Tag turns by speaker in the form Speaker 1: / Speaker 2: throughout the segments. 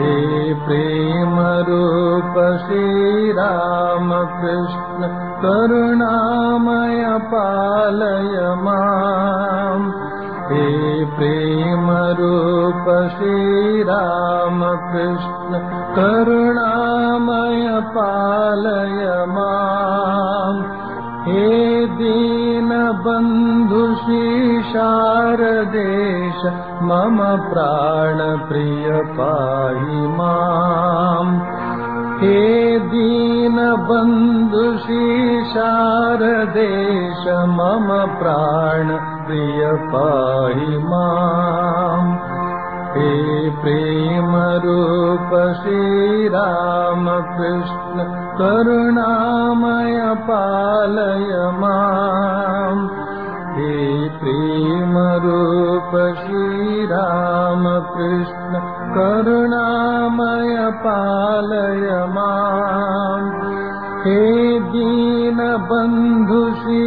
Speaker 1: हे प्रेमरूप श्रीरामकृष्ण करुणामय पालय माम् हे प्रेमरूप श्रीरामकृष्ण करुणामय पालय माम् हे दीनबन्धु शारदेश मम प्राणप्रिय पाहि माम् हे दीनबन्धु शारदेश मम प्राणप्रिय पाहि माम् हे प्रेमरूप श्रीरामकृष्ण करुणामय पालय माम् हे प्रेमरूप श्रीरामकृष्ण करुणामय पालय माम् हे दीनबन्धु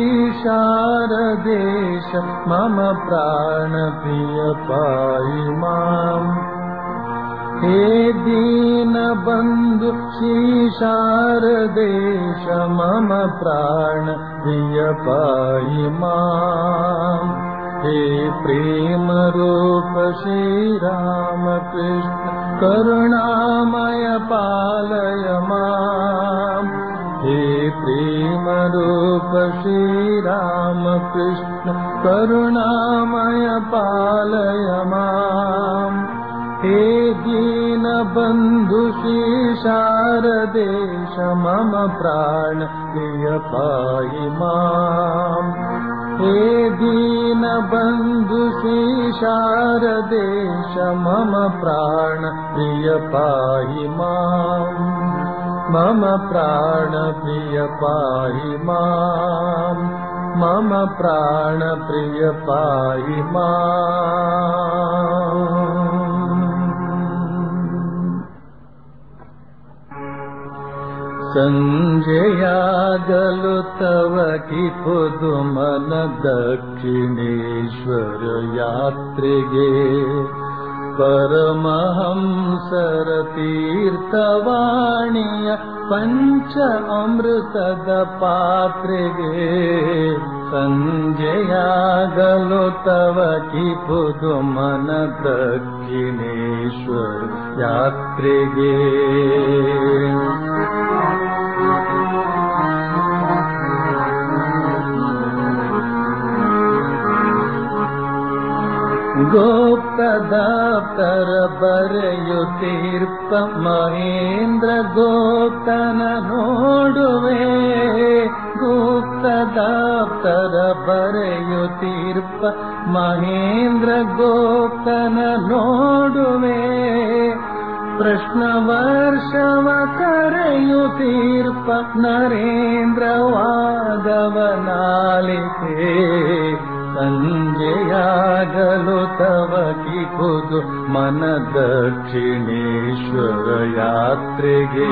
Speaker 1: शारदेश मम प्राणप्रिय पाहि माम् हे दीनबन्धु शारदेश मम प्राणप्रिय पाहि माम् हे प्रेमरूप श्रीरामकृष्ण करुणामय पालय माम् हे प्रेमरूप श्रीरामकृष्ण करुणामय पालय माम् हे दीनबन्धु शारदेश मम प्राण प्रिय पाहि माम् हे दीनबन्धु शारदेश मम प्राण प्रिय पाहि माम् मम प्राणप्रिय पाहि माम् मम प्राणप्रिय पाहि माम् सञ्जयागलु तव कि पुदुमन दक्षिणेश्वर यात्रिगे परमहंसर तीर्थवाणीय पञ्च अमृतद पात्रिगे सञ्जयागलो तव कि पुदुमन दक्षिणेश्वर यात्रिगे गोप्तदाप्तर बರೆಯುತ್ತೀರ್ಪ ಮಹೇಂದ್ರ ಗೋಪ್ತನ ನೋಡುವೆ ಗುಪ್ತದಾಪ್ತರ ಬರೆಯುತ್ತೀರ್ಪ ಮಹೇಂದ್ರ ಗೋಪ್ತನ ನೋಡುವೆ ಪ್ರಶ್ನ ವರ್ಷವ ಕರೆಯುತ್ತೀರ್ಪ ನರೇಂದ್ರ ವಾದವನಾಲಿಕೆ ಸಂಜೆಯಾಗಲು ತವ ಕಿಪುದು ಮನ ದಕ್ಷಿಣೇಶ್ವರ ಯಾತ್ರೆಗೆ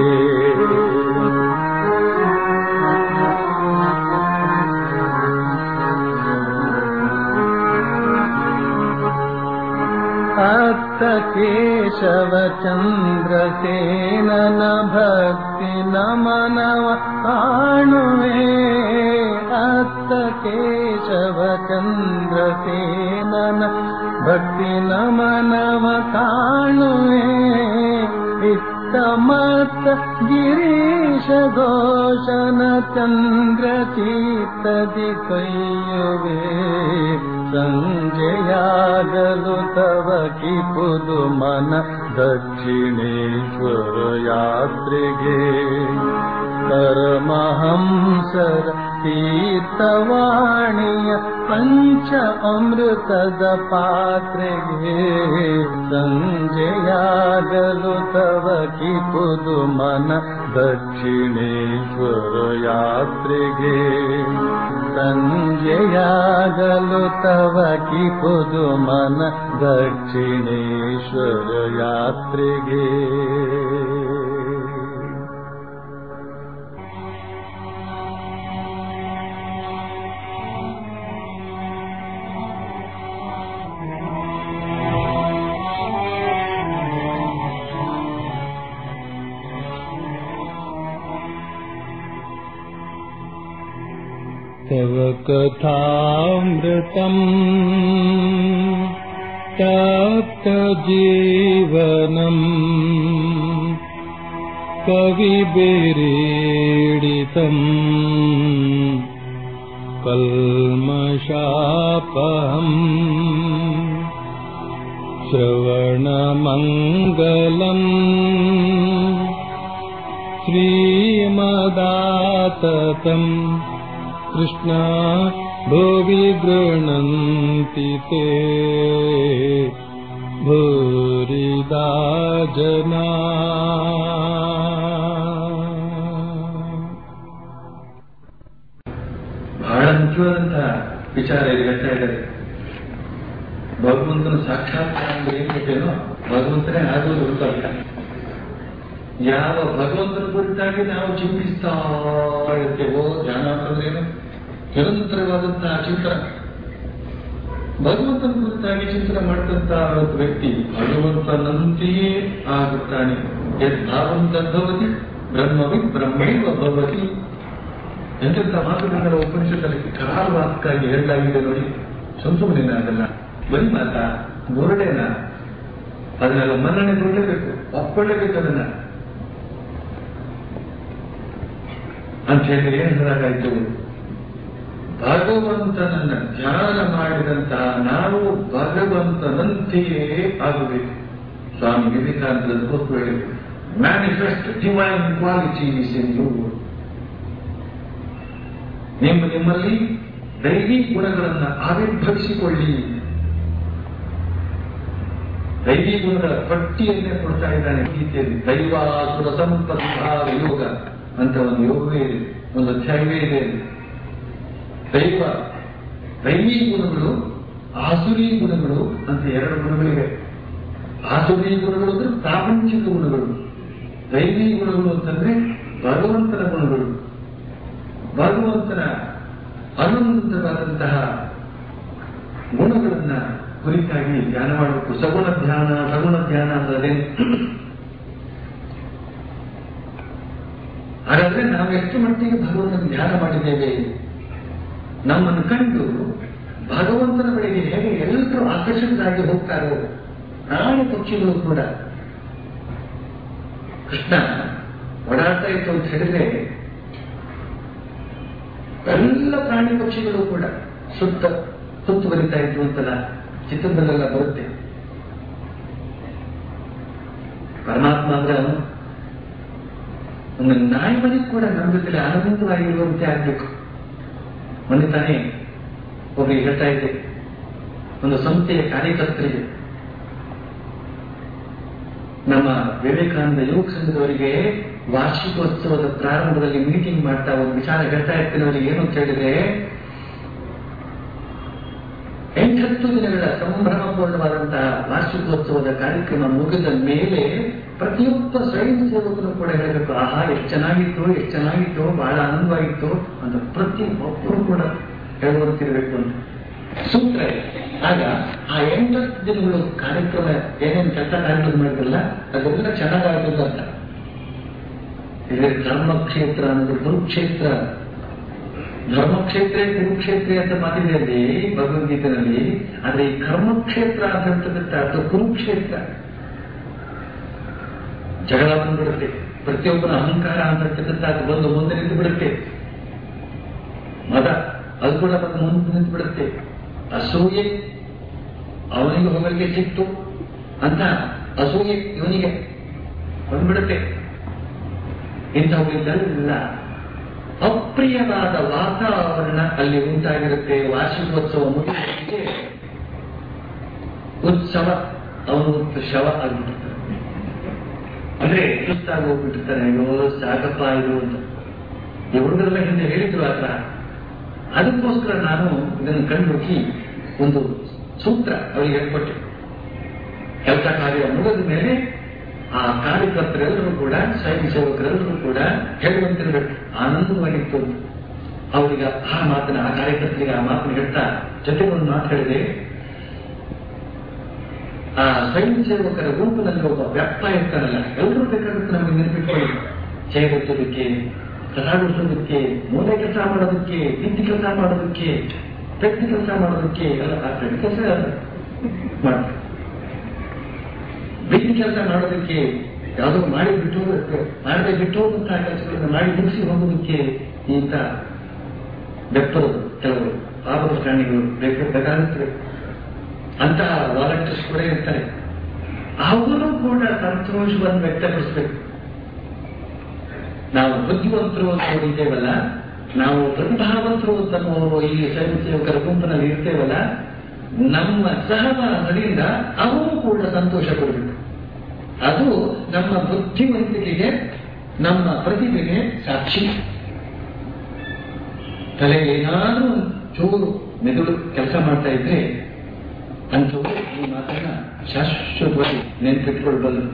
Speaker 1: ಅತ್ತ ಕೇಶವ ಚಂದ್ರಸೇನನ ಭಕ್ತಿ ನಮನವ ಕಾಣುವೆ ಅತ್ತ ಕೇಶವ ಚಂದ್ರಸೇನನ ಭಕ್ತಿ ನಮನವ ಕಾಣುವೆ ಇತ್ತ ಮತ್ತ ಗಿರೀಶ ಘೋಷನ ಚಂದ್ರ ಚೀತದಿ ಕೈಯುವೆ ಸಂಜೆಯಾಗಲು ತವ ಕಿಪುದು ಮನ ದಕ್ಷಿಣೇಶ್ವರ ಯಾತ್ರೆಗೆ ಪರಮಹಂಸರ ತೀರ್ಥವಾಣಿಯ ಪಂಚ ಅಮೃತದ ಪಾತ್ರೆಗೆ ಸಂಜೆಯಾಗಲು ತವ ಕಿಪುದು ಮನ ದಕ್ಷಿಣೇಶ್ವರ ಯಾತ್ರೆಗೆ ಸಂಜೆಯಾಗಲು ತವ ಕಿಪುದು ಮನ ದಕ್ಷಿಣೇಶ್ವರ ಯಾತ್ರೆಗೆ तव कथामृतम् तप्तजीवनम् कविभिरीडितम् कल्मषापहम् श्रवणमङ्गलम् श्रीमदाततम् कृष्णा भुवि गृह्णन्ति ते भूरिदा जना
Speaker 2: ಬಹಳ ಮುಖ್ಯವಾದಂತಹ ವಿಚಾರ ಇಲ್ಲಿ ಹೇಳ್ತಾ ಇದ್ದಾರೆ ಭಗವಂತನ ಸಾಕ್ಷಾತ್ಕಾರ ಅಂದ್ರೆ ಏನ್ ಗೊತ್ತೇನೋ ಭಗವಂತನೇ ಆಗೋದು ಗೊತ್ತಲ್ಲ ಯಾವ ಭಗವಂತನ ಕುರಿತಾಗಿ ನಾವು ಚಿಂತಿಸ್ತಾ ಇರ್ತೇವೋ ಧ್ಯಾನ ಅಂತಂದ್ರೇನು ನಿರಂತರವಾದಂತಹ ಚಿಂತನ ಭಗವಂತನ ಕುರಿತಾಗಿ ಚಿಂತನೆ ಮಾಡತಂತ ಒಬ್ಬ ವ್ಯಕ್ತಿ ಭಗವಂತನಂತೆಯೇ ಆಗುತ್ತಾನೆ ಯದ್ಭಾವಂ ತದ್ಭವತಿ ಬ್ರಹ್ಮವಿ ಬ್ರಹ್ಮೈವ ಭವತಿ ಎಂತೆಂಥ ಮಾತುಗಳನ್ನೆಲ್ಲ ಉಪನಿಷತ್ತಲ್ಲಿ ಕರಾರುವಾಕ್ಕಾಗಿ ಹೇಳಲಾಗಿದೆ ನೋಡಿ ಸುಮ್ ಸುಮ್ಮನೆ ಅದಲ್ಲ ಬರೀ ಮಾತ ಬೋರ್ಡೇನ ಅದನ್ನೆಲ್ಲ ಮನ್ನಣೆ ಕೊಡಲೇಬೇಕು ಒಪ್ಕೊಳ್ಳೇಬೇಕು ಅದನ್ನ ಅಂತ ಹೇಳಿದ್ರೆ ಏನ್ ಹೇಳಲಾಗಾಯ್ತು ಭಗವಂತನನ್ನ ಧ್ಯಾನ ಮಾಡಿದಂತಹ ನಾವು ಭಗವಂತನಂತೆಯೇ ಆಗಬೇಕು ಸ್ವಾಮಿ ವಿವೇಕಾನಂದರ ಕೂತು ಹೇಳಿದ್ರು manifest divine qualities in you ನಿಮ್ಮ ನಿಮ್ಮಲ್ಲಿ ದೈವಿ ಗುಣಗಳನ್ನು ಆವಿರ್ಭವಿಸಿಕೊಳ್ಳಿ ದೈವಿ ಗುಣಗಳ ಪಟ್ಟಿಯನ್ನೇ ಕೊಡ್ತಾ ಇದ್ದಾನೆ ಗೀತೆಯಲ್ಲಿ ದೈವಾಸುರ ಸಂಪದ್ಭಾವ ಯೋಗ ಅಂತ ಒಂದು ಯೋಗವೇ ಇದೆ ಒಂದು ಅಧ್ಯಾಯವೇ ಇದೆ ಅಲ್ಲಿ. ದೈವ ದೈವಿ ಗುಣಗಳು ಆಸುರಿ ಗುಣಗಳು ಅಂತ ಎರಡು ಗುಣಗಳಿವೆ ಆಸುರಿ ಗುಣಗಳು ಅಂದ್ರೆ ಪ್ರಾಪಂಚಿಕ ಗುಣಗಳು ದೈವಿ ಗುಣಗಳು ಅಂತಂದ್ರೆ ಭಗವಂತನ ಗುಣಗಳು ಭಗವಂತನ ಅನಂತವಾದಂತಹ ಗುಣಗಳನ್ನ ಕುರಿತಾಗಿ ಧ್ಯಾನ ಮಾಡಬೇಕು ಸಗುಣ ಧ್ಯಾನ ಸಗುಣ ಧ್ಯಾನ ಅಂದ್ರೆ ಹಾಗಾದ್ರೆ ನಾವು ಎಷ್ಟು ಮಟ್ಟಿಗೆ ಭಗವಂತನ ಧ್ಯಾನ ಮಾಡಿದ್ದೇವೆ ನಮ್ಮನ್ನು ಕಂಡು ಭಗವಂತನ ಬಳಿಗೆ ಹೇಗೆ ಎಲ್ಲರೂ ಆಕರ್ಷಿತರಾಗಿ ಹೋಗ್ತಾರೆ ಪ್ರಾಣಿ ಪಕ್ಷಿಗಳು ಕೂಡ ಕೃಷ್ಣ ಓಡಾಡ್ತಾ ಇತ್ತು ಅಂತ ಹೇಳಿದ್ರೆ ಎಲ್ಲ ಪ್ರಾಣಿ ಪಕ್ಷಿಗಳು ಕೂಡ ಸುತ್ತ ಸುತ್ತುವರಿತಾ ಇದ್ವು ಅಂತಲ್ಲ ಚಿತ್ರದಲ್ಲೆಲ್ಲ ಬರುತ್ತೆ ಪರಮಾತ್ಮ ಅಂದ್ರೆ ಅವನು ಒಂದು ನಾಯಿ ಮನೆ ಕೂಡ ನಮ್ಮ ಜೊತೆ ಆನಂದವಾಗಿರುವಂತೆ ಆಗ್ಬೇಕು ಮೊನ್ನೆ ತಾನೇ ಒಬ್ಬರಿಗೆ ಹೇಳ್ತಾ ಇದ್ದೆ ಒಂದು ಸಂಸ್ಥೆಯ ಕಾರ್ಯಕರ್ತರಿಗೆ ನಮ್ಮ ವಿವೇಕಾನಂದ ಯುವಕ ಸಂಘದವರಿಗೆ ವಾರ್ಷಿಕೋತ್ಸವದ ಪ್ರಾರಂಭದಲ್ಲಿ ಮೀಟಿಂಗ್ ಮಾಡ್ತಾ ಒಂದು ವಿಚಾರ ಹೇಳ್ತಾ ಇರ್ತೀನಿ ಅವರಿಗೆ ಏನು ಅಂತ ಹೇಳಿದ್ರೆ ಎಂಟತ್ತು ದಿನಗಳ ಸಂಭ್ರಮಪೂರ್ಣವಾದಂತಹ ವಾರ್ಷಿಕೋತ್ಸವದ ಕಾರ್ಯಕ್ರಮ ಮುಗಿದ ಮೇಲೆ ಪ್ರತಿಯೊಬ್ಬ ಸ್ವಯಂ ಸೇವಕನು ಕೂಡ ಹೇಳಬೇಕು ಆಹಾ ಎಷ್ಟು ಚೆನ್ನಾಗಿತ್ತು ಎಷ್ಟು ಚೆನ್ನಾಗಿತ್ತು ಬಹಳ ಆನಂದವಾಗಿತ್ತು ಅಂತ ಪ್ರತಿ ಒಬ್ಬರು ಕೂಡ ಹೇಳುವಂತಿರಬೇಕು ಅಂತ ಸೂತ್ರ ಇದೆ. ಆಗ ಆ ಎಂಟತ್ತು ದಿನಗಳು ಕಾರ್ಯಕ್ರಮ ಏನೇನು ಕೆಲಸ ಕಾರ್ಯಕ್ರಮ ಮಾಡಿದ್ರಲ್ಲ ಅದೆಲ್ಲ ಚೆನ್ನಾಗಾಗ್ತದೆ ಅಂತ ಇಲ್ಲಿ ಧರ್ಮಕ್ಷೇತ್ರ ಅನ್ನೋದು ಕುರುಕ್ಷೇತ್ರ ಧರ್ಮಕ್ಷೇತ್ರ ಕುರುಕ್ಷೇತ್ರ ಅಂತ ಮಾತಿದೆ ಅಲ್ಲಿ ಭಗವದ್ಗೀತೆಯಲ್ಲಿ ಆದ್ರೆ ಈ ಕರ್ಮಕ್ಷೇತ್ರ ಅಂತ ಹೇಳ್ತಕ್ಕಂಥ ಅದು ಕುರುಕ್ಷೇತ್ರ ಜಗಳ ಬಂದ್ಬಿಡುತ್ತೆ ಪ್ರತಿಯೊಬ್ಬನ ಅಹಂಕಾರ ಅಂತ ಹೇಳ್ತಕ್ಕಂಥ ಅದು ಬಂದು ಮುಂದೆ ನಿಂತು ಬಿಡುತ್ತೆ ಮದ ಅದು ಕೂಡ ಬಂದು ಮುಂದೆ ನಿಂತು ಬಿಡುತ್ತೆ ಅಸೂಯೆ ಅವನಿಗೆ ಹೋಗಲಿಕ್ಕೆ ಸಿಕ್ತು ಅಂತ ಅಸೂಯೆ ಇವನಿಗೆ ಬಂದ್ಬಿಡುತ್ತೆ ಇಂಥವುಗಳಿಂದೆಲ್ಲ ಅಪ್ರಿಯವಾದ ವಾತಾವರಣ ಅಲ್ಲಿ ಉಂಟಾಗಿರುತ್ತೆ ವಾರ್ಷಿಕೋತ್ಸವ ಮುಗಿದಿಗೆ ಉತ್ಸವ ಅವನು ಶವ ಆಗ್ಬಿಟ್ಟಿರ್ತಾನೆ ಅಂದ್ರೆ ಸುಸ್ತಾಗಿ ಹೋಗ್ಬಿಟ್ಟಿರ್ತಾನೆ ಅಯ್ಯೋ ಸಾಕಪ್ಪ ಇದು ಅಂತ ಈ ಹುಡುಗರೆಲ್ಲ ಹಿಂದೆ ಹೇಳಿದ್ರು ಆತರ ಅದಕ್ಕೋಸ್ಕರ ನಾನು ಇದನ್ನು ಕಂಡುಹುಡುಕಿ ಒಂದು ಸೂತ್ರ ಅವರಿಗೆ ಹೇಳ್ಕೊಟ್ಟೆ ಕೆಲಸ ಕಾರ್ಯ ಮುಗಿದ ಮೇಲೆ ಆ ಕಾರ್ಯಕರ್ತರೆಲ್ಲರೂ ಕೂಡ ಸ್ವಯಂ ಸೇವಕರೆಲ್ಲರೂ ಕೂಡ ಹೇಳುವಂತಿರಬೇಕು ಆನಂದವಾಗಿತ್ತು ಅಂತ. ಅವರಿಗೆ ಆ ಮಾತನ್ನ ಆ ಕಾರ್ಯಕರ್ತರಿಗೆ ಆ ಮಾತನ್ನು ಹೇಳ್ತಾ ಜೊತೆಗೆ ಒಂದು ಮಾತು ಹೇಳಿದೆ ಆ ಸ್ವಯಂ ಸೇವಕರ ಗುಂಪಿನಲ್ಲಿ ಒಬ್ಬ ವ್ಯಕ್ತ ಇರ್ತಾನಲ್ಲ ಎಲ್ಲರೂ ಬೇಕಾಗುತ್ತೆ ನಮಗೆ ನೆನಪಿಟ್ಕೊಳ್ಳಿ ಚೇಗೊತ್ತೋದಕ್ಕೆ ಕಸ ಗುಡಿಸೋದಕ್ಕೆ ಮೂಲೆ ಕೆಲಸ ಮಾಡೋದಕ್ಕೆ ನಿಂತಿ ಕೆಲಸ ಮಾಡೋದಕ್ಕೆ ಪ್ರತಿ ಕೆಲಸ ಮಾಡೋದಕ್ಕೆ ಎಲ್ಲ ಪ್ರತಿ ಕೆಲಸ ಮಾಡ್ತಾರೆ ಬೀದಿ ಕೆಲಸ ಮಾಡೋದಕ್ಕೆ ಯಾವುದೋ ಮಾಡಿ ಬಿಟ್ಟು ಹೋಗುತ್ತೆ ಮಾಡದೆ ಬಿಟ್ಟು ಹೋಗುವಂತಹ ಕೆಲಸಗಳನ್ನು ಮಾಡಿ ಮುಗಿಸಿ ಹೋಗೋದಕ್ಕೆ ಇಂಥ ಬೆಪ್ಪರು ಕೆಲವರು ಆಪದ ಪ್ರಾಣಿಗಳು ಬೇಕು ಬೇಕಾಗುತ್ತವೆ ಅಂತಹ ವಾಲಂಟಿಯರ್ಸ್ ಕೂಡ ಇರ್ತಾರೆ ಅವರು ಕೂಡ ಸಂತೋಷವನ್ನು ವ್ಯಕ್ತಪಡಿಸಬೇಕು ನಾವು ಬುದ್ಧಿವಂತರು ಅಂತ ಇದ್ದೇವಲ್ಲ ನಾವು ಪ್ರತಿಭಾವಂತರು ಅಂತ ನಾವು ಈ ಸ್ವಯಂ ಸೇವಕರ ಗುಂಪಿನಲ್ಲಿ ಇರ್ತೇವಲ್ಲ ನಮ್ಮ ಸಹವಾಸದಿಂದ ಅವರು ಕೂಡ ಸಂತೋಷ ಕೊಡಬೇಕು ಅದು ನಮ್ಮ ಬುದ್ಧಿವಂತಿಕೆಗೆ ನಮ್ಮ ಪ್ರತಿಭೆಗೆ ಸಾಕ್ಷಿ ತಲೆ ಏನಾದ್ರೂ ಒಂದು ಚೂರು ಮೆದುಳು ಕೆಲಸ ಮಾಡ್ತಾ ಇದ್ರೆ ಅಂಥವ್ರು ಈ ಮಾತನ್ನ ಶಾಶ್ವತವಾಗಿ ನೆನಪಿಟ್ಕೊಳ್ಬಲ್ಲ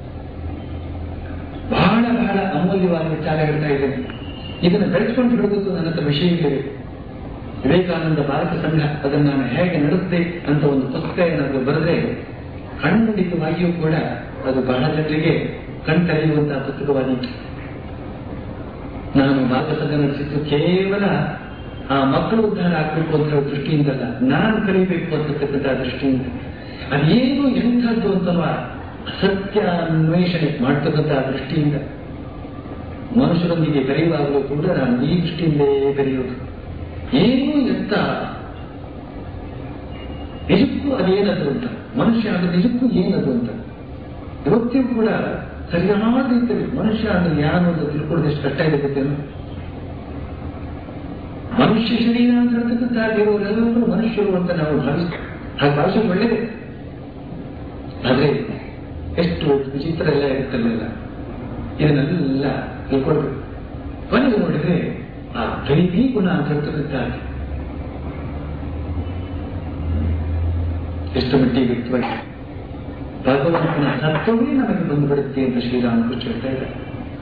Speaker 2: ಬಹಳ ಬಹಳ ಅಮೂಲ್ಯವಾದ ವಿಚಾರ ಹೇಳ್ತಾ ಇದ್ದೇನೆ ಇದನ್ನು ಬೆಳೆಸ್ಕೊಂಡು ಬಿಡೋದಕ್ಕೂ ನನ್ನ ಹತ್ರ ವಿಷಯಗಳಿವೆ ವಿವೇಕಾನಂದ ಭಾರತ ಸಂಘ ಅದನ್ನು ನಾನು ಹೇಗೆ ನಡೆಸಿದೆ ಅಂತ ಒಂದು ಪುಸ್ತಕ ಏನಾದರೂ ಬರೆದ್ರೆ ಖಂಡಿತವಾಗಿಯೂ ಕೂಡ ಅದು ಬಹಳ ಜನರಿಗೆ ಕಣ್ತರೆಯುವಂತಹ ಪುಸ್ತಕವಾಗಿತ್ತು ನಾನು ಭಾರತ ಸಂಘ ನಡೆಸಿದ್ದು ಕೇವಲ ಆ ಮಕ್ಕಳು ಉದ್ಧಾರ ಆಗ್ಬೇಕು ಅಂತ ಹೇಳೋ ದೃಷ್ಟಿಯಿಂದಲ್ಲ ನಾನು ಕಲಿಬೇಕು ಅಂತಕ್ಕಂಥ ದೃಷ್ಟಿಯಿಂದ ಅದೇನು ಎಂಥದ್ದು ಅಂತಲ್ವ ಸತ್ಯ ಅನ್ವೇಷಣೆ ಮಾಡ್ತಕ್ಕಂಥ ದೃಷ್ಟಿಯಿಂದ ಮನುಷ್ಯರೊಂದಿಗೆ ಬೆರೆಯುವಾಗಲೂ ಕೂಡ ನಾನು ಈ ದೃಷ್ಟಿಯಿಂದಲೇ ಬೆರೆಯೋದು ಏನು ಎಂತ ನಿಜಕ್ಕೂ ಅದೇನದು ಅಂತ ಮನುಷ್ಯ ಅಂದ್ರೆ ನಿಜಕ್ಕೂ ಏನದು ಅಂತ ಇವತ್ತಿಗೂ ಕೂಡ ಸರಿಯಾದ ರೀತಿಯಲ್ಲಿ ಮನುಷ್ಯ ಅಂದ್ರೆ ಯಾರು ಅಂತ ತಿಳ್ಕೊಳ್ಳೋದು ಎಷ್ಟು ಕಷ್ಟ ಇದೆ ಗೊತ್ತೇನು ಮನುಷ್ಯ ಶರೀರ ಅಂತ ಹೇಳ್ತಕ್ಕಂಥ ಮನುಷ್ಯರು ಅಂತ ನಾವು ಭಾವಿಸ್ತೀವಿ ಹಾಗೆ ಭಾಷೆ ಒಳ್ಳೆಯದೇ ಆದ್ರೆ ಎಷ್ಟು ವಿಚಿತ್ರ ಎಲ್ಲ ಇರುತ್ತಲ್ಲ ಇದನ್ನೆಲ್ಲ ತಿಳ್ಕೊಳ್ಬೇಕು ಕೊನೆಗೆ ನೋಡಿದ್ರೆ ಆ ದೈವಿ ಗುಣ ಅಂತ ಹೇಳ್ತಕ್ಕಂಥ ಎಷ್ಟು ಮಟ್ಟಿಗೆ ವ್ಯಕ್ತವಾಗಿ ಭಗವಂತನ ಸತ್ವವೇ ನಮಗೆ ಬಂದುಬಿಡುತ್ತೆ ಅಂತ ಶ್ರೀರಾಮಕೃಷ್ಣ ಹೇಳ್ತಾ ಇದ್ದಾರೆ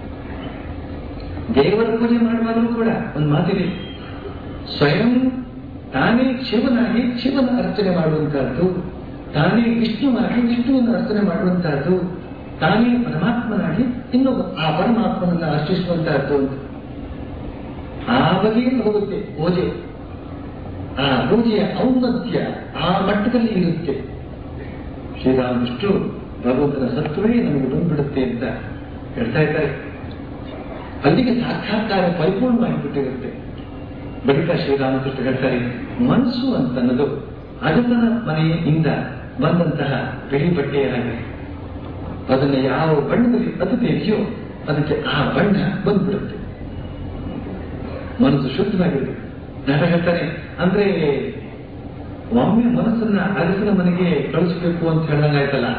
Speaker 2: ದೇವರ ಪೂಜೆ ಮಾಡುವಾಗಲೂ ಕೂಡ ಒಂದು ಮಾತಿದೆ ಸ್ವಯಂ ತಾನೇ ಶಿವನಾಗಿ ಶಿವನ ಅರ್ಚನೆ ಮಾಡುವಂತಹದ್ದು ತಾನೇ ವಿಷ್ಣುವಾಗಿ ವಿಷ್ಣುವನ್ನು ಅರ್ಚನೆ ಮಾಡುವಂತಹದ್ದು ತಾನೇ ಪರಮಾತ್ಮನಾಗಿ ಇನ್ನೊಬ್ಬ ಆ ಪರಮಾತ್ಮನನ್ನ ಅರ್ಚಿಸುವಂತಹದ್ದು ಅಂತ ಆ ಬಗೆಯಲ್ಲಿ ಹೋಗುತ್ತೆ ಪೂಜೆ ಆ ಪೂಜೆಯ ಔನ್ನತ್ಯ ಆ ಮಟ್ಟದಲ್ಲಿ ಇರುತ್ತೆ ಶ್ರೀರಾಮಕೃಷ್ಣರು ಭಗವಂತನ ಸತ್ವವೇ ನಮಗೆ ಬಂದ್ಬಿಡುತ್ತೆ ಅಂತ ಹೇಳ್ತಾ ಇದ್ದಾರೆ ಅಲ್ಲಿಗೆ ಸಾಕ್ಷಾತ್ಕಾರ ಪರಿಪೂರ್ಣವಾಗಿಬಿಟ್ಟಿರುತ್ತೆ ಬಳಿಕ ಶ್ರೀರಾಮಕೃಷ್ಣ ಹೇಳ್ತಾರೆ ಮನಸ್ಸು ಅಂತ ಅನ್ನೋದು ಅಜತನ ಮನೆಯಿಂದ ಬಂದಂತಹ ಬಿಳಿ ಬಟ್ಟೆಯ ಹಾಗೆ ಅದನ್ನ ಯಾವ ಬಣ್ಣದಲ್ಲಿ ಅದುತ್ತೇವೆಯೋ ಅದಕ್ಕೆ ಆ ಬಣ್ಣ ಬಂದ್ಬಿಡುತ್ತೆ ಮನಸ್ಸು ಶುದ್ಧವಾಗಿರುತ್ತೆ ನಟ ಹೇಳ್ತಾರೆ ಅಂದ್ರೆ ಒಮ್ಮೆ ಮನಸ್ಸನ್ನ ಅಗಸನ ಮನೆಗೆ ಕಳಿಸ್ಬೇಕು ಅಂತ ಹೇಳ್ದಂಗಾಯ್ತಲ್ಲ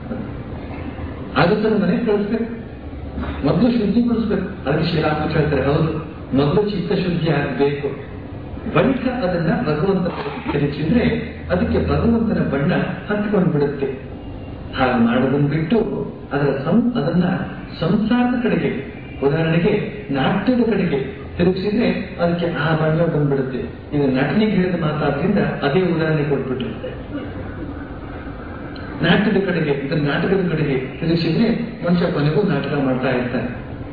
Speaker 2: ಅಗಸನ ಮನೆಗೆ ಕಳಿಸ್ಬೇಕು ಮೊದಲು ಶುದ್ಧಿಗೊಳಿಸ್ಬೇಕು ಅದಕ್ಕೆ ಶ್ರೀರಾಮಕೃಷ್ಣ ಹೇಳ್ತಾರೆ ಹೌದು ಮೊದಲು ಚಿತ್ತಶುದ್ಧಿ ಆಗಬೇಕು ಬಳಿಕ ಅದನ್ನ ಭಗವಂತ ತಿರುಚಿದ್ರೆ ಅದಕ್ಕೆ ಭಗವಂತನ ಬಣ್ಣ ಹತ್ಕೊಂಡು ಬಿಡುತ್ತೆ ಹಾಗೆ ಮಾಡೋದನ್ನು ಬಿಟ್ಟು ಅದರ ಸಂ ಅದನ್ನ ಸಂಸಾರದ ಕಡೆಗೆ ಉದಾಹರಣೆಗೆ ನಾಟ್ಯದ ಕಡೆಗೆ ತಿರುಗಿಸಿದ್ರೆ ಅದಕ್ಕೆ ಆ ಬಣ್ಣ ಬಂದ್ಬಿಡುತ್ತೆ ಇದು ನಟನಿಗೆ ಹೇಳಿದ ಮಾತಾದ್ರಿಂದ ಅದೇ ಉದಾಹರಣೆ ಕೊಟ್ಬಿಟ್ರು ನಾಟ್ಯದ ಕಡೆಗೆ ಇದರ ನಾಟಕದ ಕಡೆಗೆ ತಿರುಗಿಸಿದ್ರೆ ಮನುಷ್ಯ ಕೊನೆಗೂ ನಾಟಕ ಮಾಡ್ತಾ ಇರ್ತಾನೆ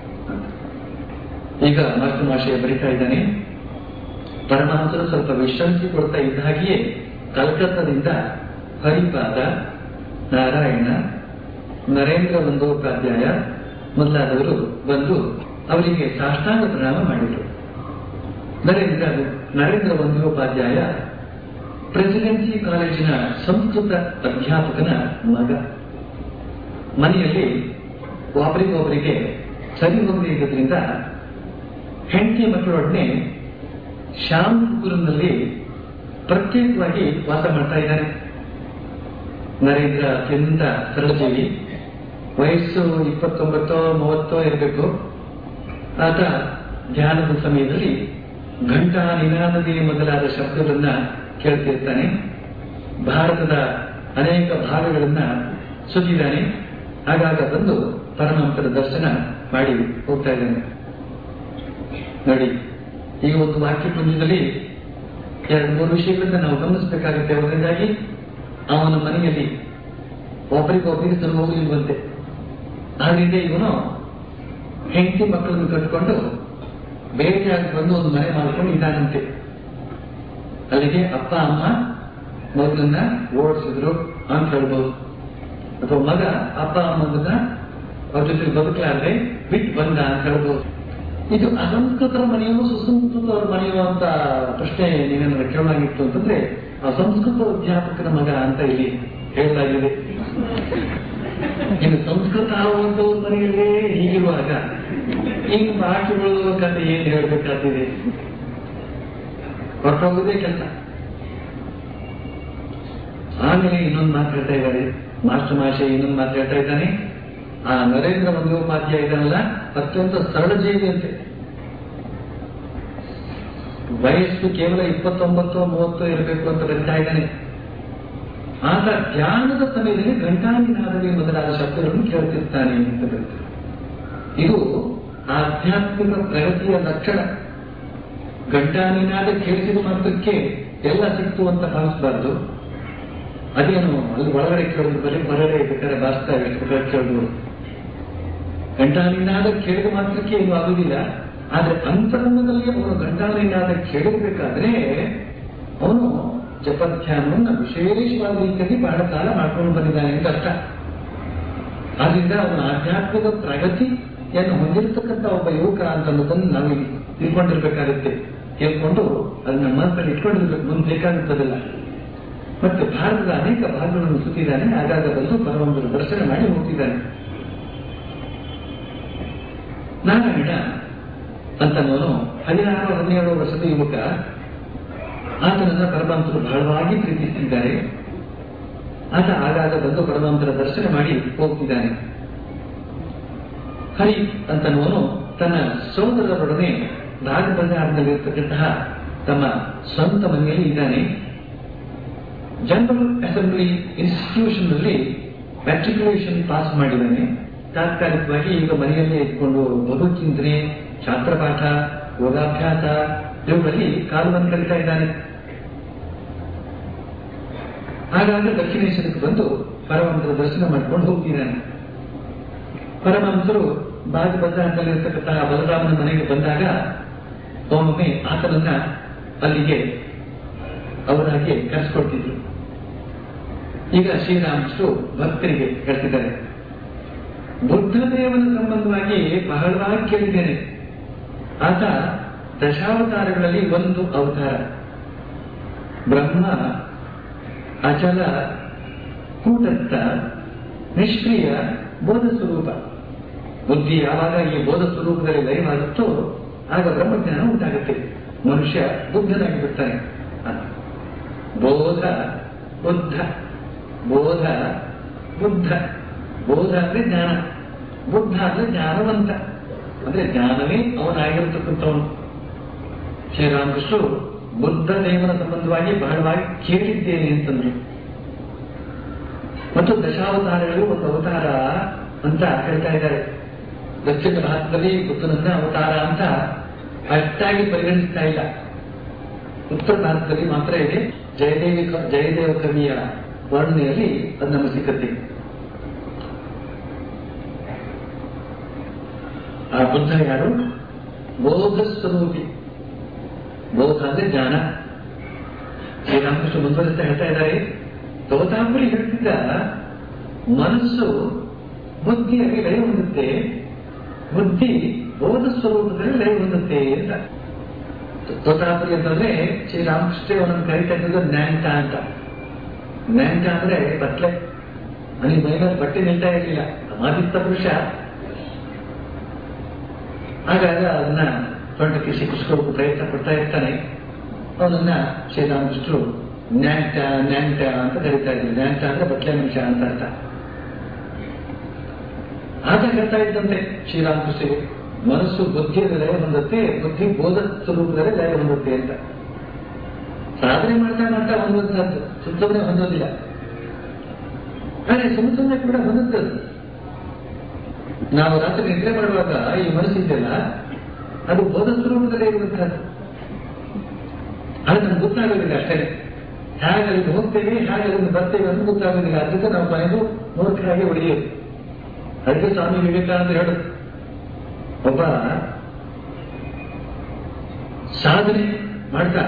Speaker 2: ಈಗ ಮಾತೃಮಾಶಯ ಬರಿತಾ ಇದ್ದಾನೆ ಪರಮಹಂಸರು ಸ್ವಲ್ಪ ವಿಶ್ರಾಂತಿ ಕೊಡ್ತಾ ಇದ್ದ ಹಾಗೆಯೇ ಕಲ್ಕತ್ತಾದಿಂದ ಹರಿಪಾದ ನಾರಾಯಣ ನರೇಂದ್ರ ಬಂದೋಪಾಧ್ಯಾಯ ಮೊದಲಾದವರು ಬಂದು ಅವರಿಗೆ ಸಾಷ್ಟಾಂಗ ಪ್ರಣಾಮ ಮಾಡಿದರು ನರೇಂದ್ರ ನರೇಂದ್ರ ಬಂದೋಪಾಧ್ಯಾಯ ಪ್ರೆಸಿಡೆನ್ಸಿ ಕಾಲೇಜಿನ ಸಂಸ್ಕೃತ ಅಧ್ಯಾಪಕನ ಮಗ ಮನೆಯಲ್ಲಿ ಒಬ್ಬರಿಗೊಬ್ಬರಿಗೆ ಸರಿ ಹೋಗದೇ ಇರೋದ್ರಿಂದ ಹೆಂಡತಿ ಮಕ್ಕಳೊಡನೆ ಶ್ಯಾಮ್ಪುರದಲ್ಲಿ ಪ್ರತ್ಯೇಕವಾಗಿ ವಾಸ ಮಾಡ್ತಾ ಇದ್ದಾನೆ ನರೇಂದ್ರ ಅತ್ಯಂತ ಸರಳಜೀವಿ ವಯಸ್ಸು ಇಪ್ಪತ್ತೊಂಬತ್ತೋ ಮೂವತ್ತೋ ಇರಬೇಕು ಆತ ಧ್ಯಾನದ ಸಮಯದಲ್ಲಿ ಘಂಟಾ ನಿನಾದದಿ ಮೊದಲಾದ ಶಬ್ದಗಳನ್ನ ಕೇಳ್ತಿರ್ತಾನೆ ಭಾರತದ ಅನೇಕ ಭಾಗಗಳನ್ನ ಸುತ್ತಿದ್ದಾನೆ ಆಗಾಗ ಬಂದು ಪರಮಹಂಸರ ದರ್ಶನ ಮಾಡಿ ಹೋಗ್ತಾ ಇದ್ದಾನೆ ನೋಡಿ ಈ ಒಂದು ವಾಕ್ಯ ಪುಂಜದಲ್ಲಿ ಎರಡು ಮೂರು ವಿಷಯಗಳನ್ನ ನಾವು ಗಮನಿಸಬೇಕಾಗುತ್ತೆ ಅದರಿಂದಾಗಿ ಅವನ ಮನೆಯಲ್ಲಿ ಒಬ್ಬರಿಗೊಬ್ಬರಿಗೆ ಸರಿ ಹೋಗಲಿಲ್ವಂತೆ ಆದ್ರಿಂದ ಇವನು ಹೆಂಡತಿ ಮಕ್ಕಳನ್ನು ಕಟ್ಕೊಂಡು ಭೇಟಿಯಾಗಿ ಬಂದು ಒಂದು ಮನೆ ಮಾಡ್ಕೊಂಡು ಇದ್ದಾನಂತೆ ಅಲ್ಲಿಗೆ ಅಪ್ಪ ಅಮ್ಮ ಮಗನನ್ನ ಓಡಿಸಿದ್ರು ಅಂತ ಹೇಳ್ಬೋದು ಅಥವಾ ಮಗ ಅಪ್ಪ ಅಮ್ಮನ ಅವ್ರ ಜೊತೆ ಬದುಕಲಾರ್ದೆ ಬಿಟ್ಟು ಬಂದ ಅಂತ ಹೇಳ್ಬೋದು ಇದು ಅಸಂಸ್ಕೃತರ ಮನೆಯೋ ಸುಸಂಸ್ಕೃತರ ಮನೆಯೋ ಅಂತ ಪ್ರಶ್ನೆ ನೀವೇನಾದ್ರು ಕೇಳಲಾಗಿತ್ತು ಅಂತಂದ್ರೆ ಅಸಂಸ್ಕೃತ ಅಧ್ಯಾಪಕನ ಮಗ ಅಂತ ಇಲ್ಲಿ ಹೇಳಲಾಗಿದೆ ಇನ್ನು ಸಂಸ್ಕೃತ ಆಗುವಂತ ಒಂದು ಮನೆಯಲ್ಲೇ ಹೀಗಿರುವಾಗ ಇನ್ನು ಬಾಕಿ ಉಳಿದ ಕಥೆ ಏನ್ ಹೇಳ್ಬೇಕಾಗ್ತಿದೆ ಹೊರಟೋಗೋದೇ ಕೆಲಸ ಆಮೇಲೆ ಇನ್ನೊಂದು ಮಾತು ಹೇಳ್ತಾ ಇದ್ದಾರೆ ಮಾಸ್ಟರ್ ಮಾಷೆ ಇನ್ನೊಂದು ಮಾತು ಹೇಳ್ತಾ ಇದ್ದಾನೆ ಆ ನರೇಂದ್ರ ಬಂದೋಪಾಧ್ಯಾಯ ಇದ್ದಾನಲ್ಲ ಅತ್ಯಂತ ಸರಳ ಜೀವಿ ಅಂತೆ ವಯಸ್ಸು ಕೇವಲ ಇಪ್ಪತ್ತೊಂಬತ್ತು ಮೂವತ್ತು ಇರಬೇಕು ಅಂತ ಬರಿತಾ ಇದ್ದಾನೆ ಆತ ಧ್ಯಾನದ ಸಮಯದಲ್ಲಿ ಘಂಟಾನಿನಾದಲ್ಲಿ ಮೊದಲಾದ ಶಬ್ದಗಳನ್ನು ಕೇಳುತ್ತಿರ್ತಾನೆ ಅಂತ ಬರುತ್ತೆ ಇದು ಆಧ್ಯಾತ್ಮಿಕ ಪ್ರಗತಿಯ ಲಕ್ಷಣ ಘಂಟಾನಿನಾದ ಕೇಳಿಸಿದ ಮಾತ್ರಕ್ಕೆ ಎಲ್ಲ ಸಿಕ್ತು ಅಂತ ಭಾವಿಸಬಾರ್ದು ಅದೇನು ಅಲ್ಲಿ ಒಳಗಡೆ ಕೇಳಿದ್ರು ಬರೀ ಹೊರಗಡೆ ಬೇಕಾದ್ರೆ ಬಾರಿಸ್ತಾ ಇರ್ತಾರೆ ಕೇಳಿದ್ರು ಗಂಟಾನಿನಾದ ಕೇಳಿದ ಮಾತ್ರಕ್ಕೆ ಏನು ಆಗುದಿಲ್ಲ ಆದ್ರೆ ಅಂತರಂಗದಲ್ಲಿ ಅವನು ಗಂಟಾನಿನಾದ ಕೇಳಬೇಕಾದ್ರೆ ಅವನು ಜಪಧ್ಯಾನವನ್ನು ವಿಶೇಷವಾದ ರೀತಿಯಲ್ಲಿ ಬಹಳ ಕಾಲ ಮಾಡ್ಕೊಂಡು ಬಂದಿದ್ದಾನೆ ಅಂತ ಅರ್ಥ ಆದ್ರಿಂದ ಅವನ ಆಧ್ಯಾತ್ಮಿಕ ಪ್ರಗತಿಯನ್ನು ಹೊಂದಿರತಕ್ಕಂಥ ಒಬ್ಬ ಯುವಕ ಅಂತ ಅನ್ನೋದನ್ನು ನಾವು ಇಲ್ಲಿ ತಿಳ್ಕೊಂಡಿರ್ಬೇಕಾಗುತ್ತೆ ತಿಳ್ಕೊಂಡು ಅದನ್ನ ಮನಸ್ಸಲ್ಲಿ ಇಟ್ಕೊಂಡಿರ್ಬೇಕು ಮುಂದೆ ಬೇಕಾಗುತ್ತದಲ್ಲ ಮತ್ತೆ ಭಾರತದ ಅನೇಕ ಭಾಗಗಳನ್ನು ಸುತ್ತಿದ್ದಾನೆ ಆಗಾಗ ಬಂದು ಪರಮಂತರ ದರ್ಶನ ಮಾಡಿ ಹೋಗ್ತಿದ್ದಾನೆ ನಾರಾಯಣ ಅಂತನವನು ಹದಿನಾರು ಹದಿನೇಳು ವರ್ಷದ ಯುವಕ ಆತನನ್ನ ಪರಮಾಂತರು ಬಹಳವಾಗಿ ಪ್ರೀತಿಸುತ್ತಿದ್ದಾರೆ ಆತ ಆಗಾಗ ಬಂದು ಪರಮಾಂತರ ದರ್ಶನ ಮಾಡಿ ಹೋಗ್ತಿದ್ದಾನೆ ಹರಿ ಅಂತನವನು ತನ್ನ ಸೋದರರೊಡನೆ ರಾಜಬಜಾರ್ನಲ್ಲಿರ್ತಕ್ಕಂತಹ ತಮ್ಮ ಸ್ವಂತ ಮನೆಯಲ್ಲಿ ಇದ್ದಾನೆ ಜನರಲ್ ಅಸೆಂಬ್ಲಿ ಇನ್ಸ್ಟಿಟ್ಯೂಷನ್ ನಲ್ಲಿ ಮ್ಯಾಟ್ರಿಕ್ಯುಲೇಷನ್ ಪಾಸ್ ಮಾಡಿದ್ದಾನೆ ತಾತ್ಕಾಲಿಕವಾಗಿ ಈಗ ಮನೆಯಲ್ಲೇ ಇಟ್ಕೊಂಡು ಬದುಕಿಂದ್ರೆ ಶಾಸ್ತ್ರಪಾಠ ಯೋಗಾಭ್ಯಾಸ ಇವುಗಳಲ್ಲಿ ಕಾಲವನ್ನು ಕಲಿತಾ ಇದ್ದಾನೆ ಆಗಾಗ ದಕ್ಷಿಣೇಶ್ವರಕ್ಕೆ ಬಂದು ಪರಮಹಂಸರ ದರ್ಶನ ಮಾಡ್ಕೊಂಡು ಹೋಗ್ತಿದ್ದಾನೆ ಪರಮಹಂಸರು ಬಾಗಬಜಾರ್ನಲ್ಲಿರ್ತಕ್ಕಂತಹ ಬಲರಾಮನ ಮನೆಗೆ ಬಂದಾಗ ಒಮ್ಮೊಮ್ಮೆ ಆತನನ್ನ ಅಲ್ಲಿಗೆ ಅವರಾಗೆ ಕರೆಸ್ಕೊಡ್ತಿದ್ರು ಈಗ ಶ್ರೀರಾಮಕೃಷ್ಣರು ಭಕ್ತರಿಗೆ ಹೇಳ್ತಿದ್ದಾರೆ ಬುದ್ಧದೇವನ ಸಂಬಂಧವಾಗಿ ಬಹಳವಾಗಿ ಕೇಳಿದ್ದೇನೆ ಆತ ದಶಾವತಾರಗಳಲ್ಲಿ ಒಂದು ಅವತಾರ ಬ್ರಹ್ಮ ಅಚಲ ಕೂಟಸ್ಥ ನಿಷ್ಕ್ರಿಯ ಬೋಧ ಸ್ವರೂಪ ಬುದ್ಧಿ ಯಾವಾಗ ಈ ಬೋಧ ಸ್ವರೂಪದಲ್ಲಿ ಲಯವಾಗುತ್ತೋ ಆಗ ಬ್ರಹ್ಮಜ್ಞಾನ ಉಂಟಾಗುತ್ತೆ ಮನುಷ್ಯ ಬುದ್ಧನಾಗಿ ಬಿಡ್ತಾನೆ ಬೋಧ ಬುದ್ಧ ಬೋಧ ಬುದ್ಧ ಬೋಧ ಅಂದ್ರೆ ಜ್ಞಾನ ಬುದ್ಧ ಅಂದ್ರೆ ಜ್ಞಾನವಂತ ಅಂದ್ರೆ ಜ್ಞಾನವೇ ಅವನಾಗಿರತಕ್ಕಂಥವನು ಶ್ರೀರಾಮಕೃಷ್ಣರು ಬುದ್ಧ ದೇವನ ಸಂಬಂಧವಾಗಿ ಬಹಳವಾಗಿ ಕೇಳಿದ್ದೇನೆ ಅಂತಂದ್ರು ಮತ್ತು ದಶಾವತಾರಗಳು ಒಂದು ಅವತಾರ ಅಂತ ಹೇಳ್ತಾ ಇದ್ದಾರೆ ದಕ್ಷಿಣ ಭಾರತದಲ್ಲಿ ಬುದ್ಧನನ್ನ ಅವತಾರ ಅಂತ ಅಷ್ಟಾಗಿ ಪರಿಗಣಿಸ್ತಾ ಇಲ್ಲ ಉತ್ತರ ಭಾರತದಲ್ಲಿ ಮಾತ್ರ ಇದೆ ಜಯದೇವಿ ಜಯದೇವ ಕವಿಯ ವರ್ಣನೆಯಲ್ಲಿ ಅದು ನಮಗೆ ಸಿಕ್ಕತ್ತೆ ಆ ಬುದ್ಧ ಯಾರು ಬೋಧ ಸ್ವರೂಪಿ ಬೋಧ ಅಂದ್ರೆ ಜ್ಞಾನ ಶ್ರೀರಾಮಕೃಷ್ಣ ಮುಂದುವರಿಸ್ತಾ ಹೇಳ್ತಾ ಇದ್ದಾರೆ ತೋತಾಂಬರಿ ಹೇಳ್ತಿದ್ದ ಮನಸ್ಸು ಬುದ್ಧಿಯಾಗಿ ಲಯ ಹೊಂದುತ್ತೆ ಬುದ್ಧಿ ಬೋಧ ಸ್ವರೂಪದಲ್ಲಿ ಲಯ ಹೊಂದುತ್ತೆ ಅಂತ ತೋತಾಪುರಿ ಅಂತಂದ್ರೆ ಶ್ರೀರಾಮಕೃಷ್ಣ ಅವನನ್ನು ಕರಿತಾ ಇದ್ದದ್ದು ನ್ಯಾಂಟ ಅಂತ ನ್ಯಾಂಟ ಅಂದ್ರೆ ಬಟ್ಲೆ ಅಲ್ಲಿ ಮೈಮೇಲೆ ಬಟ್ಟೆ ನಿಲ್ತಾ ಇರಲಿಲ್ಲ ಸಮಾಧಿಸ್ಥ ಪುರುಷ ಆಗಾಗ ಅದನ್ನ ಸೊಂಟಕ್ಕೆ ಸಿಕ್ಕಿಸ್ಕೊಳ್ಳೋಕೆ ಪ್ರಯತ್ನ ಪಡ್ತಾ ಇರ್ತಾನೆ ಅವನನ್ನ ಶ್ರೀರಾಮಕೃಷ್ಣರು ನ್ಯಾಂಟ ನ್ಯಾಂಟ ಅಂತ ಕರೀತಾ ಇದ್ರು ನ್ಯಾಂಟ ಅಂದ್ರೆ ಬಟ್ಲೆ ಮನುಷ್ಯ ಅಂತ ಅರ್ಥ ಆಗ ಹೇಳ್ತಾ ಇದ್ದಂತೆ ಶ್ರೀರಾಮಕೃಷ್ಣರು ಮನಸ್ಸು ಬುದ್ಧಿಯಲ್ಲಿ ಲಯ ಹೊಂದುತ್ತೆ ಬುದ್ಧಿ ಬೋಧ ಸ್ವರೂಪದಲ್ಲಿ ಲಯ ಹೊಂದುತ್ತೆ ಅಂತ ಸಾಧನೆ ಮಾಡ್ತಾ ಮಾಡ್ತಾ ಹೊಂದುವಂತಹದ್ದು ಸುತ್ತಮನೆ ಹೊಂದೋದಿಲ್ಲ ಆದರೆ ಸುಮ್ಮ ಸುಮ್ಮನೆ ಕೂಡ ಹೊಂದುತ್ತದೆ ನಾವು ರಾತ್ರಿ ನಿದ್ರೆ ಮಾಡುವಾಗ ಈ ಮನಸ್ಸಿದೆಯಲ್ಲ ಅದು ಬೋಧ ಸ್ವರೂಪದಲ್ಲೇ ಇರುವಂತಹದ್ದು ಅದು ನಮ್ಗೆ ಗೊತ್ತಾಗೋದಿಲ್ಲ ಅಷ್ಟೇ ಹೇಗೆ ಅಲ್ಲಿಂದ ಹೋಗ್ತೇವೆ ಹೇಗೆ ಅಲ್ಲಿಂದ ಬರ್ತೇವೆ ಅಂತ ಗೊತ್ತಾಗೋದಿಲ್ಲ ಅದಕ್ಕೆ ನಾವು ಮನೆಗೂ ಮೂರ್ಖರಾಗಿ ಹೊಡೆಯೋದು ಅದಕ್ಕೆ ಸ್ವಾಮಿ ವಿವೇಕಾನಂದ ಹೇಳುದು ಒಬ್ಬ ಸಾಧನೆ ಮಾಡ್ತಾ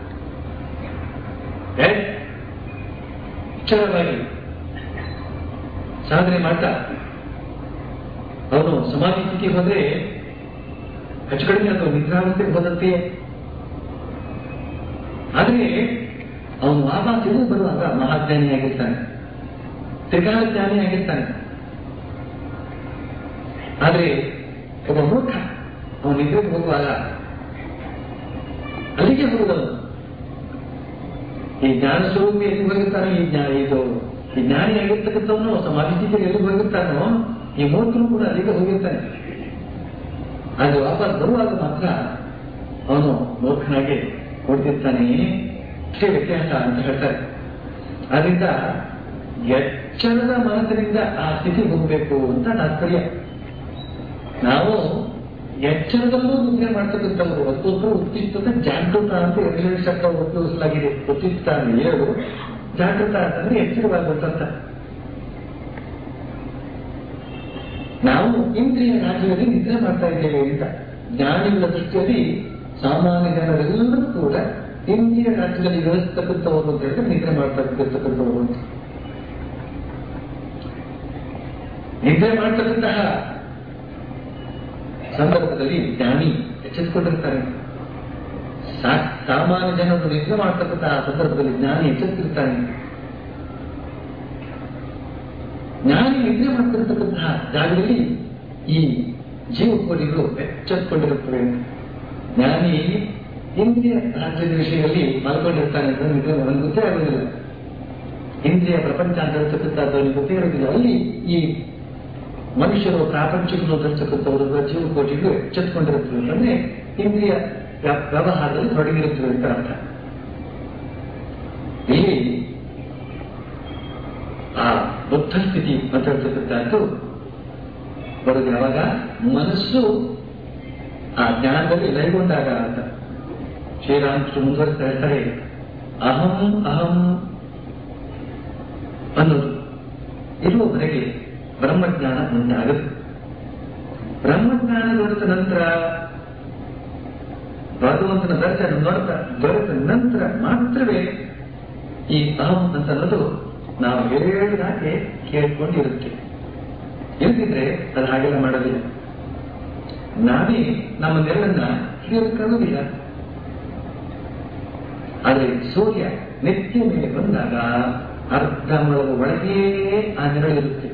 Speaker 2: ಎಚ್ಚರವಾಗಿ ಸಾಧನೆ ಮಾಡ್ತಾ ಅವನು ಸಮಾಧಿ ಸ್ಥಿತಿಗೆ ಹೋದ್ರೆ ಹೆಚ್ಚು ಕಡಿಮೆ ಅಥವಾ ನಿದ್ರಾವಸ್ಥೆಗೆ ಹೋದಂತೆ ಆದ್ರೆ ಅವನು ವಾಪಸ್ ತಿಳಿದು ಬರುವಾಗ ಮಹಾಜ್ಞಾನಿಯಾಗಿರ್ತಾನೆ ತ್ರಿಕಾಲ ಜ್ಞಾನಿಯಾಗಿರ್ತಾನೆ ಆದ್ರೆ ಒಬ್ಬ ಮೂರ್ಖ ಅವನು ನಿದ್ರೆಗೆ ಹೋಗುವಾಗ ಅಲ್ಲಿಗೆ ಹೋಗುದವನು ಈ ಜ್ಞಾನ ಸ್ವರೂಪಿ ಎಲ್ಲಿ ಹೋಗಿರ್ತಾನೆ ಈ ಜ್ಞಾನ ಇದು ಈ ಜ್ಞಾನಿ ಆಗಿರ್ತಕ್ಕಂಥವನು ಸಮಾಧಿ ಸ್ಥಿತಿಗೆ ಎಲ್ಲಿ ಹೋಗಿರ್ತಾನೋ ಈ ಮೂರ್ಖನು ಕೂಡ ಅಲ್ಲಿಗೆ ಹೋಗಿರ್ತಾನೆ ಆದ್ರೆ ವಾಪಸ್ ಬರುವಾಗ ಮಾತ್ರ ಅವನು ಮೂರ್ಖನಾಗಿ ಕೊಡ್ತಿರ್ತಾನೆ ಇಷ್ಟೇ ವ್ಯತ್ಯಾಸ ಅಂತ ಹೇಳ್ತಾರೆ ಆದ್ರಿಂದ ಎಚ್ಚರದ ಮನಸ್ಸಿನಿಂದ ಆ ಸ್ಥಿತಿಗೆ ಹೋಗಬೇಕು ಅಂತ ತಾತ್ಪರ್ಯ ನಾವು ಎಚ್ಚರದಲ್ಲೂ ನಿದ್ರೆ ಮಾಡ್ತಕ್ಕಂಥವ್ರು ಒಬ್ಬೊಬ್ಬರು ಉತ್ತಿಷ್ಟದ ಜಾಗೃತ ಅಂತ ಎರಡು ಶಬ್ದ ಉಪಯೋಗಿಸಲಾಗಿದೆ ಉತ್ತಿಷ್ಟ ಅಂದ್ರೆ ಏಳು ಜಾಗೃತ ಅಂತಂದ್ರೆ ಎಚ್ಚರವಾಗುತ್ತಂತ ನಾವು ಇಂದ್ರಿಯ ರಾಜ್ಯದಲ್ಲಿ ನಿದ್ರೆ ಮಾಡ್ತಾ ಇದ್ದೇವೆ ಅಂತ ಜ್ಞಾನಿಗಳ ದೃಷ್ಟಿಯಲ್ಲಿ ಸಾಮಾನ್ಯ ಜನರೆಲ್ಲರೂ ಕೂಡ ಇಂದ್ರಿಯ ರಾಜ್ಯದಲ್ಲಿ ವ್ಯವಸ್ಥತಕ್ಕಂಥವ್ರು ಅಂತ ಹೇಳಿದ್ರೆ ನಿದ್ರೆ ಮಾಡ್ತಕ್ಕಂಥವ್ರು ಅಂತ ನಿದ್ರೆ ಮಾಡ್ತಕ್ಕಂತಹ ಸಂದರ್ಭದಲ್ಲಿ ಜ್ಞಾನಿ ಎಚ್ಚೆತ್ತುಕೊಂಡಿರ್ತಾನೆ ಸಾ- ಸಾಮಾನ್ಯ ಜನರು ನಿದ್ರೆ ಮಾಡ್ತಕ್ಕಂತಹ ಸಂದರ್ಭದಲ್ಲಿ ಜ್ಞಾನಿ ಎಚ್ಚೆತ್ತಿರ್ತಾನೆ ಜ್ಞಾನಿ ನಿದ್ರೆ ಮಾಡ್ತಿರ್ತಕ್ಕಂತಹ ಜಾಗದಲ್ಲಿ ಈ ಜೀವಕೋಟಿಗಳು ಎಚ್ಚೆತ್ತುಕೊಂಡಿರುತ್ತವೆ ಜ್ಞಾನಿ ಇಂದ್ರಿಯ ರಾಜ್ಯದ ವಿಷಯದಲ್ಲಿ ಮಲ್ಕೊಂಡಿರ್ತಾನೆ ಅಂತ ನಿದ್ರೆ ನನಗೆ ಗೊತ್ತೇ ಆಗುವುದಿಲ್ಲ ಇಂದ್ರಿಯ ಪ್ರಪಂಚ ಅಂತ ಹೇಳ್ತಕ್ಕಂಥದ್ದು ಅವನಿಗೆ ಗೊತ್ತೇ ಇರೋದಿಲ್ಲ ಅಲ್ಲಿ ಈ ಮನುಷ್ಯರು ಪ್ರಾಪಂಚಿಕರು ಧರಿಸತಕ್ಕಂಥವರು ಜೀವಕೋಟಿಗಳು ಎಚ್ಚೆತ್ತುಕೊಂಡಿರುತ್ತವೆ ಅಂತಂದ್ರೆ ಇಂದ್ರಿಯ ವ್ಯ- ವ್ಯವಹಾರದಲ್ಲಿ ತೊಡಗಿರುತ್ತವೆ ಅಂತ ಅರ್ಥ ಇಲ್ಲಿ ಆ ಬುದ್ಧ ಸ್ಥಿತಿ ಅಂತ ಹೇಳ್ತಕ್ಕಂಥದ್ದು ಬರೋದು ಯಾವಾಗ ಮನಸ್ಸು ಆ ಜ್ಞಾನದಲ್ಲಿ ಲಯಗೊಂಡಾಗ ಅಂತ ಶ್ರೀರಾಮಕೃಷ್ಣ ಮುಂದುವರಿಸ್ತಾ ಹೇಳ್ತಾರೆ ಅಹಂ ಅಹಂ ಅನ್ನೋದು ಇರುವವರೆಗೆ ಬ್ರಹ್ಮಜ್ಞಾನ ಉಂಟಾಗುತ್ತೆ ಬ್ರಹ್ಮಜ್ಞಾನ ದೊರೆತ ನಂತರ ಭಗವಂತನ ದರ್ಶನ ದೊರೆತ ದೊರೆತ ನಂತರ ಮಾತ್ರವೇ ಈ ಅಹಂ ಅಂತ ಅನ್ನೋದು ನಾವು ಹೇಳಿದಾಗೆ ಕೇಳ್ಕೊಂಡಿರುತ್ತೆ ಇಲ್ದಿದ್ರೆ ಅದು ಹಾಗೆಲ್ಲ ಮಾಡೋದಿಲ್ಲ ನಾವೇ ನಮ್ಮ ನೆರಳನ್ನ ಹಿಡಿಯೋದಕ್ಕಾಗೋದಿಲ್ಲ ಆದರೆ ಸೂರ್ಯ ನೆತ್ತಿಯ ಮೇಲೆ ಬಂದಾಗ ಅರ್ಧ ಮೊಳದ ಒಳಗೇ ಆ ನೆರಳಿರುತ್ತೆ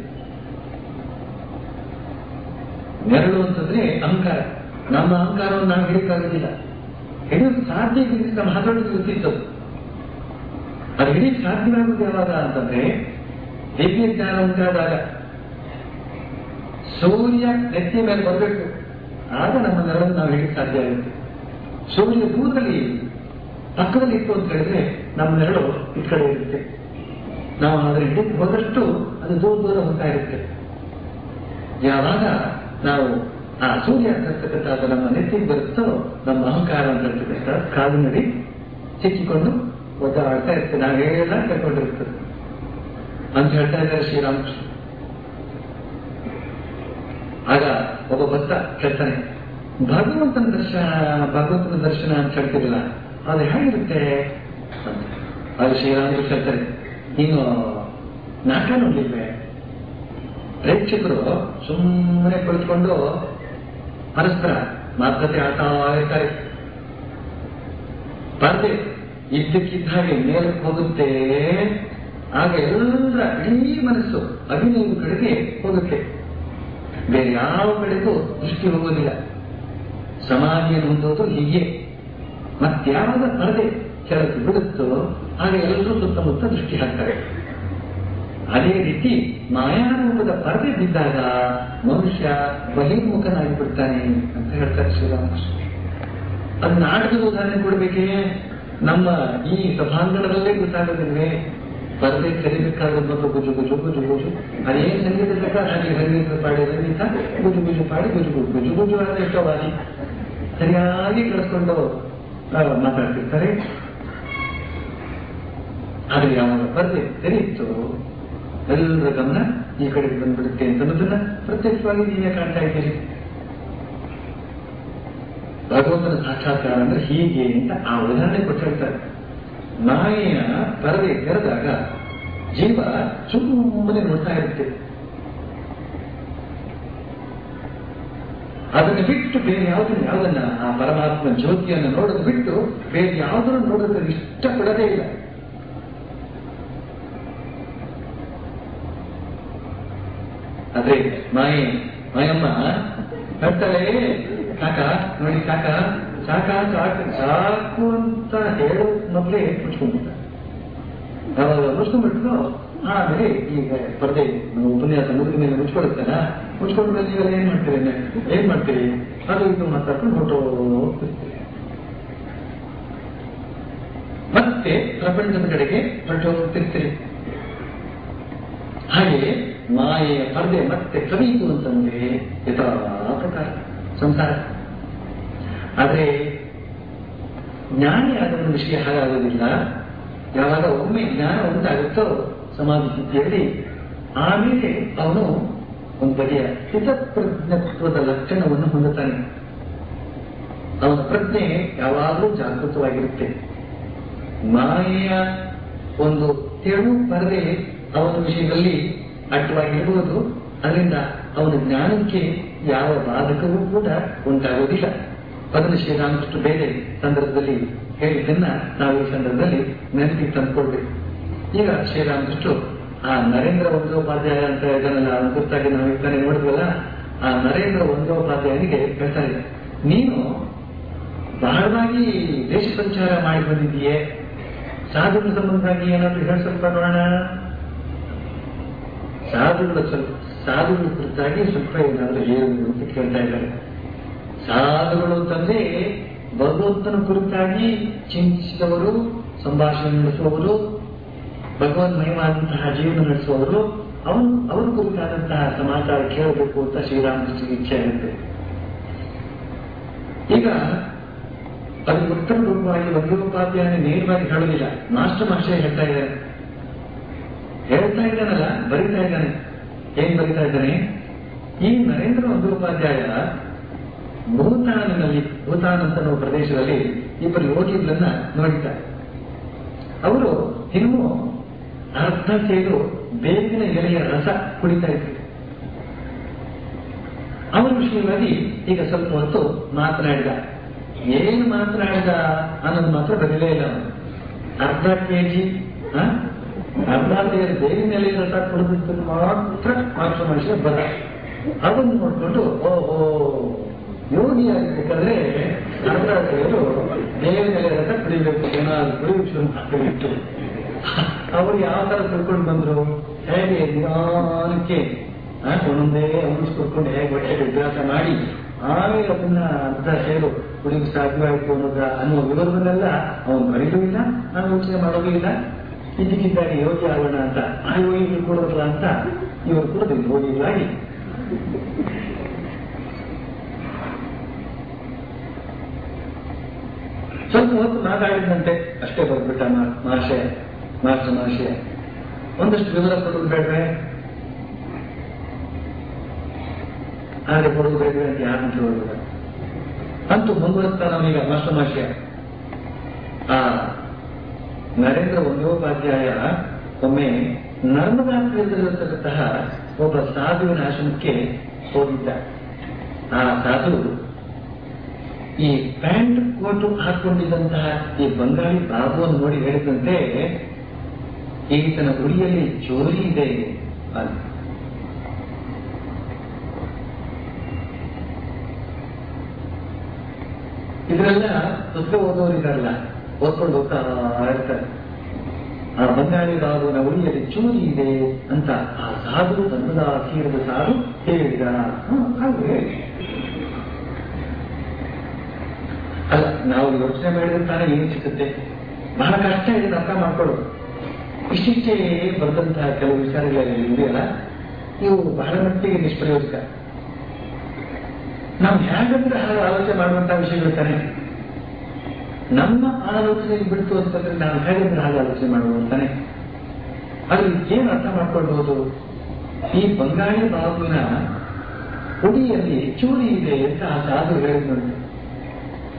Speaker 2: ನೆರಳು ಅಂತಂದ್ರೆ ಅಹಂಕಾರ ನಮ್ಮ ಅಹಂಕಾರವನ್ನು ನಾವು ಹಿಡಿಯಕ್ಕಾಗೋದಿಲ್ಲ ಹಿಡಿಯೋಕೆ ಸಾಧ್ಯ ಇದೆ ನಮ್ಮ ಹತೋಟಿಗೆ ಗೊತ್ತಿತ್ತು ಅದು ಹಿಡಿಯಕ್ಕೆ ಸಾಧ್ಯವಾಗುವುದು ಯಾವಾಗ ಅಂತಂದ್ರೆ ದಿವ್ಯ ಜ್ಞಾನ ಉಂಟಾದಾಗ ಸೂರ್ಯ ನೆತ್ತಿಯ ಮೇಲೆ ಬರಬೇಕು ಆಗ ನಮ್ಮ ನೆರಳನ್ನು ನಾವು ಹಿಡಿಯಕ್ಕೆ ಸಾಧ್ಯ ಆಗುತ್ತೆ ಸೂರ್ಯ ದೂರದಲ್ಲಿ ಪಕ್ಕದಲ್ಲಿ ಇತ್ತು ಅಂತ ಹೇಳಿದ್ರೆ ನಮ್ಮ ನೆರಳು ಈ ಕಡೆ ಇರುತ್ತೆ ನಾವು ಅದರ ಹಿಡಿದು ಹೋದಷ್ಟು ಅದು ದೂರ ದೂರ ಹೋಗ್ತಾ ಇರುತ್ತೆ ಯಾವಾಗ ನಾವು ಆ ಸೂರ್ಯ ಅಂತಕ್ಕಂಥ ನಮ್ಮ ನೆತ್ತಿಗೆ ಬರುತ್ತೋ ನಮ್ಮ ಅಹಂಕಾರ ಅಂತಕ್ಕಂಥ ಕಾಲಿನಲ್ಲಿ ಸಿಕ್ಕಿಕೊಂಡು ಒದ್ದಾಡ್ತಾ ಇರ್ತದೆ ನಾವು ಹೇಗೆಲ್ಲ ಕರ್ಕೊಂಡಿರ್ತದೆ ಅಂತ ಹೇಳ್ತಾ ಇದ್ದಾರೆ ಶ್ರೀರಾಮಕೃಷ್ಣ ಆಗ ಒಬ್ಬ ಭಕ್ತ ಹೇಳ್ತಾನೆ ಭಗವಂತನ ದರ್ಶನ ಭಗವಂತನ ದರ್ಶನ ಅಂತ ಹೇಳ್ತಿರಲಿಲ್ಲ ಅದು ಹೇಗಿರುತ್ತೆ ಅಂತ ಅದು ಶ್ರೀರಾಮಕೃಷ್ಣ ಹೇಳ್ತಾರೆ ನೀನು ನಾಟಕ ನೋಡ್ಲಿಲ್ವೇ ಪ್ರೇಕ್ಷಕರು ಸುಮ್ಮನೆ ಕುಳಿತುಕೊಂಡು ಪರಸ್ಪರ ಮಾತುಕತೆ ಆಡ್ತಾ ಇರ್ತಾರೆ ಪರದೆ ಇದ್ದಕ್ಕಿದ್ದ ಹಾಗೆ ಮೇಲಕ್ಕೆ ಹೋಗುತ್ತೆ ಆಗ ಎಲ್ಲರ ಇಡೀ ಮನಸ್ಸು ಅಭಿನಯದ ಕಡೆಗೆ ಹೋಗುತ್ತೆ ಬೇರೆ ಯಾವ ಕಡೆಗೂ ದೃಷ್ಟಿ ಹೋಗೋದಿಲ್ಲ ಸಮಾಧಿಯನ್ನು ಹೊಂದೋದು ಹೀಗೆ ಮತ್ಯಾವಾಗ ಪರದೆ ಕೆಳಗೆ ಬಿಡುತ್ತೋ ಆಗ ಎಲ್ಲರೂ ಸುತ್ತಮುತ್ತ ದೃಷ್ಟಿ ಹಾಕ್ತಾರೆ ಅದೇ ರೀತಿ ಮಾಯಾರೂಪದ ಪರದೆ ಬಿದ್ದಾಗ ಮನುಷ್ಯ ಬಹಿರ್ಮುಖನಾಗಿ ಬಿಡ್ತಾನೆ ಅಂತ ಹೇಳ್ತಾರೆ ಶ್ರೀರಾಮಕೃಷ್ಣ ಅದು ನಾಟಕದ ಉದಾಹರಣೆ ಕೊಡ್ಬೇಕೇ ನಮ್ಮ ಈ ಸಭಾಂಗಣದಲ್ಲೇ ಗೊತ್ತಾಗೋದಿಲ್ವೇ ಪರದೆ ಕರಿಬೇಕಾದ್ರೆ ಮೊದಲು ಗುಜು ಗುಜು ಗುಜು ಗುಜು ಅದೇನು ಸಂಗೀತ ಬೇಕಾ ಹಾಗೆ ಸಂಗೀತ ಪಾಡಿ ಸಂಗೀತ ಗುಜು ಗುಜು ಪಾಡಿ ಗುಜು ಗುಜು ಗುಜು ಗುಜು ಅಂದ್ರೆ ಎಷ್ಟೋ ಬಾರಿ ಸರಿಯಾಗಿ ಕಳಿಸ್ಕೊಂಡು ಮಾತಾಡ್ತಿರ್ತಾರೆ ಆದ್ರೆ ಯಾವಾಗ ಪರದೆ ತೆರೀತು ಎಲ್ಲರ ಗಮನ ಈ ಕಡೆ ಬಂದ್ಬಿಡುತ್ತೆ ಅಂತ ಅನ್ನೋದನ್ನ ಪ್ರತ್ಯಕ್ಷವಾಗಿ ನೀವೇ ಕಾಣ್ತಾ ಇದ್ದೀರಿ ಭಗವಂತನ ಸಾಕ್ಷಾತ್ಕಾರ ಅಂದ್ರೆ ಹೀಗೆ ಅಂತ ಆ ಉದಾಹರಣೆ ಕೊಟ್ಟು ಹೇಳ್ತಾರೆ ಮಾಯೆಯ ಪರದೆ ತೆರೆದಾಗ ಜೀವ ಸುಮ್ಮನೆ ನೋಡ್ತಾ ಇರುತ್ತೆ ಅದನ್ನು ಬಿಟ್ಟು ಬೇರೆ ಯಾವುದನ್ನು ಯಾವುದನ್ನ ಆ ಪರಮಾತ್ಮ ಜ್ಯೋತಿಯನ್ನು ನೋಡೋದು ಬಿಟ್ಟು ಬೇರೆ ಯಾವುದನ್ನು ನೋಡೋದಕ್ಕೆ ಇಷ್ಟಪಡದೇ ಇಲ್ಲ ಆದ್ರೆ ಮಾಯೆ ಮಾಯಮ್ಮ ಹೇಳ್ತಾಳೆ ಕಾಕ ನೋಡಿ ಕಾಕ ಸಾಕ ಸಾಕ ಸಾಕು ಅಂತ ಹೇಳೋ ಮೊದಲೇ ಮುಚ್ಕೊಂಡ್ಬಿಟ್ಟ ಅವಾಗ ಮುಚ್ಕೊಂಡ್ಬಿಟ್ಟು ಆಮೇಲೆ ಈಗ ಪರದೆ ನಾವು ಉಪನ್ಯಾಸ ಮುಗಿದ ಮೇಲೆ ಮುಚ್ಕೊಡುತ್ತಲ್ಲ ಮುಚ್ಕೊಂಡ ಮೇಲೆ ನೀವೆಲ್ಲ ಏನ್ ಮಾಡ್ತೀರಿ ಏನ್ ಮಾಡ್ತೀರಿ ಅದು ಇದು ಮಾತಾಡ್ಕೊಂಡು ಹೊರಟು ಹೋಗ್ತಿರ್ತೀರಿ ಮತ್ತೆ ಪ್ರಪಂಚದ ಕಡೆಗೆ ಹೊರಟು ಹೋಗ್ತಿರ್ತೀರಿ ಹಾಗೆ ಮಾಯೆಯ ಪರದೆ ಮತ್ತೆ ಕವಿಯಿತು ಅಂತಂದ್ರೆ ಯಥಾ ಪ್ರಕಾರ ಸಂಸಾರ ಆದ್ರೆ ಜ್ಞಾನಿ ಆದ ಒಂದು ವಿಷಯ ಹಾಗಾಗೋದಿಲ್ಲ ಯಾವಾಗ ಒಮ್ಮೆ ಜ್ಞಾನ ಉಂಟಾಗುತ್ತೋ ಸಮಾಧಿ ಸ್ಥಿತಿಯಲ್ಲಿ ಆಮೇಲೆ ಅವನು ಒಂದು ಬಗೆಯ ಹಿತಪ್ರಜ್ಞತ್ವದ ಲಕ್ಷಣವನ್ನು ಹೊಂದುತ್ತಾನೆ ಅವನ ಪ್ರಜ್ಞೆ ಯಾವಾಗಲೂ ಜಾಗೃತವಾಗಿರುತ್ತೆ ಮಾಯೆಯ ಒಂದು ತೆಳು ಪರದೆ ಅವನ ವಿಷಯದಲ್ಲಿ ಅಡ್ಡವಾಗಿರಬಹುದು ಅದರಿಂದ ಅವನ ಜ್ಞಾನಕ್ಕೆ ಯಾವ ಬಾಧಕವೂ ಕೂಡ ಉಂಟಾಗುವುದಿಲ್ಲ ಅದನ್ನು ಶ್ರೀರಾಮಕೃಷ್ಣ ಬೇರೆ ಸಂದರ್ಭದಲ್ಲಿ ಹೇಳಿದ್ದನ್ನ ನಾವು ಈ ಸಂದರ್ಭದಲ್ಲಿ ನೆನಪಿಗೆ ತಂದುಕೊಳ್ಬೇಕು ಈಗ ಶ್ರೀರಾಮಕೃಷ್ಣ ಆ ನರೇಂದ್ರ ವಂದೋಪಾಧ್ಯಾಯ ಅಂತ ಇದನ್ನೆಲ್ಲ ಅವನ ಕುರಿತಾಗಿ ನಾವು ಇದ್ದಾನೆ ನೋಡಿದ್ವಲ್ಲ ಆ ನರೇಂದ್ರ ವಂದೋಪಾಧ್ಯಾಯನಿಗೆ ಹೇಳ್ತಾರೆ ನೀನು ಬಹಳವಾಗಿ ದೇಶ ಸಂಚಾರ ಮಾಡಿ ಬಂದಿದ್ದೀಯೇ ಸಾಧುಗಳ ಸಂಬಂಧವಾಗಿ ಏನಾದ್ರು ಹೇಳಿ ಸ್ವಲ್ಪ ನೋಡೋಣ ಸಾಧುಗಳ ಸ್ವಲ್ಪ ಸಾಧುಗಳ ಕುರಿತಾಗಿ ಸ್ವಲ್ಪ ಏನಾದ್ರು ಹೇಳು ಅಂತ ಕೇಳ್ತಾ ಇದ್ದಾರೆ ಸಾಧುಗಳು ಅಂತಂದ್ರೆ ಭಗವಂತನ ಕುರಿತಾಗಿ ಚಿಂತಿಸಿದವರು ಸಂಭಾಷಣೆ ನಡೆಸುವವರು ಭಗವನ್ ಮಹಿಮಾದಂತಹ ಜೀವನ ನಡೆಸುವವರು ಅವನು ಅವರ ಕುರಿತಾದಂತಹ ಸಮಾಚಾರ ಕೇಳಬೇಕು ಅಂತ ಶ್ರೀರಾಮಕೃಷ್ಣಗೆ ಇಚ್ಛೆ ಆಗುತ್ತೆ ಈಗ ಅದು ಉತ್ತರ ರೂಪವಾಗಿ ಬಂದೋಪಾಧ್ಯಾಯನ ನೇರವಾಗಿ ಹೇಳೋದಿಲ್ಲ ಮಾಸ್ಟರ್ ಮಾಸ್ಟರ್ ಹೇಳ್ತಾ ಇದ್ದಾರೆ ಹೇಳ್ತಾ ಇದ್ದಾನಲ್ಲ ಬರಿತಾ ಇದ್ದಾನೆ ಏನ್ ಬರಿತಾ ಇದ್ದಾನೆ ಈ ನರೇಂದ್ರ ಬಂದೋಪಾಧ್ಯಾಯ ಭೂತಾನಿನಲ್ಲಿ ಭೂತಾನ್ ಅಂತ ಅನ್ನೋ ಪ್ರದೇಶದಲ್ಲಿ ಇಬ್ಬರು ಯೋಗಿಗಳನ್ನ ನೋಡಿದ್ದಾರೆ ಅವರು ಇನ್ನು ಅರ್ಧ ಸೇರು ಬೇವಿನ ಎಲೆಯ ರಸ ಕುಡಿತಾ ಇದ್ರು ಅವರ ವಿಷಯವಾಗಿ ಈಗ ಸ್ವಲ್ಪ ಹೊತ್ತು ಮಾತನಾಡಿದ ಏನು ಮಾತನಾಡಿದ ಅನ್ನೋದು ಮಾತ್ರ ಬರಲೇ ಇಲ್ಲ ಅವನು ಅರ್ಧ ಕೆಜಿ ಅರ್ಧ ಸೇರು ಬೇವಿನ ಎಲೆಯ ರಸ ಕುಡಿದಿದ್ದು ಮಾತ್ರ ಮಾತ್ರ ಮನುಷ್ಯ ಬರ ಅದನ್ನು ನೋಡ್ಕೊಂಡು ಓಹೋ ಯೋಗಿ ಆಗಬೇಕಾದ್ರೆ ಅರ್ಧ ಸೇರು ಬೇವಿನ ಎಲೆ ರಸ ಕುಡಿಬೇಕು ಏನಾದ್ರು ಕುಡಿಯುವ ಶುರು ಮಾಡ್ಕೊಂಡಿತ್ತು ಅವರು ಯಾವ ತರ ತಿಳ್ಕೊಂಡು ಬಂದ್ರು ಹೇಗೆ ನಿಧಾನಕ್ಕೆ ಆ, ಒಂದೊಂದೇ ಅಂಗಿಸ್ಕೊಡ್ಕೊಂಡು ಹೇಗೆ ಹೊಟ್ಟೆ ಅಭ್ಯಾಸ ಮಾಡಿ ಆಮೇಲೆ ಅದನ್ನ ಅರ್ಧ ಸೇರು ಕುಡಿಯಲು ಸಾಧ್ಯವಾಯಿತು ಅನ್ನೋದ ಅನ್ನುವ ವಿವರವನ್ನೆಲ್ಲ ಅವನು ಬರೀಲೂ ಇಲ್ಲ ನಾನು ಯೋಚನೆ ಮಾಡೋದು ಇಲ್ಲ ಇದ್ದಕ್ಕಿದ್ದಾಗಿ ಯೋಗಿ ಆಗೋಣ ಅಂತ ಆ ಯೋಗಿಗಳು ಕೊಡೋದಿಲ್ಲ ಅಂತ ಇವರು ಕೂಡ ಯೋಗಿಗಳಾಗಿ ಸ್ವಲ್ಪ ಹೊತ್ತು ಮಾತಾಡಿದಂತೆ ಅಷ್ಟೇ ಬರ್ಬಿಟ್ಟ ಮಾ- ಮಹಾಶಯ ಮಾಸ್ಟರ್ ಮಹಾಶಯ ಒಂದಷ್ಟು ವಿವರ ಕೊಡೋದು ಬೇಡವೆ ಹಾಗೆ ಕೊಡೋದು ಬೇಡವೆ ಅಂತ ಯಾರನ್ನು ಕೇಳೋದಿಲ್ಲ ಅಂತೂ ಮುಂದುವರಿಸ್ತಾ ನಾವೀಗ ಮಾಸ್ಟರ್ ಮಹಾಶಯ ಆ ನರೇಂದ್ರ ವಂದೋಪಾಧ್ಯಾಯ ಒಮ್ಮೆ ನರ್ಮದಾ ತೀರದಲ್ಲಿರತಕ್ಕಂತಹ ಒಬ್ಬ ಸಾಧುವಿನ ಆಶ್ರಮಕ್ಕೆ ಹೋಗಿದ್ದ ಆ ಸಾಧು ಈ ಪ್ಯಾಂಟ್ ಕೋಟು ಹಾಕೊಂಡಿದ್ದಂತಹ ಈ ಬಂಗಾಳಿ ಬಾಬುವನ್ನು ನೋಡಿ ಹೇಳಿದಂತೆ ಈತನ ಗುಡಿಯಲ್ಲಿ ಚೋರಿ ಇದೆ ಅಂತ ಇದರೆಲ್ಲ ಪುಸ್ತಕ ಓದೋರಿದಾರಲ್ಲ ಓದ್ಕೊಂಡು ಹೋಗ್ತಾ ಇರ್ತಾರೆ ಆ ಬಂಗಾಳಿ ಬಾಬುನ ಉಳಿಯಲ್ಲಿ ಚೂರಿ ಇದೆ ಅಂತ ಆ ಸಾಧು ಧರ್ಮದ ತೀರದ ಸಾಧು ಹೇಳಿದ ಹ್ಮ್, ಹಾಗೆ ಹೇಳಿ. ಅಲ್ಲ ನಾವು ಯೋಚನೆ ಮಾಡಿದ್ರೆ ತಾನೇ ಏನು ಸಿಗುತ್ತೆ ಬಹಳ ಕಷ್ಟ ಇದೆ ಅರ್ಥ ಮಾಡ್ಕೊಳ್ಳೋದು ಇಷ್ಟಿಷ್ಟೇ ಬರೆದಂತಹ ಕೆಲವು ವಿಚಾರಗಳಲ್ಲಿ ಇದೆಯಲ್ಲ ಇವು ಬಹಳ ಮಟ್ಟಿಗೆ ನಿಷ್ಪ್ರಯೋಜಕ ನಾವು ಹೇಗಂದ್ರೆ ಹಾಗೆ ಆಲೋಚನೆ ಮಾಡುವಂತಹ ವಿಷಯಗಳು ತಾನೆ ನಮ್ಮ ಆಲೋಚನೆ ಬಿಡ್ತು ಅಂತಂದ್ರೆ ನಾವು ಹೇಗಂದ್ರೆ ಹಾಗೆ ಆಲೋಚನೆ ಮಾಡುವುದು ತಾನೆ ಆದ್ರೆ ಏನು ಅರ್ಥ ಮಾಡ್ಕೊಳ್ಬಹುದು ಈ ಬಂಗಾಳಿ ಬಾಬುವಿನ ಹುಡಿಯಲ್ಲಿ ಚೂರಿ ಇದೆ ಅಂತ ಆ ಸಾಧು ಹೇಳಿದ್ ನೋಡಿ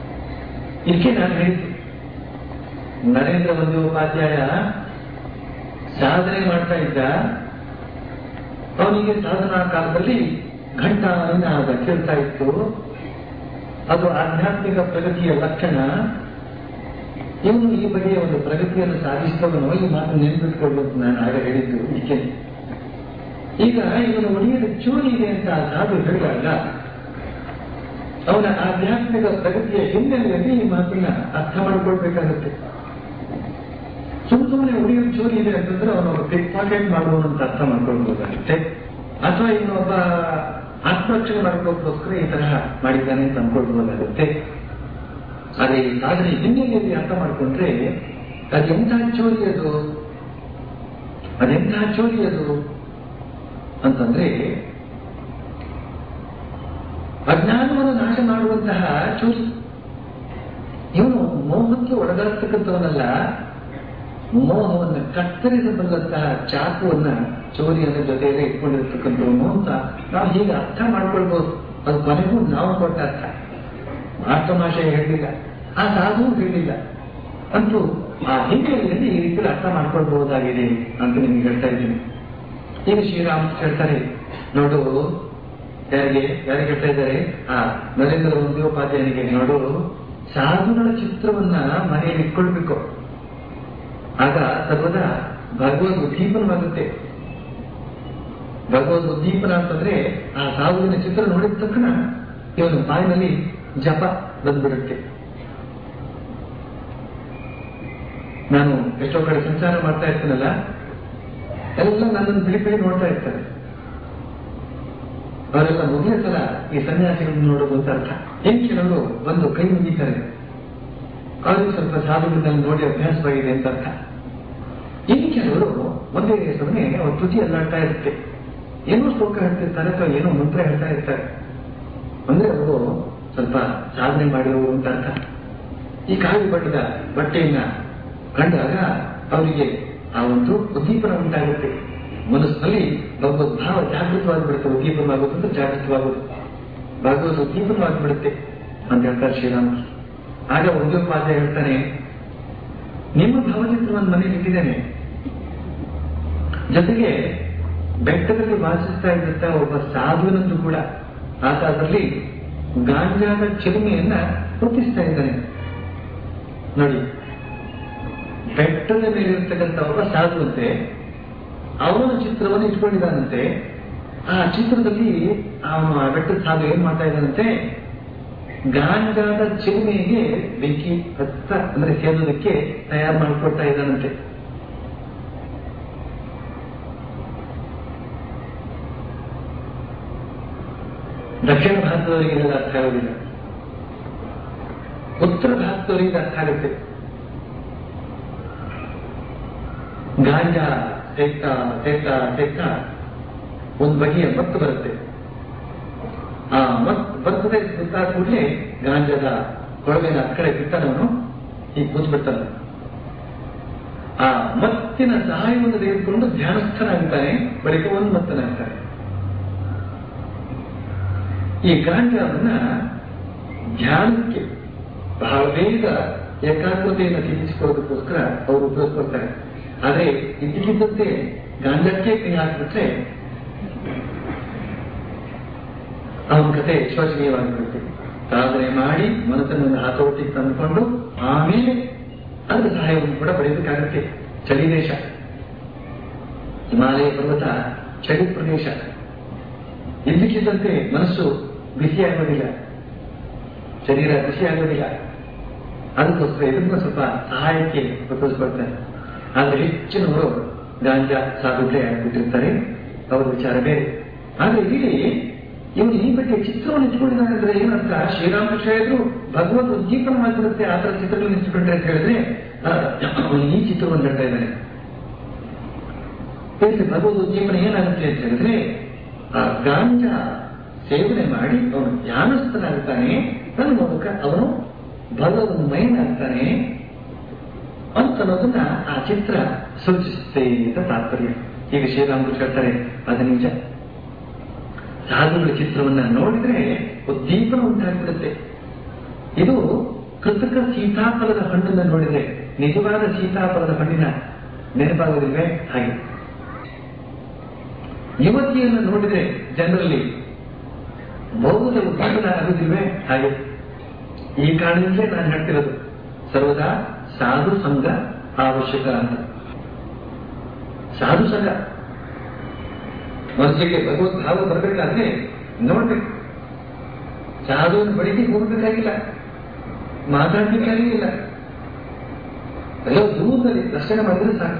Speaker 2: ಇದಕ್ಕೆ ನಾನು ಹೇಳಿದ್ದು ನರೇಂದ್ರ ಬಂದೋಪಾಧ್ಯಾಯ ಸಾಧನೆ ಮಾಡ್ತಾ ಇದ್ದ ಅವನಿಗೆ ಸಾಧನಾ ಕಾಲದಲ್ಲಿ ಘಂಟ ನಿನಾದ ಕೇಳ್ತಾ ಇತ್ತು ಅದು ಆಧ್ಯಾತ್ಮಿಕ ಪ್ರಗತಿಯ ಲಕ್ಷಣ ಇವನು ಈ ಬಗೆಯ ಒಂದು ಪ್ರಗತಿಯನ್ನು ಸಾಧಿಸಿದವನು ಈ ಮಾತು ನೆನ್ಪಿಟ್ಕೊಳ್ಳೋದು ನಾನು ಆಗ ಹೇಳಿದ್ದು ಇದಕ್ಕೆ ಈಗ ಇವನು ಒಡೆಯದ ಚೂರಿ ಇದೆ ಅಂತ ಆ ಸಾಧು ಹೇಳಿದಾಗ ಅವನ ಆಧ್ಯಾತ್ಮಿಕ ಪ್ರಗತಿಯ ಹಿನ್ನೆಲೆಯಲ್ಲಿ ಈ ಮಾತನ್ನ ಅರ್ಥ ಮಾಡಿಕೊಳ್ಬೇಕಾಗುತ್ತೆ ಸುಮ್ ಸುಮ್ಮನೆ ಉಳಿಯೋದು ಚೋರಿ ಇದೆ ಅಂತಂದ್ರೆ ಅವನು ಪಿಕ್ ಪಾಕೆಟ್ ಮಾಡುವನು ಅಂತ ಅರ್ಥ ಮಾಡ್ಕೊಳ್ಬಹುದಾಗುತ್ತೆ ಅಥವಾ ಇನ್ನೊಬ್ಬ ಆತ್ಮರಕ್ಷಣೆ ಮಾಡ್ಕೊಳ್ಳೋದಕ್ಕೋಸ್ಕರ ಈ ತರಹ ಮಾಡಿದ್ದಾನೆ ಅಂತ ಅನ್ಕೊಳ್ಬಹುದಾಗುತ್ತೆ ಅದೇ ಈ ಸಾಧನೆ ಹಿನ್ನೆಲೆಯಲ್ಲಿ ಅರ್ಥ ಮಾಡಿಕೊಂಡ್ರೆ ಅದೆಂತಹ ಚೋರಿ ಅದು ಅದೆಂತಹ ಚೋರಿ ಅದು ಅಂತಂದ್ರೆ ಅಜ್ಞಾನವನ್ನು ನಾಶ ಮಾಡುವಂತಹ ಚೋರಿ ಇವನು ಮೋಹಕ್ಕೆ ಒಳಗಾಗ್ತಕ್ಕಂಥವನಲ್ಲ ಮೋಹವನ್ನು ಕತ್ತರಿಸಬಲ್ಲಂತಹ ಚಾಕುವನ್ನ ಚೋರಿಯನ್ನ ಜೊತೆಯಲ್ಲೇ ಇಟ್ಕೊಂಡಿರ್ತಕ್ಕಂಥವನು ಅಂತ ನಾವು ಹೀಗೆ ಅರ್ಥ ಮಾಡ್ಕೊಳ್ಬಹುದು ಅದು ಕೊನೆಗೂ ನಾವು ಕೊಟ್ಟ ಅರ್ಥ ಮಾತಮಾಶಯ ಹೇಳಿಲ್ಲ ಆ ಸಾಧು ಹೇಳಿಲ್ಲ ಅಂತೂ ಆ ಹಿನ್ನೆಲೆಯಲ್ಲಿ ಈ ರೀತಿ ಅರ್ಥ ಮಾಡ್ಕೊಳ್ಬಹುದಾಗಿದೆ ಅಂತ ನಿಮ್ಗೆ ಹೇಳ್ತಾ ಇದ್ದೀನಿ ಈಗ ಶ್ರೀರಾಮ್ ಹೇಳ್ತಾರೆ ನೋಡು ಯಾರಿಗೆ ಯಾರಿಗೆ ಹೇಳ್ತಾ ಇದ್ದಾರೆ ಆ ನರೇಂದ್ರ ಬಂದೋಪಾಧ್ಯಾಯನಿಗೆ ನೋಡು ಸಾಧುಗಳ ಚಿತ್ರವನ್ನ ಮನೆಯಲ್ಲಿ ಇಟ್ಕೊಳ್ಬೇಕು ಆಗ ಸರ್ವದಾ ಭಗವದ್ ಉದ್ದೀಪನವಾಗುತ್ತೆ ಭಗವದ್ ಉದ್ದೀಪನ ಅಂತಂದ್ರೆ ಆ ಸಾಧುವಿನ ಚಿತ್ರ ನೋಡಿದ ತಕ್ಷಣ ಇವನು ಬಾಯಿನಲ್ಲಿ ಜಪ ಬಂದ್ಬಿಡುತ್ತೆ ನಾನು ಎಷ್ಟೋ ಕಡೆ ಸಂಚಾರ ಮಾಡ್ತಾ ಇರ್ತೀನಲ್ಲ ಎಲ್ಲ ನನ್ನನ್ನು ಬಿಡಿ ಬಿಡಿ ನೋಡ್ತಾ ಇರ್ತಾರೆ ಅವರೆಲ್ಲ ಮೊದಲೇ ಸಲ ಈ ಸನ್ಯಾಸಿಗಳನ್ನು ನೋಡೋದು ಅಂತ ಅರ್ಥ ಏನ್ ಕೆಲವರು ಬಂದು ಕೈ ಮುಗಿತಾರೆ ಅವ್ರಿಗೆ ಸ್ವಲ್ಪ ಸಾಧುಗಳನ್ನೆಲ್ಲ ನೋಡಿ ಅಭ್ಯಾಸವಾಗಿದೆ ಅಂತ ಅರ್ಥ ಇನ್ನು ಕೆಲವರು ಒಂದೇ ಸಮಯ ಅವ್ರ ತುಟಿ ಅಲ್ಲಾಡ್ತಾ ಇರುತ್ತೆ ಏನೋ ಶ್ಲೋಕ ಹೇಳ್ತಿರ್ತಾರೆ ಅಥವಾ ಏನೋ ಮಂತ್ರ ಹೇಳ್ತಾ ಇರ್ತಾರೆ ಅಂದ್ರೆ ಅವರು ಸ್ವಲ್ಪ ಸಾಧನೆ ಮಾಡಿರೋರು ಅಂತ ಅರ್ಥ ಈ ಕಾವಿ ಬಣ್ಣದ ಬಟ್ಟೆಯನ್ನ ಕಂಡಾಗ ಅವರಿಗೆ ಆ ಒಂದು ಉದ್ದೀಪನ ಉಂಟಾಗುತ್ತೆ ಮನಸ್ಸಿನಲ್ಲಿ ಭಗವದ್ ಭಾವ ಜಾಗೃತವಾಗಿಬಿಡುತ್ತೆ ಉದ್ದೀಪನವಾಗೋದು ಅಂದ್ರೆ ಜಾಗೃತವಾಗೋದು ಭಗವದ್ ಉದ್ದೀಪನವಾಗಿಬಿಡುತ್ತೆ ಅಂತ ಹೇಳ್ತಾರೆ ಶ್ರೀರಾಮ ಆಗ ಉದ್ಯೋಪಾಧ್ಯಾಯ ಹೇಳ್ತಾನೆ ನಿಮ್ಮ ಭಾವಚಿತ್ರವನ್ನು ಮನೆಯಲ್ಲಿ ಇಟ್ಟಿದ್ದೇನೆ ಜೊತೆಗೆ ಬೆಟ್ಟದಲ್ಲಿ ವಾಸಿಸ್ತಾ ಇದ್ದಂತ ಒಬ್ಬ ಸಾಧುವಿನಂದು ಕೂಡ ಆತ ಅದರಲ್ಲಿ ಗಾಂಜಾದ ಚಿಲುಮೆಯನ್ನ ರೂಪಿಸ್ತಾ ಇದ್ದಾನೆ ನೋಡಿ ಬೆಟ್ಟದ ಮೇಲೆ ಇರ್ತಕ್ಕಂಥ ಒಬ್ಬ ಸಾಧುವಂತೆ ಅವನ ಚಿತ್ರವನ್ನು ಇಟ್ಕೊಂಡಿದ್ದಾನಂತೆ ಆ ಚಿತ್ರದಲ್ಲಿ ಅವನು ಆ ಬೆಟ್ಟದ ಸಾಧು ಏನ್ ಮಾಡ್ತಾ ಇದ್ದಾನಂತೆ ಗಾಂಜಾದ ಚಿಲುಮೆಗೆ ಬೆಂಕಿ ಹತ್ತ ಅಂದ್ರೆ ಸೇರೋದಕ್ಕೆ ತಯಾರು ಮಾಡಿಕೊಡ್ತಾ ಇದ್ದಾನಂತೆ ದಕ್ಷಿಣ ಭಾರತದವರಿಗೆ ಇದೆಲ್ಲ ಅರ್ಥ ಆಗೋದಿಲ್ಲ ಉತ್ತರ ಭಾರತದವರಿಗೆ ಅರ್ಥ ಆಗುತ್ತೆ ಗಾಂಜಾ ಸೇಕ್ತಾ ಸೇಕ್ತಾ ಸೇಕ್ತಾ ಒಂದು ಬಗೆಯ ಮತ್ತು ಬರುತ್ತೆ ಆ ಮತ್ ಬರ್ತದೆ ಗೊತ್ತಾ ಕೂಡಲೇ ಗಾಂಜಾದ ಕೊಳವೆನ ಆ ಕಡೆ ಬಿಟ್ಟನವನು ಈಗ ಕೂತ್ಬಿಡ್ತಾನೆ ಆ ಮತ್ತಿನ ಸಹಾಯವನ್ನು ತೆಗೆದುಕೊಂಡು ಧ್ಯಾನಸ್ಥನಾಗ್ತಾನೆ ಬಳಿಕ ಒಂದು ಮತ್ತನಾಗ್ತಾನೆ ಈ ಗಾಂಜಾವನ್ನ ಧ್ಯಾನಕ್ಕೆ ಬಹಳ ಬೇಗ ಏಕಾಗ್ರತೆಯನ್ನು ಸಿದ್ಧಿಸಿಕೊಳ್ಳೋದಕ್ಕೋಸ್ಕರ ಅವರು ಉಪಯೋಗಿಸ್ಕೊಳ್ತಾರೆ ಆದ್ರೆ ಇದ್ದಕ್ಕಿದ್ದಂತೆ ಗಾಂಜಾಕ್ಕೆ ಕೈ ಹಾಕ್ಬಿಟ್ರೆ ಅವನ ಕತೆ ಶೋಚನೀಯವಾಗಿರುತ್ತೆ ಸಾಧನೆ ಮಾಡಿ ಮನಸ್ಸನ್ನು ಹತೋಟಿಗೆ ತಂದುಕೊಂಡು ಆಮೇಲೆ ಅದರ ಸಹಾಯವನ್ನು ಕೂಡ ಪಡೆಯಬೇಕಾಗುತ್ತೆ ಚಳಿ ದೇಶ ಹಿಮಾಲಯ ಪರ್ವತ ಚಳಿ ಪ್ರದೇಶ ಇದ್ದಕ್ಕಿದ್ದಂತೆ ಮನಸ್ಸು ಬಿಸಿಯಾಗೋದಿಲ್ಲ ಶರೀರ ಬಿಸಿಯಾಗೋದಿಲ್ಲ ಅದಕ್ಕೋಸ್ಕರ ಇದನ್ನ ಸ್ವಲ್ಪ ಸಹಾಯಕ್ಕೆ ಉಪಯೋಗಿಸ್ಕೊಳ್ತಾರೆ ಆದ್ರೆ ಹೆಚ್ಚಿನವರು ಗಾಂಜಾ ಸಾಗುದ್ರೆ ಆಗ್ಬಿಟ್ಟಿರ್ತಾರೆ ಅವರ ವಿಚಾರ ಬೇರೆ ಆದ್ರೆ ಇಲ್ಲಿ ಇವನು ಈ ಬಗ್ಗೆ ಚಿತ್ರವನ್ನು ಇಟ್ಕೊಂಡಿದ್ದಾನೆ ಅಂದ್ರೆ ಏನಂತ ಶ್ರೀರಾಮಕೃಷ್ಣ ಹೇಳಿದ್ರು ಭಗವದ್ ಉದ್ದೀಪನ ಮಾಡಿರುತ್ತೆ ಆ ತರ ಚಿತ್ರಗಳನ್ನು ಇಟ್ಕೊಂಡ್ರೆ ಅಂತ ಹೇಳಿದ್ರೆ ಆ, ಅವನು ಈ ಚಿತ್ರವನ್ನು ಹೇಳ್ತಾ ಇದ್ದಾನೆ ಇಲ್ಲಿ ಭಗವದ್ ಉದ್ದೀಪನ ಏನಾಗುತ್ತೆ ಅಂತ ಹೇಳಿದ್ರೆ ಆ ಗಾಂಜಾ ಸೇವನೆ ಮಾಡಿ ಅವನು ಧ್ಯಾನಸ್ಥನಾಗ್ತಾನೆ ತನ್ನ ಮೂಲಕ ಅವನು ಭಗವನ್ಮಯನಾಗ್ತಾನೆ ಅಂತ ಅನ್ನೋದನ್ನ ಆ ಚಿತ್ರ ಸೂಚಿಸುತ್ತೆ ಅಂತ ತಾತ್ಪರ್ಯ ಈಗ ಶ್ರೀರಾಮಕೃಷ್ಣ ಹೇಳ್ತಾರೆ ಅದು ನಿಜ ಸಾಧುಗಳ ಚಿತ್ರವನ್ನ ನೋಡಿದ್ರೆ ಉದ್ದೀಪನ ಉಂಟಾಗ್ಬಿಡುತ್ತೆ ಇದು ಕೃತಕ ಸೀತಾಫಲದ ಹಣ್ಣನ್ನು ನೋಡಿದ್ರೆ ನಿಜವಾದ ಸೀತಾಫಲದ ಹಣ್ಣಿನ ನೆನಪಾಗುವುದಿಲ್ವೇ ಹಾಗೆ ಯುವತಿಯನ್ನು ನೋಡಿದ್ರೆ ಜನರಲ್ಲಿ ಮೌನದ ಉದ್ಘಾಟನ ಆಗುತ್ತಿಲ್ವೇ ಹಾಗೆ ಈ ಕಾರಣದಿಂದಲೇ ನಾನು ಹೇಳ್ತಿರೋದು ಸರ್ವದಾ ಸಾಧು ಸಂಘ ಅವಶ್ಯಕ ಅಂತ ಸಾಧು ಸಂಘ ಮನಸ್ಸಿಗೆ ಭಗವದ್ ಭಾವ ಬರಬೇಕಾದ್ರೆ ನೋಡ್ಬೇಕು ಸಾಧುವಿನ ಬಳಿಗೆ ಹೋಗ್ಬೇಕಾಗಿಲ್ಲ ಮಾತಾಡ್ಬೇಕಾಗಿಲ್ಲ ಎಲ್ಲೋ ದೂರದಲ್ಲಿ ದರ್ಶನ ಮಾಡಿದ್ರೆ ಸಾಕು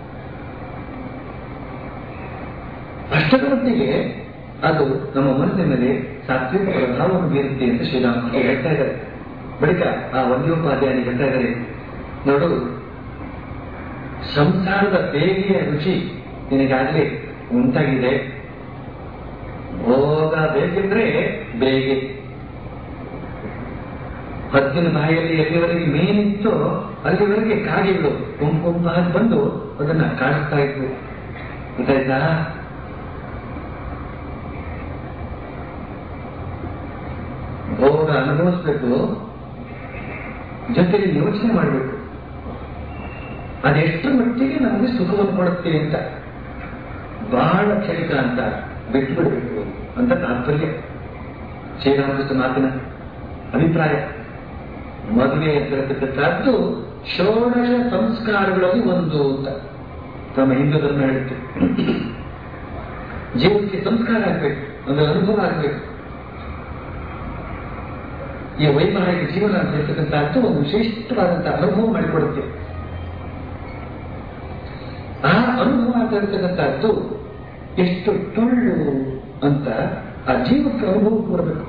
Speaker 2: ಅಷ್ಟರ ಮಟ್ಟಿಗೆ ಅದು ನಮ್ಮ ಮನಸ್ಸಿನಲ್ಲಿ ಸಾತ್ವಿಕ ಪ್ರಭಾವವನ್ನು ಬೀರುತ್ತೆ ಅಂತ ಶ್ರೀರಾಮ ಹೇಳ್ತಾ ಇದ್ದಾರೆ ಬಳಿಕ ಆ ವಂದ್ಯೋಪಾಧ್ಯಾಯ ಹೇಳ್ತಾ ಇದ್ದಾರೆ ನೋಡು ಸಂಸಾರದ ಬೇಗೆಯ ರುಚಿ ನಿನಗಾಗಲೇ ಉಂಟಾಗಿದೆ ಭೋಗ ಬೇಕೆಂದ್ರೆ ಬೇಗೆ ಹದ್ದಿನ ಬಾಯಲ್ಲಿ ಎಲ್ಲಿವರೆಗೆ ಮೇನಿತ್ತು ಅಲ್ಲಿವರೆಗೆ ಕಾಗೆಗಳು ಗುಂಪು ಗುಂಪಾಗಿ ಬಂದು ಅದನ್ನ ಕಾಣಿಸ್ತಾ ಇದ್ವು ಗೊತ್ತಾಯ್ತಾ ಭೋಗ ಅನುಭವಿಸ್ಬೇಕು ಜೊತೆಗೆ ಯೋಚನೆ ಮಾಡಬೇಕು ಅದೆಷ್ಟು ಮಟ್ಟಿಗೆ ನಮಗೆ ಸುಖವನ್ನು ಕೊಡುತ್ತೆ ಅಂತ ಬಹಳ ಕ್ಷಣಿಕ ಅಂತ ಬಿಟ್ಟು ಬಿಡಬೇಕು ಅಂತ ತಾತ್ಪರ್ಯ ಶ್ರೀರಾಮಕೃಷ್ಣ ಮಾತಿನ ಅಭಿಪ್ರಾಯ ಮದುವೆ ಅಂತ ಹೇಳ್ತಕ್ಕಂಥದ್ದು ಷೋಡಶ ಸಂಸ್ಕಾರಗಳಲ್ಲಿ ಒಂದು ಅಂತ ನಮ್ಮ ಹಿಂದೂ ಧರ್ಮ ಹೇಳುತ್ತೆ ಜೀವನಕ್ಕೆ ಸಂಸ್ಕಾರ ಆಗಬೇಕು ಒಂದು ಅನುಭವ ಆಗಬೇಕು ಈ ವೈವಾಹಿಕ ಜೀವನ ಅಂತ ಹೇಳ್ತಕ್ಕಂಥದ್ದು ಒಂದು ವಿಶಿಷ್ಟವಾದಂತಹ ಅನುಭವ ಮಾಡಿಕೊಡುತ್ತೆ ಆ ಅನುಭವ ಅಂತ ಹೇಳ್ತಕ್ಕಂಥದ್ದು ಎಷ್ಟು ಟೊಳ್ಳು ಅಂತ ಆ ಜೀವಕ್ಕೆ ಅನುಭವಕ್ಕೆ ಬರಬೇಕು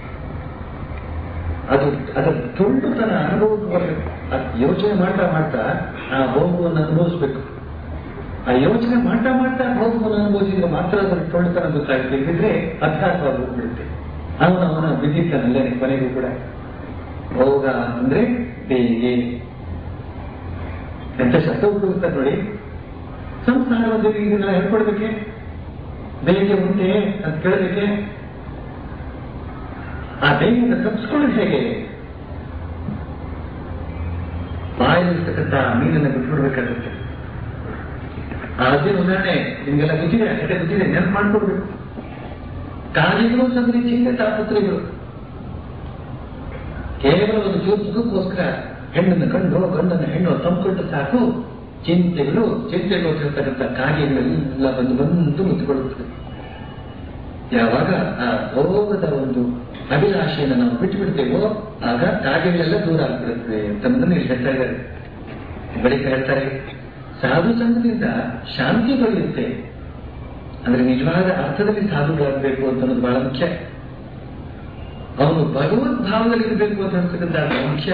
Speaker 2: ಅದು ಅದರ ಟೊಳ್ಳುತನ ಅನುಭವಕ್ಕೆ ಬರಬೇಕು ಅದು ಯೋಚನೆ ಮಾಡ್ತಾ ಮಾಡ್ತಾ ಆ ಭೋಗವನ್ನು ಅನುಭವಿಸ್ಬೇಕು ಆ ಯೋಚನೆ ಮಾಡ್ತಾ ಮಾಡ್ತಾ ಭೋಗವನ್ನು ಅನುಭವಿಸಿದ್ರೆ ಮಾತ್ರ ಅದರ ಟೊಳ್ಳುತನ ಗೊತ್ತಾಗುತ್ತೆ ಇಲ್ಲದಿದ್ರೆ ಅಭ್ಯಾಸವಾಗಿ ಹೋಗ್ಬಿಡುತ್ತೆ ಅವನ ಅವನ ಬಿದ್ದಿರ್ತಾನಲ್ಲೇ ಕೊನೆಗೂ ಕೂಡ ಭೋಗ ಅಂದ್ರೆ ಬೇಗೆ ಎಂತ ಶಬ್ದ ಉಪಯೋಗಿಸ್ತಾರೆ ನೋಡಿ ಸಂಸಾರದ ಇದನ್ನ ಹೇಳ್ಕೊಡ್ಬೇಕೆ ಬೇಗೆ ಉಂಟೆ ಅಂತ ಕೇಳಬೇಕೆ ಆ ಬೇಗೆಯಿಂದ ತಪ್ಪಿಸ್ಕೊಳ್ಳೋದು ಹೇಗೆ ಬಾಯಲ್ಲಿರ್ತಕ್ಕಂಥ ಮೀನನ್ನ ಬಿಟ್ಬಿಡ್ಬೇಕಾಗುತ್ತೆ ಅದೇ ಉದಾಹರಣೆ ನಿಮ್ಗೆಲ್ಲ ಗೊತ್ತಿದೆ ಅಷ್ಟೇ ಗೊತ್ತಿದೆ ನೆನಪು ಮಾಡ್ಕೊಡ್ಬೇಕು ಕಾಗೆಗಳು ಒಂದು ರೀತಿಯಿಂದ ತಾಪತ್ರೆಗಳು ಕೇವಲ ಒಂದು ಚೂರು ಸುಖಕ್ಕೋಸ್ಕರ ಹೆಣ್ಣನ್ನು ಕಂಡು ಗಂಡನ್ನು ಹೆಣ್ಣು ತಂದ್ಕೊಂಡು ಸಾಕು ಚಿಂತೆಗಳು ಚಿಂತೆಗಳು ಹೇಳ್ತಕ್ಕಂಥ ಕಾಗೆಗಳೆಲ್ಲ ಬಂದು ಬಂದು ಮುತ್ತಿಕೊಳ್ಳುತ್ತದೆ ಯಾವಾಗ ಆ ಭೋಗದ ಒಂದು ಅಭಿಲಾಷೆಯನ್ನು ನಾವು ಬಿಟ್ಟು ಬಿಡ್ತೇವೋ ಆಗ ಕಾಗೆಗಳೆಲ್ಲ ದೂರ ಆಗ್ಬಿಡುತ್ತದೆ ಅಂತಂದ್ರೆ ಇಲ್ಲಿ ಹೇಳ್ತಾ ಇದ್ದಾರೆ ಬಳಿಕ ಹೇಳ್ತಾರೆ ಸಾಧು ಸಂಘದಿಂದ ಶಾಂತಿ ದೊರೆಯುತ್ತೆ ಅಂದ್ರೆ ನಿಜವಾದ ಅರ್ಥದಲ್ಲಿ ಸಾಧುಗಳಾಗಬೇಕು ಅಂತ ಅನ್ನೋದು ಬಹಳ ಮುಖ್ಯ ಅವನು ಭಗವದ್ ಭಾವದಲ್ಲಿ ಇರಬೇಕು ಅಂತ ಹೇಳ್ತಕ್ಕಂಥ ಮುಖ್ಯ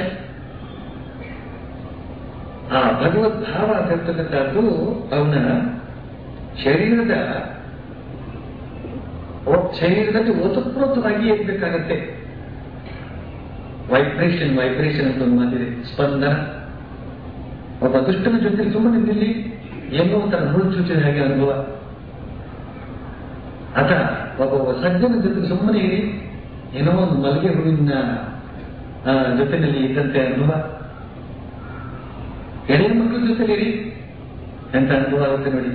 Speaker 2: ಆ ಭಗವದ್ ಭಾವ ಅಂತ ಹೇಳ್ತಕ್ಕಂಥದ್ದು ಅವನ ಶರೀರದ ಶರೀರದಲ್ಲಿ ಓತಪ್ರೋತವಾಗಿ ಇರಬೇಕಾಗತ್ತೆ ವೈಬ್ರೇಷನ್ ವೈಬ್ರೇಷನ್ ಅಂತ ಒಂದು ಮಾತಿದೆ ಸ್ಪಂದನ ಒಬ್ಬ ದುಷ್ಟನ ಜೊತೆ ಸುಮ್ಮನೆ ನಿಲ್ಲಿ ಏನೋ ಒಂಥರ ಮುಳುಚುಚಿದ ಹಾಗೆ ಅನುಭವ ಅಥವಾ ಒಬ್ಬ ಸಜ್ಜನ ಜೊತೆ ಸುಮ್ಮನೆ ಇರಿ ಏನೋ ಒಂದು ಮಲ್ಲಿಗೆ ಹೂವಿನ ಜೊತೆಯಲ್ಲಿ ಇದ್ದಂತೆ ಅನುಭವ ಎಳೆಯ ಮಕ್ಕಳ ಜೊತೆಲಿರಿ ಎಂತ ಅನುಭವ ಆಗುತ್ತೆ ನೋಡಿ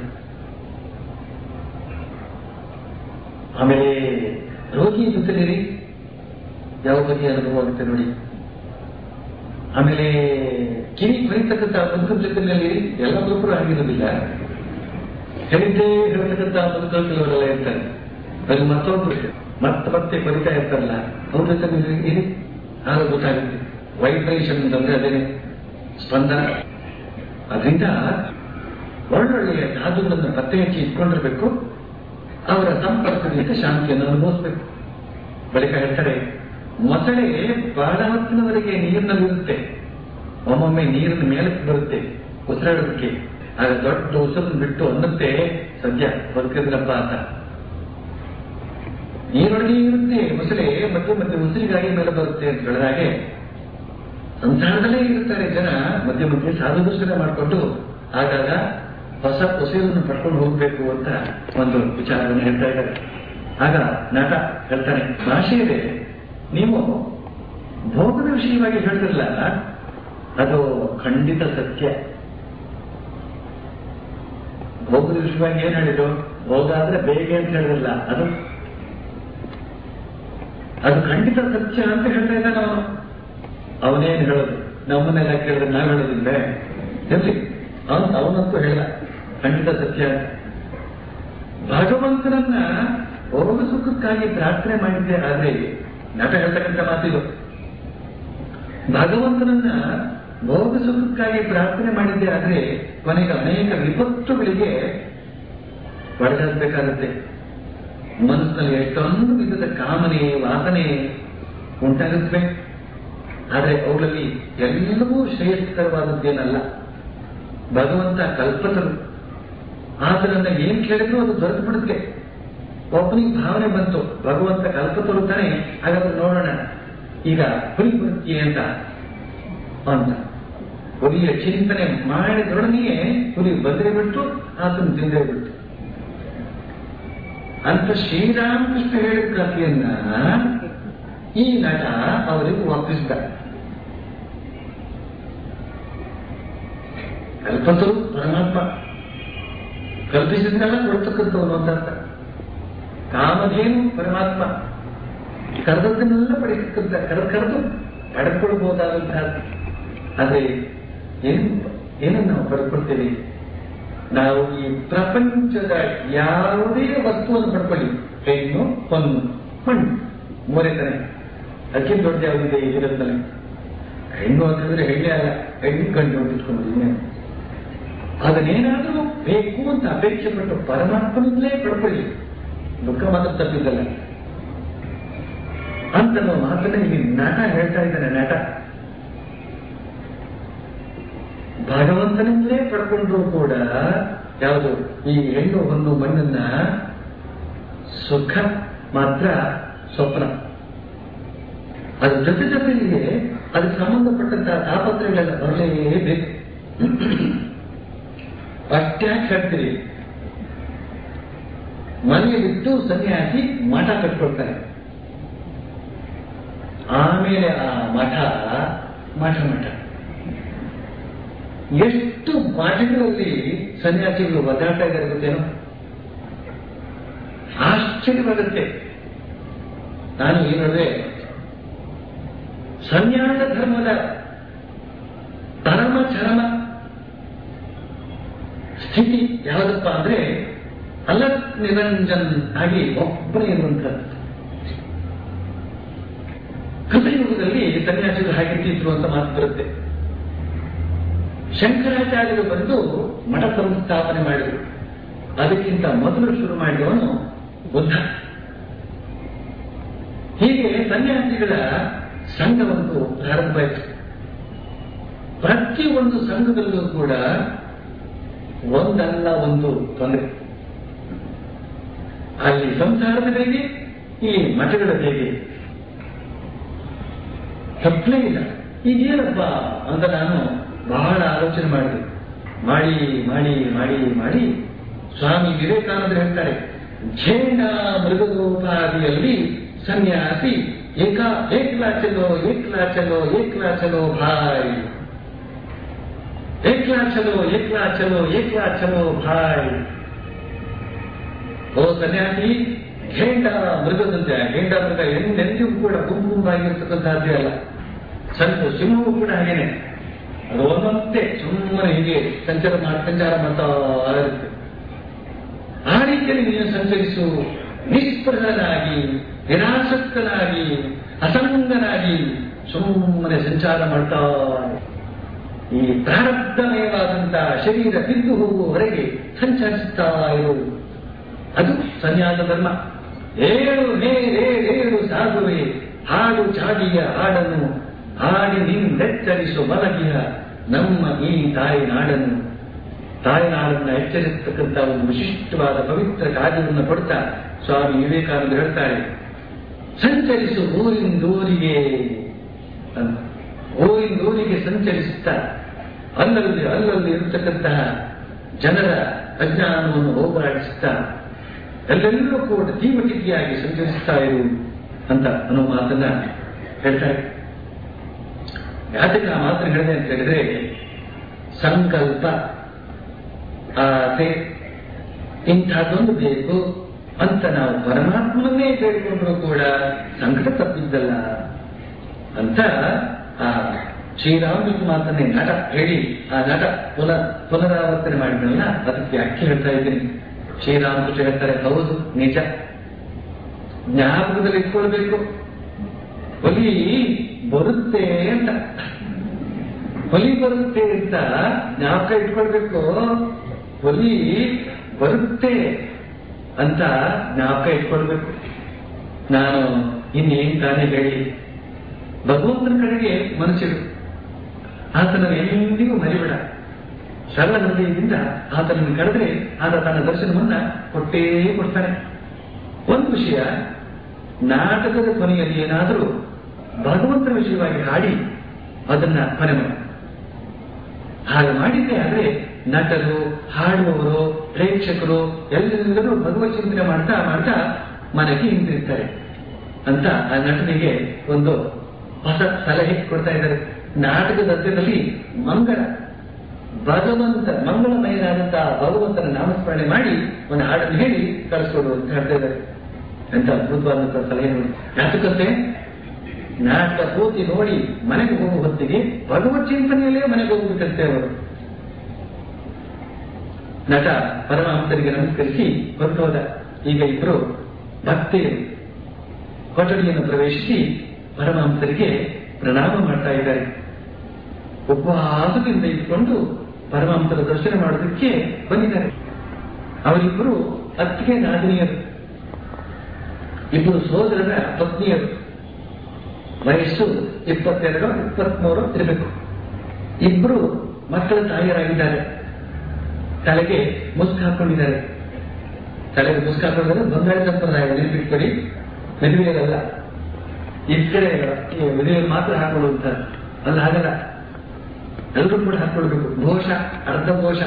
Speaker 2: ಆಮೇಲೆ ರೋಗಿಯ ಜೊತೆಲಿರಿ ಯಾವ ಬಗೆಯ ಅನುಭವ ಆಗುತ್ತೆ ನೋಡಿ ಆಮೇಲೆ ಕಿವಿ ಬರೀತಕ್ಕಂಥ ಬದುಕದ ಜೊತೆಯಲ್ಲಿ ಎಲ್ಲ ಬದುಕರು ಆಗಿರೋದಿಲ್ಲ ಹೇಳಿದ್ದೇ ಹೇಳ್ತಕ್ಕಂಥ ಬದುಕರು ಕೆಲವರೆಲ್ಲ ಇರ್ತಾರೆ ಅದು ಮತ್ತೊಬ್ರು ಮತ್ತೆ ಮತ್ತೆ ಬರಿತಾ ಇರ್ತಾರಲ್ಲ ಅವ್ರ ಜೊತೆ ಇರಿ ಆಗ ಗೊತ್ತಾಗುತ್ತೆ ವೈಬ್ರೇಷನ್ ಅಂತಂದ್ರೆ ಅದೇನೆ ಸ್ಪಂದನ ಅದರಿಂದ ಒಳ್ಳೊಳ್ಳೆಯ ಸಾಧುಗಳನ್ನು ಪತ್ತೆ ಹಚ್ಚಿ ಇಟ್ಕೊಂಡಿರ್ಬೇಕು ಅವರ ಸಂಪರ್ಕದಿಂದ ಶಾಂತಿಯನ್ನು ಅನುಭವಿಸ್ಬೇಕು ಬಳಿಕ ಹೇಳ್ತಾರೆ ಮೊಸಳೆ ಬಹಳ ಹೊತ್ತಿನವರೆಗೆ ನೀರಿನಲ್ಲಿರುತ್ತೆ ಒಮ್ಮೊಮ್ಮೆ ನೀರಿನ ಮೇಲಕ್ಕೆ ಬರುತ್ತೆ ಉಸಿರಾಡೋದಕ್ಕೆ ಆಗ ದೊಡ್ಡ ಉಸಿರನ್ನು ಬಿಟ್ಟು ಅನ್ನತ್ತೆ ಸದ್ಯ ಬದುಕಿದ್ರಪ್ಪ ಅಂತ ನೀರೊಳಗೆ ಇರುತ್ತೆ ಮೊಸಳೆ ಮತ್ತೆ ಮತ್ತೆ ಉಸಿರಿಗಾಗಿ ಮೇಲೆ ಬರುತ್ತೆ ಅಂತ ಹೇಳಿದಾಗೆ ಸಂಸಾರದಲ್ಲೇ ಇರುತ್ತಾರೆ ಜನ ಮಧ್ಯೆ ಮಧ್ಯೆ ಸಾಧು ದರ್ಶನ ಮಾಡಿಕೊಂಡು ಆಗಾಗ ಹೊಸ ಉಸಿರನ್ನು ಪಡ್ಕೊಂಡು ಹೋಗ್ಬೇಕು ಅಂತ ಒಂದು ವಿಚಾರವನ್ನು ಹೇಳ್ತಾ ಇದ್ದಾರೆ ಆಗ ನಟ ಹೇಳ್ತಾನೆ ಭಾಷೆ ಇದೆ ನೀವು ಭೋಗದ ವಿಷಯವಾಗಿ ಹೇಳಿದ್ರಲ್ಲ ಅದು ಖಂಡಿತ ಸತ್ಯ ಭೋಗದ ವಿಷಯವಾಗಿ ಏನ್ ಹೇಳಿದ್ರು ಭೋಗ ಅಂದ್ರೆ ಬೇಗ ಅಂತ ಹೇಳಿದ್ರಲ್ಲ ಅದು ಅದು ಖಂಡಿತ ಸತ್ಯ ಅಂತ ಹೇಳ್ತಾ ಇದ್ದಾನೆ ಅವನು ಅವನೇನು ಹೇಳೋದು ನಮ್ಮನ್ನೆಲ್ಲ ಕೇಳಿದ್ರೆ ನಾವು ಹೇಳೋದಿಲ್ಲ ಎಲ್ಲಿ ಅವನು ಅವನಂತೂ ಹೇಳ ಖಂಡಿತ ಸತ್ಯ ಅಂತ ಭಗವಂತನನ್ನ ಭೋಗ ಸುಖಕ್ಕಾಗಿ ಪ್ರಾರ್ಥನೆ ಮಾಡಿದ್ದೆ ಆದ್ರೆ ನಟ ಹೇಳ್ತಕ್ಕಂಥ ಮಾತಿದು ಭಗವಂತನನ್ನ ಭೋಗ ಸುಖಕ್ಕಾಗಿ ಪ್ರಾರ್ಥನೆ ಮಾಡಿದ್ದೆ ಆದ್ರೆ ಕೊನೆಗೆ ಅನೇಕ ವಿಪತ್ತುಗಳಿಗೆ ಒಳಗಾಗಬೇಕಾಗುತ್ತೆ ಮನಸ್ಸಿನಲ್ಲಿ ಎಷ್ಟೊಂದು ವಿಧದ ಕಾಮನೆ ವಾಸನೆ ಉಂಟಾಗುತ್ತವೆ ಆದರೆ ಅವುಗಳಲ್ಲಿ ಎಲ್ಲವೂ ಶ್ರೇಯಸ್ಕರವಾದದ್ದೇನಲ್ಲ ಭಗವಂತ ಕಲ್ಪತರು ಆತನನ್ನ ಏನ್ ಕೇಳಿದ್ರು ಅದು ದೊರೆತು ಬಿಡುತ್ತೆ ಒಬ್ಬನಿಗೆ ಭಾವನೆ ಬಂತು ಭಗವಂತ ಕಲ್ಪತರು ತಾನೆ ಹಾಗಾದ್ರೆ ನೋಡೋಣ ಈಗ ಹುಲಿ ಬರುತ್ತೀಯ ಅಂತ ಅಂತ ಹುಲಿಯ ಚಿಂತನೆ ಮಾಡಿದೊಡನೆಯೇ ಹುಲಿ ಬಂದೇ ಬಿಟ್ಟು ಆತನ ತಿಂದೇ ಬಿಟ್ಟು ಅಂತ ಶ್ರೀರಾಮಕೃಷ್ಣ ಹೇಳಿದ ಕಥೆಯನ್ನ ಈ ನಟ ಅವರಿಗೆ ವಾಪಿಸಿದ ಕಲ್ಪತರು ಪರಮಾತ್ಮ ಕಲ್ಪಿಸಿದ್ನೆಲ್ಲ ಕೊಡ್ತಕ್ಕಂಥವನು ಅಂತ ಅರ್ಥ ಕಾಮಧೇನು ಪರಮಾತ್ಮ ಕರೆದದ್ದನ್ನೆಲ್ಲ ಪಡಿತಕ್ಕಂಥ ಕರೆದು ಕರೆದು ಪಡ್ಕೊಳ್ಬಹುದಾದಂತಹ ಆದ್ರೆ ಏನು ಏನನ್ನು ನಾವು ಪಡ್ಕೊಳ್ತೇವೆ ನಾವು ಈ ಪ್ರಪಂಚದ ಯಾವುದೇ ವಸ್ತುವನ್ನು ಪಡ್ಕೊಳ್ಳಿ ಹೆಣ್ಣು ಹೊನ್ನು ಮಣ್ಣು ಮೂರೇ ತಾನೆ ಅದಕ್ಕೆ ದೊಡ್ಡ ಯಾವುದಿದೆ ಈ ಜಗತ್ತಿನಲ್ಲಿ ಹೆಣ್ಣು ಅಂತಂದ್ರೆ ಹೆಣ್ಣೆ ಅಲ್ಲ ಹೆಣ್ಣು ಗಂಡು ಅಂತ ಇಟ್ಕೊಂಡಿದ್ದೀನಿ ಅದನ್ನೇನಾದರೂ ಬೇಕು ಅಂತ ಅಪೇಕ್ಷೆ ಪಟ್ಟು ಪರಮಾತ್ಮನಲ್ಲೇ ಪಡ್ಕೊಳ್ಳಿ ದುಃಖ ಮಾತ್ರ ತಪ್ಪಿದ್ದಲ್ಲ ಅಂತ ನಾವು ಮಾತನ್ನ ಇಲ್ಲಿ ನಟ ಹೇಳ್ತಾ ಇದ್ದಾನೆ ನಟ ಭಗವಂತನಿಂದಲೇ ಪಡ್ಕೊಂಡ್ರು ಕೂಡ ಯಾವುದು ಈ ಹೆಣ್ಣು ಹೊನ್ನು ಮಣ್ಣನ್ನ ಸುಖ ಮಾತ್ರ ಸ್ವಪ್ನ ಅದ್ರ ಜೊತೆ ಜೊತೆಗೆ ಅದಕ್ಕೆ ಸಂಬಂಧಪಟ್ಟಂತಹ ತಾಪತ್ರಗಳೆಲ್ಲ ಬರಲೇಬೇಕು ಅಷ್ಟ್ಯಾಕೆ ಹೇಳ್ತೀರಿ ಮನೆ ಬಿಟ್ಟು ಸನ್ಯಾಸಿ ಮಠ ಕಟ್ಕೊಳ್ತಾರೆ ಆಮೇಲೆ ಆ ಮಠ ಮಠ ಮಠ ಎಷ್ಟು ಮಠಗಳಲ್ಲಿ ಸನ್ಯಾಸಿಗಳು ಒದ್ದಾಡ್ತಾ ಇದ್ದಾರೆ ಗೊತ್ತೇನೋ ಆಶ್ಚರ್ಯವಾಗುತ್ತೆ ನಾನು ಈ ನಡುವೆ ಸನ್ಯಾಸ ಧರ್ಮದ ಪರಮ ಚರಮ ಸ್ಥಿತಿ ಯಾವುದಪ್ಪ ಅಂದ್ರೆ ಅಲತ್ ನಿರಂಜನ್ ಆಗಿ ಒಬ್ಬನೇ ಇರುವಂಥದ್ದು ಕೃತಯುಗದಲ್ಲಿ ಸನ್ಯಾಸಿಗಳು ಹಾಗಿರ್ತಿದ್ರು ಅಂತ ಮಾತು ಬರುತ್ತೆ ಶಂಕರಾಚಾರ್ಯರು ಬಂದು ಮಠ ಸಂಸ್ಥಾಪನೆ ಮಾಡಿದರು ಅದಕ್ಕಿಂತ ಮೊದಲು ಶುರು ಮಾಡಿದವನು ಬುದ್ಧ ಹೀಗೆ ಸನ್ಯಾಸಿಗಳ ಸಂಘವೊಂದು ಪ್ರಾರಂಭ ಆಯಿತು ಪ್ರತಿಯೊಂದು ಸಂಘದಲ್ಲೂ ಕೂಡ ಒಂದಲ್ಲ ಒಂದು ತೊಂದರೆ ಅಲ್ಲಿ ಸಂಸಾರದ ಹೇಗೆ ಇಲ್ಲಿ ಮಠಗಳ ಹೇಗೆ ತಪ್ಪಲೇ ಇಲ್ಲ ಈಗೇನಪ್ಪ ಅಂತ ನಾನು ಬಹಳ ಆಲೋಚನೆ ಮಾಡಿದೆ ಮಾಡಿ ಮಾಡಿ ಮಾಡಿ ಮಾಡಿ ಸ್ವಾಮಿ ವಿವೇಕಾನಂದರು ಹೇಳ್ತಾರೆ ಝೇಂಡ ಮೃಗದೋಪಾದಿಯಲ್ಲಿ ಸನ್ಯಾಸಿ ಏಕ ಏಕ್ಲಾ ಚಲೋ ಏಕ್ಲಾ ಚಲೋ ಏಕ್ಲಾ ಚಲೋ ಭಾಯ್ ಏಕ್ಲಾ ಚಲೋ ಏಕ್ಲಾ ಚಲೋ ಏಕ್ಲಾ ಚಲೋ ಭಾಯ್ ಓ ಸನ್ಯಾಸಿ ಘೇಂಡ ಮೃಗದಂತೆ ಘೇಂಡ ಮೃಗ ಎಂದೆಂದಿಗೂ ಕೂಡ ಗುಂಪು ಗುಂಪಾಗಿರ್ತಕ್ಕಂಥದ್ದೇ ಅಲ್ಲ ಸ್ವಲ್ಪ ಸಿಂಹವು ಕೂಡ ಹಾಗೇನೆ ಅದು ಒಂದೊಂದೇ ಸುಮ್ಮನೆ ಹೀಗೆ ಸಂಚಾರ ಮಾಡಿ ಸಂಚಾರ ಮಾಡ್ತಾ ಇರುತ್ತೆ ಆ ರೀತಿಯಲ್ಲಿ ನೀನು ಸಂಚರಿಸು ನಿಸ್ಪೃಹನಾಗಿ ನಿರಾಸಕ್ತನಾಗಿ ಅಸಂಗನಾಗಿ ಸುಮ್ಮನೆ ಸಂಚಾರ ಮಾಡ್ತಾ ಇರು. ಈ ಪ್ರಾರಬ್ಧಮಯವಾದಂತಹ ಶರೀರ ಬಿದ್ದು ಹೋಗುವವರೆಗೆ ಸಂಚರಿಸುತ್ತಾ ಇರುವುದು ಅದು ಸನ್ಯಾಸ ಧರ್ಮ ಏಳು ನೇರೇಳು ಸಾಧುವೆ ಹಾಡು ಚಾಡಿಯ ಹಾಡನ್ನು ಹಾಡಿ ನಿಂದೆಚ್ಚರಿಸು ಮಲಗಿಯ ನಮ್ಮ ಈ ತಾಯಿ ನಾಡನ್ನು ತಾಯಿನಾಡನ್ನ ಎಚ್ಚರಿಸತಕ್ಕಂಥ ಒಂದು ವಿಶಿಷ್ಟವಾದ ಪವಿತ್ರ ಕಾರ್ಯವನ್ನು ಕೊಡ್ತಾ ಸ್ವಾಮಿ ವಿವೇಕಾನಂದ ಹೇಳ್ತಾರೆ ಸಂಚರಿಸು ಊರಿಂದೂರಿಗೆ ಅಂತ ಊರಿಂದೂರಿಗೆ ಸಂಚರಿಸುತ್ತಾ ಅಲ್ಲಲ್ಲಿ ಅಲ್ಲಲ್ಲಿ ಇರತಕ್ಕಂತಹ ಜನರ ಅಜ್ಞಾನವನ್ನು ಹೋಗಲಾಡಿಸುತ್ತಾ ಎಲ್ಲೆಲ್ಲರೂ ಕೂಡ ತೀವಟಿಕೆಯಾಗಿ ಸಂಚರಿಸ್ತಾ ಇರು ಅಂತ ಅನ್ನೋ ಮಾತನ್ನ ಹೇಳ್ತಾರೆ ಯಾತಕ್ಕೆ ಆ ಮಾತ್ರ ಹೇಳಿದೆ ಅಂತ ಹೇಳಿದ್ರೆ ಸಂಕಲ್ಪ ಆಸೆ ಇಂಥದ್ದೊಂದು ಬೇಕು ಅಂತ ನಾವು ಪರಮಾತ್ಮನ್ನೇ ಕೇಳಿಕೊಂಡ್ರು ಕೂಡ ಸಂಕಟ ತಪ್ಪಿದ್ದಲ್ಲ ಅಂತ ಆ ಶ್ರೀರಾಮಕೃಷ್ಣ ಮಾತನ್ನೇ ನಟ ಹೇಳಿ ಆ ನಟ ಪುನಃ ಪುನರಾವರ್ತನೆ ಮಾಡಿದ್ರಲ್ಲ ಅದಕ್ಕೆ ವ್ಯಾಖ್ಯೆ ಹೇಳ್ತಾ ಇದ್ದೀನಿ ಶ್ರೀರಾಮಕೃಷ್ಣ ಹೇಳ್ತಾರೆ ಹೌದು ನಿಜ ಜ್ಞಾಪಕದಲ್ಲಿ ಇಟ್ಕೊಳ್ಬೇಕು ಹುಲಿ ಬರುತ್ತೆ ಅಂತ ಹುಲಿ ಬರುತ್ತೆ ಅಂತ ಜ್ಞಾಪಕ ಇಟ್ಕೊಳ್ಬೇಕು ಹುಲಿ ಬರುತ್ತೆ ಅಂತ ಜ್ಞಾಪಕ ಇಟ್ಕೊಳ್ಬೇಕು ನಾನು ಇನ್ನೇನ್ ತಾನೇ ಹೇಳಿ ಭಗವಂತನ ಕಡೆಗೆ ಮನಸ್ಸಿಡು ಆತನ ಎಂದಿಗೂ ಮರಿಬೇಡ ಸರಳ ಹೃದಯದಿಂದ ಆತನನ್ನು ಕರೆದ್ರೆ ಆತ ತನ್ನ ದರ್ಶನವನ್ನ ಕೊಟ್ಟೇ ಕೊಡ್ತಾನೆ ಒಂದು ವಿಷಯ ನಾಟಕದ ಕೊನೆಯಲ್ಲಿ ಏನಾದರೂ ಭಗವಂತನ ವಿಷಯವಾಗಿ ಹಾಡಿ ಅದನ್ನ ಕೊನೆ ಮಾಡಿ ಹಾಗೆ ಮಾಡಿದ್ದೆ ಆದ್ರೆ ನಟರು ಹಾಡುವವರು ಪ್ರೇಕ್ಷಕರು ಎಲ್ಲರೂ ಭಗವತ್ ಚಿಂತನೆ ಮಾಡ್ತಾ ಮಾಡ್ತಾ ಮನೆಗೆ ಹಿಂದಿರ್ತಾರೆ ಅಂತ ಆ ನಟನಿಗೆ ಒಂದು ಹೊಸ ಸಲಹೆ ಕೊಡ್ತಾ ಇದ್ದಾರೆ ನಾಟಕದ ಅಂತ್ಯದಲ್ಲಿ ಮಂಗಳ ಭಗವಂತ ಮಂಗಳಮಯನಾದಂತಹ ಭಗವಂತನ ನಾಮಸ್ಮರಣೆ ಮಾಡಿ ಒಂದು ಹಾಡನ್ನು ಹೇಳಿ ಕಳಿಸ್ಕೊಡು ಅಂತ ಹೇಳ್ತಾ ಇದ್ದಾರೆ ಎಂತ ಅದ್ಭುತವಾದಂತಹ ಸಲಹೆ ನೋಡಿ ಯಾತಕ್ಕಂತೆ ನಾಟಕ ಪೂರ್ತಿ ನೋಡಿ ಮನೆಗೆ ಹೋಗುವ ಹೊತ್ತಿಗೆ ಭಗವತ್ ಚಿಂತನೆಯಲ್ಲೇ ಮನೆಗೆ ಹೋಗ್ಬೇಕಂತೆ ಅವರು ನಟ ಪರಮಹಂಸರಿಗೆ ನಮಸ್ಕರಿಸಿ ಹೊರಟು ಹೋದ ಈಗ ಇಬ್ಬರು ಭಕ್ತಿಯರು ಕೊಠಡಿಯನ್ನು ಪ್ರವೇಶಿಸಿ ಪರಮಹಂಸರಿಗೆ ಪ್ರಣಾಮ ಮಾಡ್ತಾ ಇದ್ದಾರೆ ಉಪವಾಸದಿಂದ ಇಟ್ಕೊಂಡು ಪರಮಹಂಸರ ದರ್ಶನ ಮಾಡೋದಕ್ಕೆ ಬಂದಿದ್ದಾರೆ ಅವರಿಬ್ಬರು ಅತ್ತಿಗೆ ನಾದಿನಿಯರು ಇಬ್ಬರು ಸೋದರರ ಪತ್ನಿಯರು ವಯಸ್ಸು ಇಪ್ಪತ್ತೆರಡು ಇಪ್ಪತ್ಮೂರು ಇರಬೇಕು ಇಬ್ಬರು ಮಕ್ಕಳ ತಾಯಿಯರಾಗಿದ್ದಾರೆ ತಲೆಗೆ ಮುಸ್ಕ್ ಹಾಕೊಂಡಿದ್ದಾರೆ ತಲೆಗೆ ಮುಸ್ಕ್ ಹಾಕೊಂಡಿದ್ದಾರೆ ಬಂಗಾಳಿ ಸಂಪ್ರದಾಯ ನೆನಪಿಟ್ಕೊಳ್ಳಿ ಮದುವೆಯಲ್ಲ ಈ ಕಡೆ ಮದುವೆಯಲ್ಲಿ ಮಾತ್ರ ಹಾಕೊಳ್ಳುವಂತ ಅಲ್ಲ ಹಾಗಲ್ಲ ಎಲ್ಲರೂ ಕೂಡ ಹಾಕೊಳ್ಬೇಕು ಘೋಷ ಅರ್ಧ ಘೋಷ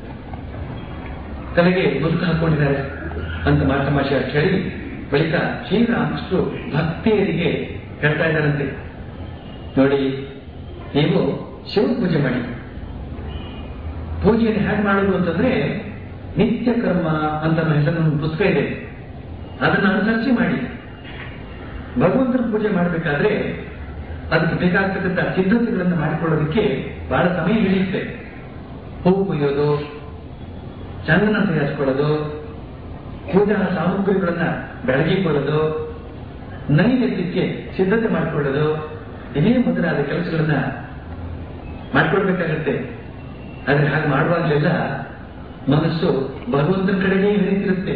Speaker 2: ತಲೆಗೆ ಮುಸುಕು ಹಾಕೊಂಡಿದ್ದಾರೆ ಅಂತ ಮಾತಮಾಷೆ ಹೇಳಿ ಬಳಿಕ ಶ್ರೀರಾಮಕೃಷ್ಣರು ಭಕ್ತಿಯರಿಗೆ ಹೇಳ್ತಾ ಇದ್ದಾರಂತೆ ನೋಡಿ ನೀವು ಶಿವ ಪೂಜೆ ಮಾಡಿ ಪೂಜೆಯನ್ನು ಹೇಗೆ ಮಾಡುವುದು ಅಂತಂದ್ರೆ ನಿತ್ಯ ಕರ್ಮ ಅಂತ ನಮ್ಮ ಹೆಸರಿನ ಪುಸ್ತಕ ಇದೆ ಅದನ್ನು ಅನುಸರಿಸಿ ಮಾಡಿ ಭಗವಂತನ ಪೂಜೆ ಮಾಡಬೇಕಾದ್ರೆ ಅದಕ್ಕೆ ಬೇಕಾಗ್ತಕ್ಕಂಥ ಸಿದ್ಧತೆಗಳನ್ನು ಮಾಡಿಕೊಳ್ಳೋದಕ್ಕೆ ಬಹಳ ಸಮಯ ಹಿಡಿಯುತ್ತೆ ಹೂವು ಕೊಯ್ಯೋದು ಚಂದನ ತಯಾರಿಸ್ಕೊಳ್ಳೋದು ಪೂಜಾ ಸಾಮಗ್ರಿಗಳನ್ನ ಬೆಳಗಿಕೊಳ್ಳೋದು ನೈವೇದ್ಯಕ್ಕೆ ಸಿದ್ಧತೆ ಮಾಡಿಕೊಳ್ಳೋದು ಇದೇ ಮೊದಲಾದ ಕೆಲಸಗಳನ್ನ ಮಾಡ್ಕೊಳ್ಬೇಕಾಗತ್ತೆ ಆದ್ರೆ ಹಾಗೆ ಮಾಡುವಾಗಲೆಲ್ಲ ಮನಸ್ಸು ಭಗವಂತನ ಕಡೆಗೆ ಹಿಡಿತಿರುತ್ತೆ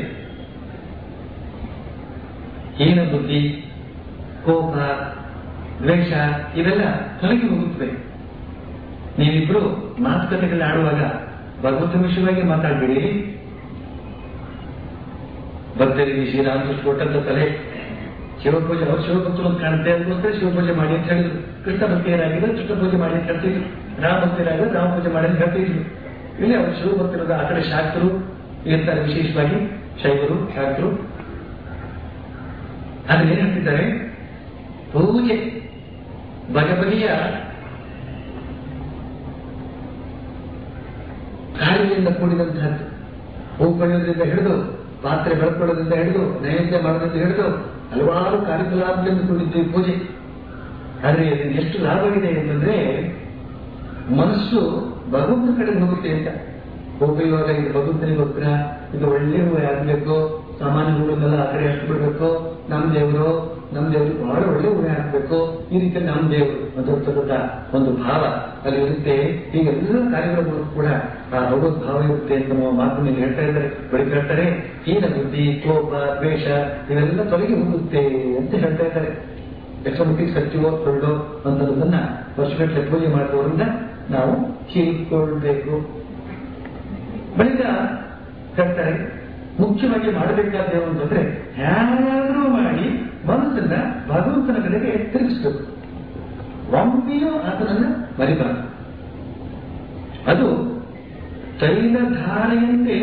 Speaker 2: ಹೀನ ಬುದ್ಧಿ ಕೋಪ ದ್ವೇಷ ಇವೆಲ್ಲ ತೊಲಗಿ ಹೋಗುತ್ತವೆ ನೀವಿಬ್ರು ಮಾತುಕತೆಗಳನ್ನ ಆಡುವಾಗ ಭಗವಂತ ವಿಷಯವಾಗಿ ಮಾತಾಡ್ಬೇಡಿ ಭಕ್ತರಿಗೆ ಶ್ರೀರಾಮಕೃಷ್ಣ ಕೊಟ್ಟಂತ ಸಲಹೆ ಶಿವಪೂಜೆ ಅವ್ರು ಶಿವಭಕ್ತರು ಅಂತ ಕಾಣುತ್ತೆ ಅದಕ್ಕೋಸ್ಕರ ಶಿವಪೂಜೆ ಮಾಡಿ ಅಂತ ಹೇಳಿದ್ರು ಕೃಷ್ಣ ಭಕ್ತಿಯರಾಗಿದ್ರೆ ಕೃಷ್ಣ ಪೂಜೆ ಮಾಡಿ ಅಂತ ಹೇಳ್ತಿದ್ರು ರಾಮ ಭಕ್ತಿಯರಾಗಿದ್ರೆ ರಾಮ ಪೂಜೆ ಮಾಡಿ ಅಂತ ಹೇಳ್ತಿದ್ರು ಇಲ್ಲಿ ಅವರು ಶಿವಭಕ್ತರದ ಆ ಕಡೆ ಶಾಸ್ತ್ರರು ಇರ್ತಾರೆ ವಿಶೇಷವಾಗಿ ಶೈವರು ಶಾಸ್ತ್ರರು ಅದನ್ನ ಏನ್ ಹೇಳ್ತಿದ್ದಾರೆ ಪೂಜೆ ಬಗೆ ಬಗೆಯ ಕಾರ್ಯದಿಂದ ಕೂಡಿದಂತಹದ್ದು ಹೂ ಪಡೆಯೋದ್ರಿಂದ ಹಿಡಿದು ಪಾತ್ರೆ ಬೆಳ್ಕೊಳ್ಳೋದ್ರಿಂದ ಹಿಡಿದು ನೈವೇದ್ಯ ಮಾಡೋದ್ರಿಂದ ಹಿಡಿದು ಹಲವಾರು ಕಾರ್ಯಕಲಾಪಗಳಿಂದ ಕೂಡಿದ್ದು ಈ ಪೂಜೆ ಆದ್ರೆ ಇದರಿಂದ ಎಷ್ಟು ಲಾಭವಿದೆ ಅಂತಂದ್ರೆ ಮನಸ್ಸು ಭಗವಂತನ ಕಡೆ ಹೋಗುತ್ತೆ ಅಂತ ಹೋಗುವಾಗ ಇದು ಭಗವಂತನಿಗೋಸ್ಕರ ಇದು ಒಳ್ಳೆ ಹೂವು ಆಗ್ಬೇಕು ಸಾಮಾನ್ಯ ಹೂಗಳನ್ನೆಲ್ಲ ಆ ಕಡೆ ಹಾಕಿ ಬಿಡ್ಬೇಕು ನಮ್ ದೇವರು ನಮ್ ದೇವರು ಬಹಳ ಒಳ್ಳೆ ಹೂವೆ ಹಾಕ್ಬೇಕು ಈ ರೀತಿಯಲ್ಲಿ ನಮ್ ದೇವರು ಅಂತ ಒಂದು ಭಾವ ಅಲ್ಲಿ ಇರುತ್ತೆ ಹೀಗೆಲ್ಲ ಕಾರ್ಯಗಳು ಕೂಡ ಆ ಭಗವದ್ ಭಾವ ಇರುತ್ತೆ ಅಂತ ನಮ್ಮ ಮಾತನ್ನು ಹೇಳ್ತಾ ಇದ್ದಾರೆ ಬಳಿ ಹೇಳ್ತಾರೆ ಹೀನ ಬುದ್ಧಿ ಕೋಪ ದ್ವೇಷ ಇವೆಲ್ಲ ತೊಲಗಿ ಹೋಗುತ್ತೆ ಅಂತ ಹೇಳ್ತಾ ಇದ್ದಾರೆ ಎಷ್ಟೋ ಮಟ್ಟಿಗೆ ಸತ್ಯವೋ ಸುಳ್ಳು ಅಂತದನ್ನ ವರ್ಷಗಟ್ಟಲೆ ಪೂಜೆ ಮಾಡುವವರಿಂದ ನಾವು ಹೀರಿಕೊಳ್ಬೇಕು ಬಳಿಕ ಹೇಳ್ತಾರೆ ಮುಖ್ಯವಾಗಿ ಮಾಡಬೇಕಾದ್ದೇವು ಅಂತಂದ್ರೆ ಹೇಗಾದ್ರೂ ಮಾಡಿ ಮನಸ್ಸನ್ನ ಭಗವಂತನ ಕಡೆಗೆ ತಿರುಗಿಸ್ಬೇಕು ಒಮ್ಮೆಯೂ ಆತನನ್ನ ಮರಿಬಾರದು ಅದು ತೈಲಧಾರೆಯಂತೆ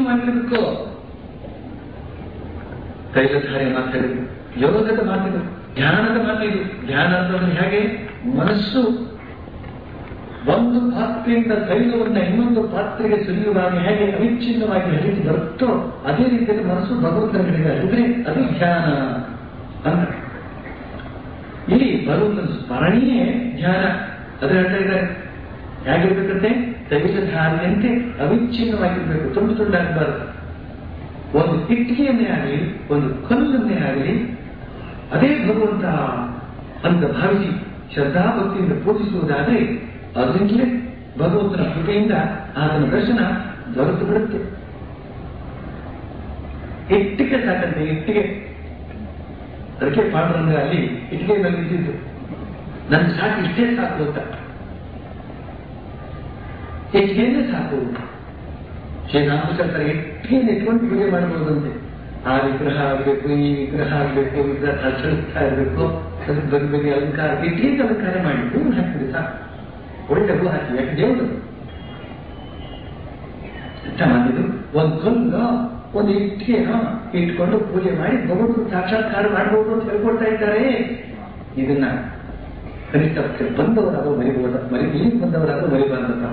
Speaker 2: ಅವಿಚ್ಛಿನ್ನವಾಗಿರಬೇಕು ತೈಲಧಾರೆ ಮಾತಾಡಿದ್ರು ಯೋಗದ ಮಾತುಗಳು ಧ್ಯಾನದ ಮಾತು ಇದು ಧ್ಯಾನ ಅಂತಂದ್ರೆ ಹೇಗೆ ಮನಸ್ಸು ಒಂದು ಪಾತ್ರೆಯಿಂದ ತೈಲವನ್ನ ಇನ್ನೊಂದು ಪಾತ್ರೆಗೆ ಸುರಿಯುವಾಗ ಹೇಗೆ ಅವಿಚ್ಛಿನ್ನವಾಗಿ ಹರಿದು ಬರುತ್ತೋ ಅದೇ ರೀತಿಯಲ್ಲಿ ಮನಸ್ಸು ಭಗವಂತನ ಕಡೆಗೆ ಹರಿದ್ರೆ ಅದು ಧ್ಯಾನ ಅಂತ ಇಲ್ಲಿ ಬರುವಂತ ಸ್ಮರಣೀಯ ಧ್ಯಾನ ಅದು ಹೇಳ್ತಾ ಇದ್ದಾರೆ ಹೇಗಿರ್ಬೇಕಂತೆ ತೈಲ ಧಾರಣೆಯಂತೆ ಅವಿಚ್ಛಿನ್ನವಾಗಿರ್ಬೇಕು ತುಂಡು ತುಂಡಾಗಬಾರದು ಒಂದು ಇಟ್ಟಿಗೆಯನ್ನೇ ಆಗಲಿ ಒಂದು ಕಲ್ಲನ್ನೇ ಆಗಲಿ ಅದೇ ಭಗವಂತ ಅಂತ ಭಾವಿಸಿ ಶ್ರದ್ಧಾಭಕ್ತಿಯಿಂದ ಪೂಜಿಸುವುದಾದರೆ ಅದರಿಂದಲೇ ಭಗವಂತನ ಕೃಪೆಯಿಂದ ಆತನ ದರ್ಶನ ದೊರೆತು ಬಿಡುತ್ತೆ ಇಟ್ಟಿಗೆ ಸಾಕಂತೆ ಇಟ್ಟಿಗೆ ಅದಕ್ಕೆ ಪಾಂಡುರಂಗ ಅಲ್ಲಿ ಇಟ್ಟಿಗೆ ಮೇಲೆ ನಿಂತಿದ್ದು ನನ್ ಸಾಕು ಇಷ್ಟೇ ಸಾಕು ಅಂತ ಇಟ್ಟಿಗೆನೇ ಸಾಕು ಶ್ರೀರಾಮಚಂದ್ರ ಇಟ್ಟಿಗೆಯನ್ನು ಇಟ್ಕೊಂಡು ಪೂಜೆ ಮಾಡಬಹುದಂತೆ ಆ ವಿಗ್ರಹ ಆಗ್ಬೇಕು ಈ ವಿಗ್ರಹ ಆಗ್ಬೇಕು ವಿಗ್ರಹ ಚಲಿಸ್ತಾ ಇರಬೇಕು ಅದಕ್ಕೆ ಬೇರೆ ಬೇರೆ ಅಲಂಕಾರ ಇಟ್ಟಿಗೆ ಅಲಂಕಾರ ಮಾಡಿ ಹೂವು ಹಾಕಿದ್ರೆ ಸಾಕು ಒಳ್ಳೆ ಹೂ ಹಾಕಿ ಯಾಕೆ ದೇವರು ಎಂತ ಮಾಡಿದ್ರು ಒಂದು ಕಲ್ಲು ಒಂದು ಇಟ್ಟಿಗೆನ ಇಟ್ಕೊಂಡು ಪೂಜೆ ಮಾಡಿ ಭಗವಂತ ಸಾಕ್ಷಾತ್ಕಾರ ಮಾಡಬಹುದು ಅಂತ ಹೇಳ್ಕೊಡ್ತಾ ಇದ್ದಾರೆ ಇದನ್ನ ಕನಿಷ್ಠ ಪಕ್ಷ ಬಂದವರಾದರೂ ಮರಿಬಹುದ ಮರಿ ಇಲ್ಲಿ ಬಂದವರಾದರೂ ಮರಿಬಾರ್ದಪ್ಪ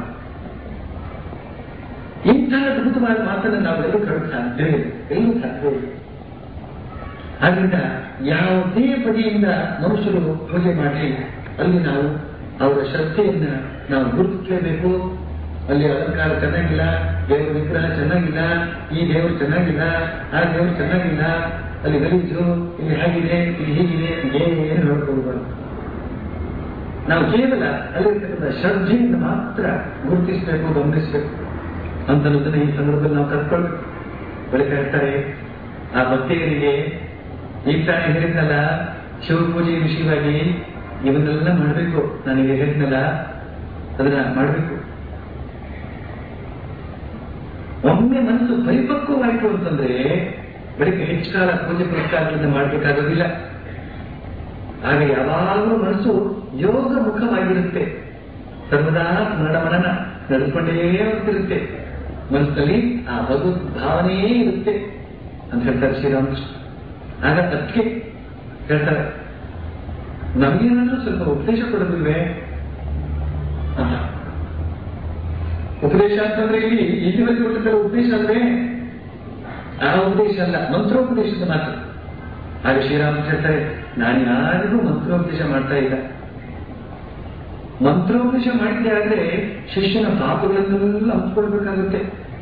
Speaker 2: ಇಂತಹ ಅದ್ಭುತವಾದ ಮಾತನ್ನು ನಾವು ಎಲ್ಲೂ ಕರೆದು ಸಾಧ್ಯವೇ ಇಲ್ಲ. ಎಲ್ಲೂ ಸಾಧ್ಯವೇ ಇಲ್ಲ. ಆದ್ರಿಂದ ಯಾವುದೇ ಬಗೆಯಿಂದ ಮನುಷ್ಯರು ಪೂಜೆ ಮಾಡಿ ಅಲ್ಲಿ ನಾವು ಅವರ ಶ್ರದ್ಧೆಯನ್ನ ನಾವು ಗುರುತಿಸಲೇಬೇಕು ಅಲ್ಲಿ ಅಲಂಕಾರ ಚೆನ್ನಾಗಿಲ್ಲ ದೇವರ ವಿಗ್ರಹ ಚೆನ್ನಾಗಿಲ್ಲ ಈ ದೇವರು ಚೆನ್ನಾಗಿಲ್ಲ ಆ ದೇವರು ಚೆನ್ನಾಗಿಲ್ಲ ಅಲ್ಲಿ ಗಲೀಜು ಇಲ್ಲಿ ಹೇಗಿದೆ ಇಲ್ಲಿ ಹೀಗಿದೆ ಏನು ನೋಡ್ಕೊಳ್ಬಾರ್ದು ನಾವು ಕೇವಲ ಅಲ್ಲಿರ್ತಕ್ಕಂಥ ಶ್ರದ್ಧೆಯಿಂದ ಮಾತ್ರ ಗುರುತಿಸಬೇಕು ಗಮನಿಸಬೇಕು ಅಂತನ್ನೋದನ್ನ ಈ ಸಂದರ್ಭದಲ್ಲಿ ನಾವು ಕಲ್ತ್ಕೊಳ್ಬೇಕು ಬಳಿಕ ಹೇಳ್ತಾರೆ ಆ ಭಕ್ತಿಯರಿಗೆ ಈಗ ತಾನೇ ಹೇಳಿದ್ನಲ್ಲ ಶಿವ ಪೂಜೆ ವಿಷಯವಾಗಿ ಇವನ್ನೆಲ್ಲ ಮಾಡಬೇಕು ನನಗೆ ಹೇಳಿದ್ನಲ್ಲ ಅದನ್ನ ಮಾಡಬೇಕು ಒಮ್ಮೆ ಮನಸ್ಸು ಪರಿಪಕ್ವವಾಯಿತು ಅಂತಂದ್ರೆ ಬಳಿಕ ಹೆಚ್ಚು ಕಾಲ ಪೂಜೆ ಪುರಸ್ಕಾರಗಳಿಂದ ಮಾಡಬೇಕಾಗೋದಿಲ್ಲ ಆಗ ಯಾವಾಗಲೂ ಮನಸ್ಸು ಯೋಗ ಮುಖವಾಗಿರುತ್ತೆ ಸರ್ವದಾ ಸ್ಮರಣ ಮನನ ನಡೆದುಕೊಂಡೇ ಹೋಗ್ತಿರುತ್ತೆ ಮನಸ್ಸಲ್ಲಿ ಆ ಭಗವತ್ ಭಾವನೆಯೇ ಇರುತ್ತೆ ಅಂತ ಹೇಳ್ತಾರೆ ಶ್ರೀರಾಮಕೃಷ್ಣ ಆಗ ಅದಕ್ಕೆ ಹೇಳ್ತಾರೆ ನಮಗೇನಾದ್ರೂ ಸ್ವಲ್ಪ ಉಪದೇಶ ಕೊಡೋದಿಲ್ವೇ ಅಂತ ಉಪದೇಶ ಅಂತಂದ್ರೆ ಇಲ್ಲಿ ಇಲ್ಲಿವರೆಗೆ ಕೊಟ್ಟಿದ್ದ ಉಪದೇಶ ಅಂದ್ರೆ ಆ ಉಪದೇಶ ಅಲ್ಲ ಮಂತ್ರೋಪದೇಶದ ಮಾತು ಆಗ ಶ್ರೀರಾಮ ಹೇಳ್ತಾರೆ ನಾನು ಯಾರಿಗೂ ಮಂತ್ರೋಪದೇಶ ಮಾಡ್ತಾ ಇಲ್ಲ ಮಂತ್ರೋಪದೇಶ ಮಾಡಿದ್ದೆ ಆದ್ರೆ ಶಿಷ್ಯನ ಪಾಪಗಳನ್ನೆಲ್ಲ ಹಂಚ್ಕೊಳ್ಬೇಕಾಗುತ್ತೆ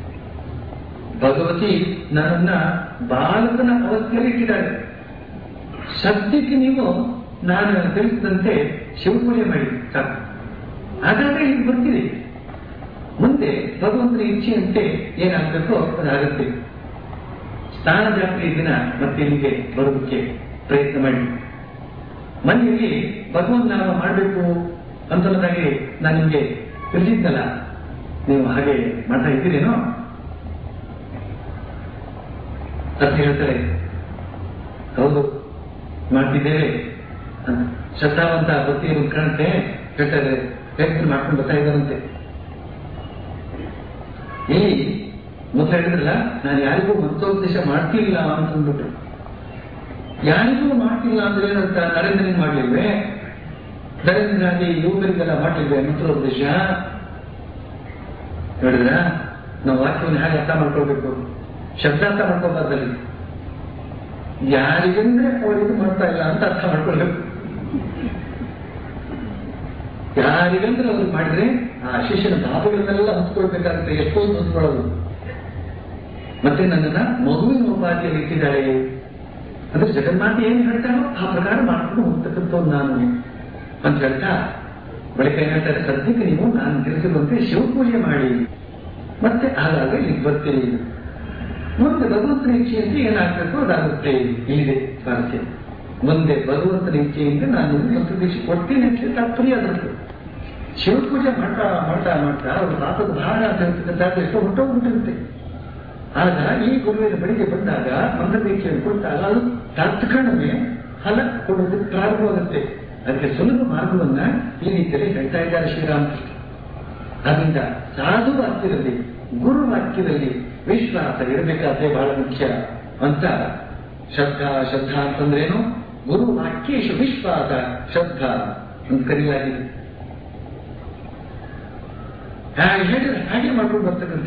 Speaker 2: ಭಗವತಿ ನನ್ನನ್ನ ಬಾಲಕನ ಅವಸ್ಥೆಯಲ್ಲಿ ಇಟ್ಟಿದ್ದಾಳೆ ಸದ್ಯಕ್ಕೆ ನೀವು ನಾನು ತಿಳಿಸಿದಂತೆ ಶಿವಪೂಜೆ ಮಾಡಿ ಸಾಕು ಹಾಗಾದ್ರೆ ಇಲ್ಲಿ ಬರ್ತೀರಿ ಮುಂದೆ ಭಗವಂತನ ಇಚ್ಛೆಯಂತೆ ಏನಾಗಬೇಕೋ ಅದಾಗುತ್ತೆ ಸ್ನಾನ ಜಾತ್ರೆ ದಿನ ಮತ್ತೆ ಇಲ್ಲಿಗೆ ಬರೋದಕ್ಕೆ ಪ್ರಯತ್ನ ಮಾಡಿ ಮನೆಯಲ್ಲಿ ಭಗವಂತ ನಾಮ ಮಾಡಬೇಕು ಅಂತನ್ನೋದಾಗಿ ನಾನು ನಿಮಗೆ ತಿಳಿಸಿದ್ನಲ್ಲ ನೀವು ಹಾಗೆ ಮಾಡ್ತಾ ಇದ್ದೀರೇನೋ ಅಂತ ಹೇಳ್ತಾರೆ ಹೌದು ಮಾಡ್ತಿದ್ದೇವೆ ಅಂತ ಶ್ರದ್ಧಾವಂತ ಭಕ್ತಿಯನ್ನು ಕಾಣುತ್ತೆ ಹೇಳ್ತಾರೆ ಪ್ರಯತ್ನ ಮಾಡ್ಕೊಂಡು ಬರ್ತಾ ಇದ್ದಾರಂತೆ ಇಲ್ಲಿ ಮೊದಲು ಹೇಳಿದ್ರಲ್ಲ ನಾನು ಯಾರಿಗೂ ಮಂತ್ರೋಪದೇಶ ಮಾಡ್ತಿಲ್ಲ ಅಂತ ಅಂದ್ಬಿಟ್ಟು ಯಾರಿಗೂ ಮಾಡ್ತಿಲ್ಲ ಅಂದ್ರೆ ಏನಂತ ನರೇಂದ್ರನಿಗೆ ಮಾಡ್ಲಿಲ್ವೇ ನರೇಂದ್ರ ಗಾಂಧಿ ಯುವಕರಿಗೆಲ್ಲ ಮಾಡ್ಲಿಲ್ವೇ ಮಂತ್ರೋಪದೇಶ ಹೇಳಿದ್ರ ನಾವು ವಾಕ್ಯವನ್ನು ಹೇಗೆ ಅರ್ಥ ಮಾಡ್ಕೊಳ್ಬೇಕು ಶಬ್ದ ಅರ್ಥ ಮಾಡ್ಕೋಬಾರ್ದಲ್ಲಿ ಯಾರಿಗಂದ್ರೆ ಅವರಿಗೆ ಮಾಡ್ತಾ ಇಲ್ಲ ಅಂತ ಅರ್ಥ ಮಾಡ್ಕೊಳ್ಬೇಕು ಯಾರಿಗಂದ್ರೆ ಅವ್ರಿಗೆ ಮಾಡಿದ್ರೆ ಆ ಶಿಷ್ಯನ ಭಾವಗಳನ್ನೆಲ್ಲ ಹಂಚ್ಕೊಳ್ಬೇಕಾಗುತ್ತೆ ಎಷ್ಟೊಂದು ಹಂಚ್ಕೊಳ್ಳೋದು ಮತ್ತೆ ನನ್ನನ್ನ ಮಗುವಿನ ಉಪಾಧಿಯಲ್ಲಿ ಇಟ್ಟಿದ್ದಾಳೆ ಅಂದ್ರೆ ಜಗನ್ಮಾತೆ ಏನ್ ಹೇಳ್ತಾರೋ ಆ ಪ್ರಕಾರ ಮಾಡ್ಕೊಂಡು ಹೋಗ್ತಕ್ಕಂಥವ್ರು ನಾನು ಅಂತ ಹೇಳ್ತಾ ಬಳಿಕ ಏನ್ ಹೇಳ್ತಾರೆ ಸದ್ಯಕ್ಕೆ ನೀವು ನಾನು ತಿಳಿಸಿರುವಂತೆ ಶಿವಪೂಜೆ ಮಾಡಿ ಮತ್ತೆ ಆಗಾಗ ಇಲ್ಲಿಗೆ ಬರ್ತೀರಿ ಮುಂದೆ ಭಗವಂತನ ಇಚ್ಛೆಯಂತೆ ಏನಾಗಬೇಕು ಅದಾಗುತ್ತೆ ಇಲ್ಲಿದೆ ಸ್ವಾರಸ್ಯ ಮುಂದೆ ಭಗವಂತನ ಇಚ್ಛೆಯಿಂದ ನಾನು ಸಂತೋಷ ಕೊಡ್ತೀನಿ ಅಂತ ತಾತ್ಪರ್ಯ ಅದರದ್ದು ಶಿವಪೂಜೆ ಮಾಡ್ತಾ ಮಾಡ್ತಾ ಮಾಡ್ತಾ ಅವ್ರ ಪಾಪದ ಭಾರ ಅಂತ ಹೇಳ್ತಕ್ಕಂಥ ಎಷ್ಟೋ ಹೊಟ್ಟೋಗ್ಬಿಟ್ಟಿರುತ್ತೆ ಆಗ ಈ ಗುರುವಿನ ಬಳಿಗೆ ಬಂದಾಗ ಮಂದಬೇಕಿಯನ್ನು ಕೊಟ್ಟಾಗ ಅದು ತತ್ಕ್ಷಣವೇ ಫಲ ಕೊಡೋದಕ್ಕೆ ಪ್ರಾರಂಭವಾಗುತ್ತೆ ಅದಕ್ಕೆ ಸುಲಭ ಮಾರ್ಗವನ್ನ ಈ ರೀತಿಯಲ್ಲಿ ಹೇಳ್ತಾ ಇದ್ದಾರೆ ಶ್ರೀರಾಮಕೃಷ್ಣ ಅದರಿಂದ ಸಾಧು ವಾಕ್ಯದಲ್ಲಿ ಗುರು ವಾಕ್ಯದಲ್ಲಿ ವಿಶ್ವಾಸ ಇರಬೇಕಾದ್ರೆ ಬಹಳ ಮುಖ್ಯ ಅಂತ ಶ್ರದ್ಧಾ ಶ್ರದ್ಧಾ ಅಂತಂದ್ರೇನು ಗುರು ವಾಕ್ಯೇಶು ವಿಶ್ವಾಸ ಶ್ರದ್ಧಾ ಅಂತ ಕರೆಯಲಾಗಿದೆ ಹಾಗೆ ಹೇಳಿದ್ರೆ ಹಾಗೆ ಮಾಡ್ಕೊಂಡು ಬರ್ತಕ್ಕಂಥ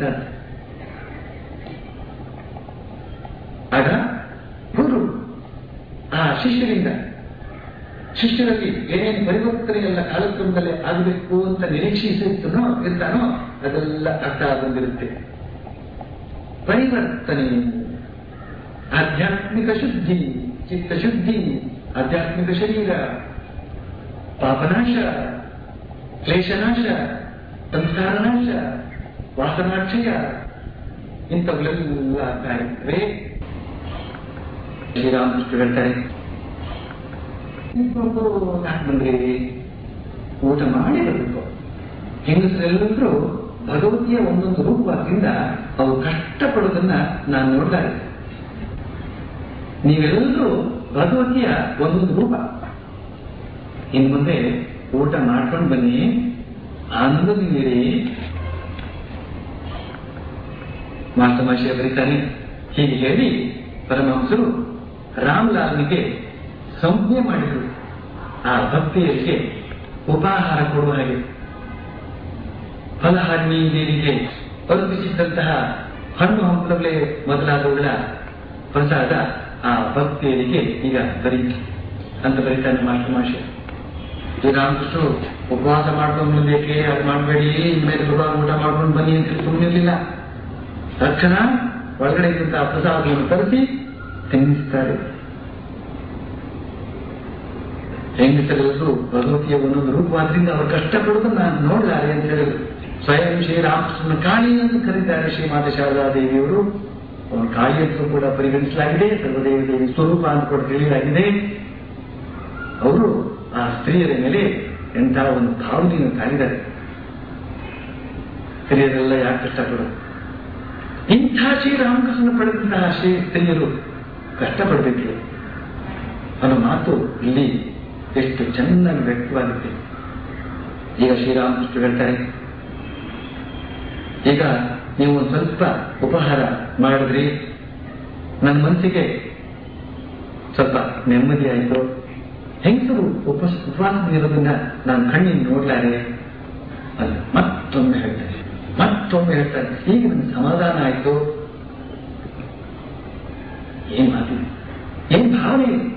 Speaker 2: ಆಗ ಗುರು ಆ ಶಿಷ್ಯರಿಂದ ಶಿಷ್ಯರಲ್ಲಿ ಏನೇನು ಪರಿವರ್ತನೆ ಎಲ್ಲ ಕಾಲಕ್ರಮದಲ್ಲಿ ಆಗಬೇಕು ಅಂತ ನಿರೀಕ್ಷಿಸಿರ್ತನೋ ಇರ್ತಾನೋ ಅದೆಲ್ಲ ಅರ್ಥ ಬಂದಿರುತ್ತೆ ಪರಿವರ್ತನೆ ಆಧ್ಯಾತ್ಮಿಕ ಶುದ್ಧಿ ಚಿತ್ತ ಶುದ್ಧಿ ಆಧ್ಯಾತ್ಮಿಕ ಶರೀರ ಪಾಪನಾಶ ಕ್ಲೇಶನಾಶ ಸಂಸ್ಕಾರನಾಶ ವಾಸನಾಕ್ಷಯ ಇಂಥವುಗಳೆಲ್ಲ ಆಗ್ತಾ ಇರ್ತವೆ ಶ್ರೀರಾಮಕೃಷ್ಣ ಹೇಳ್ತಾರೆ ಯಾಕೆ ಬಂದ್ರಿ ಊಟ ಮಾಡಿ ಬರಬೇಕು ಹೆಂಗಸರೆಲ್ಲರೂ ಭಗವತಿಯ ಒಂದೊಂದು ರೂಪದಿಂದ ಅವು ಕಷ್ಟಪಡೋದನ್ನ ನಾನು ನೋಡ್ತಾ ಇದ್ದೆ ನೀವೆಲ್ಲರೂ ಭಗವತಿಯ ಒಂದೊಂದು ರೂಪ ಇನ್ ಮುಂದೆ ಊಟ ಮಾಡ್ಕೊಂಡು ಬನ್ನಿ ಆನಂದದಿಂದಿರಿ ಮಾಸ್ತಮಾಶಯ ಬರೀತಾನೆ ಹೀಗೆ ಹೇಳಿ ಪರಮಹಂಸರು ರಾಮಲಾಲ್ನಿಗೆ ಸಂಜ್ಞೆ ಮಾಡಿದರು ಆ ಭಕ್ತಿಯರಿಗೆ ಉಪಾಹಾರ ಕೊಡುವ ಹಾಗೆ ಫಲಹಾರಿಣಿ ದೇವಿಗೆ ಅರ್ಪಿಸಿದ್ದಂತಹ ಹಣ್ಣು ಹಂಪಲುಗಳೇ ಮೊದಲಾದವುಗಳ ಪ್ರಸಾದ ಆ ಭಕ್ತಿಯರಿಗೆ ಈಗ ಬರೀ ಅಂತ ಬರೀತಾನೆ ಮಾಸ್ಟರ್ ಶ್ರೀರಾಮಕೃಷ್ಣರು ಉಪವಾಸ ಮಾಡ್ಕೊಂಡು ಮುಂದಕ್ಕೆ ಅದು ಮಾಡಬೇಡಿ ಇನ್ಮೇಲೆ ಗುರುವಾರ ಊಟ ಮಾಡ್ಕೊಂಡು ಬನ್ನಿ ಅಂತ ಸುಮ್ಮನಿರ್ಲಿಲ್ಲ ತಕ್ಷಣ ಒಳಗಡೆ ಇದ್ದಂತಹ ಪ್ರಸಾದವನ್ನು ತರಿಸಿ ತಿನ್ನಿಸ್ತಾರೆ ಹೆಂಗಸರೆಲ್ಲರೂ ಭಗವತಿಯ ಒಂದೊಂದು ರೂಪವಾದ್ರಿಂದ ಅವರು ಕಷ್ಟಪಡುವುದನ್ನು ನಾನು ನೋಡಿದ್ದಾರೆ ಅಂತ ಹೇಳಿದ್ರು ಸ್ವಯಂ ಶ್ರೀರಾಮಕೃಷ್ಣನ ಕಾಳಿ ಎಂದು ಕರೀತಾರೆ ಶ್ರೀಮಾತ ಶಾರದಾ ದೇವಿಯವರು ಅವರ ಕಾಳಿ ಅಂತ ಕೂಡ ಪರಿಗಣಿಸಲಾಗಿದೆ ಸರ್ವದೇವ ದೇವಿ ಸ್ವರೂಪ ಅಂತ ಕೂಡ ತಿಳಿಯಲಾಗಿದೆ ಅವರು ಆ ಸ್ತ್ರೀಯರ ಮೇಲೆ ಎಂತಹ ಒಂದು ಭಾವನೆಯನ್ನು ತಾಳಿದ್ದಾರೆ ಸ್ತ್ರೀಯರೆಲ್ಲ ಯಾಕೆ ಕಷ್ಟಪಡೋದು ಇಂಥ ಶ್ರೀರಾಮಕೃಷ್ಣನ ಪಡೆದಂತಹ ಶ್ರೀ ಸ್ತ್ರೀಯರು ಕಷ್ಟಪಡಬೇಕಿಲ್ಲ ಅನ್ನೋ ಮಾತು ಇಲ್ಲಿ ಎಷ್ಟು ಚೆನ್ನಾಗಿ ವ್ಯಕ್ತವಾಗುತ್ತೆ ಈಗ ಶ್ರೀರಾಮಕೃಷ್ಣ ಹೇಳ್ತಾರೆ ಈಗ ನೀವು ಒಂದು ಸ್ವಲ್ಪ ಉಪಹಾರ ಮಾಡಿದ್ರಿ ನನ್ನ ಮನಸ್ಸಿಗೆ ಸ್ವಲ್ಪ ನೆಮ್ಮದಿ ಆಯಿತು ಹೆಂಗಸರು ಉಪವಾಸ ಉಪವಾಸವಿರೋದನ್ನ ನಾನು ಕಣ್ಣಿನ ನೋಡ್ಲಾರೆ ಅಲ್ಲ ಮತ್ತೊಮ್ಮೆ ಹೇಳ್ತಾರೆ ಮತ್ತೊಮ್ಮೆ ಹೇಳ್ತಾರೆ ಈಗ ನನಗೆ ಸಮಾಧಾನ ಆಯಿತು ಏನ್ ಮಾತು ಏನ್ ಭಾವನೆ ಇದು?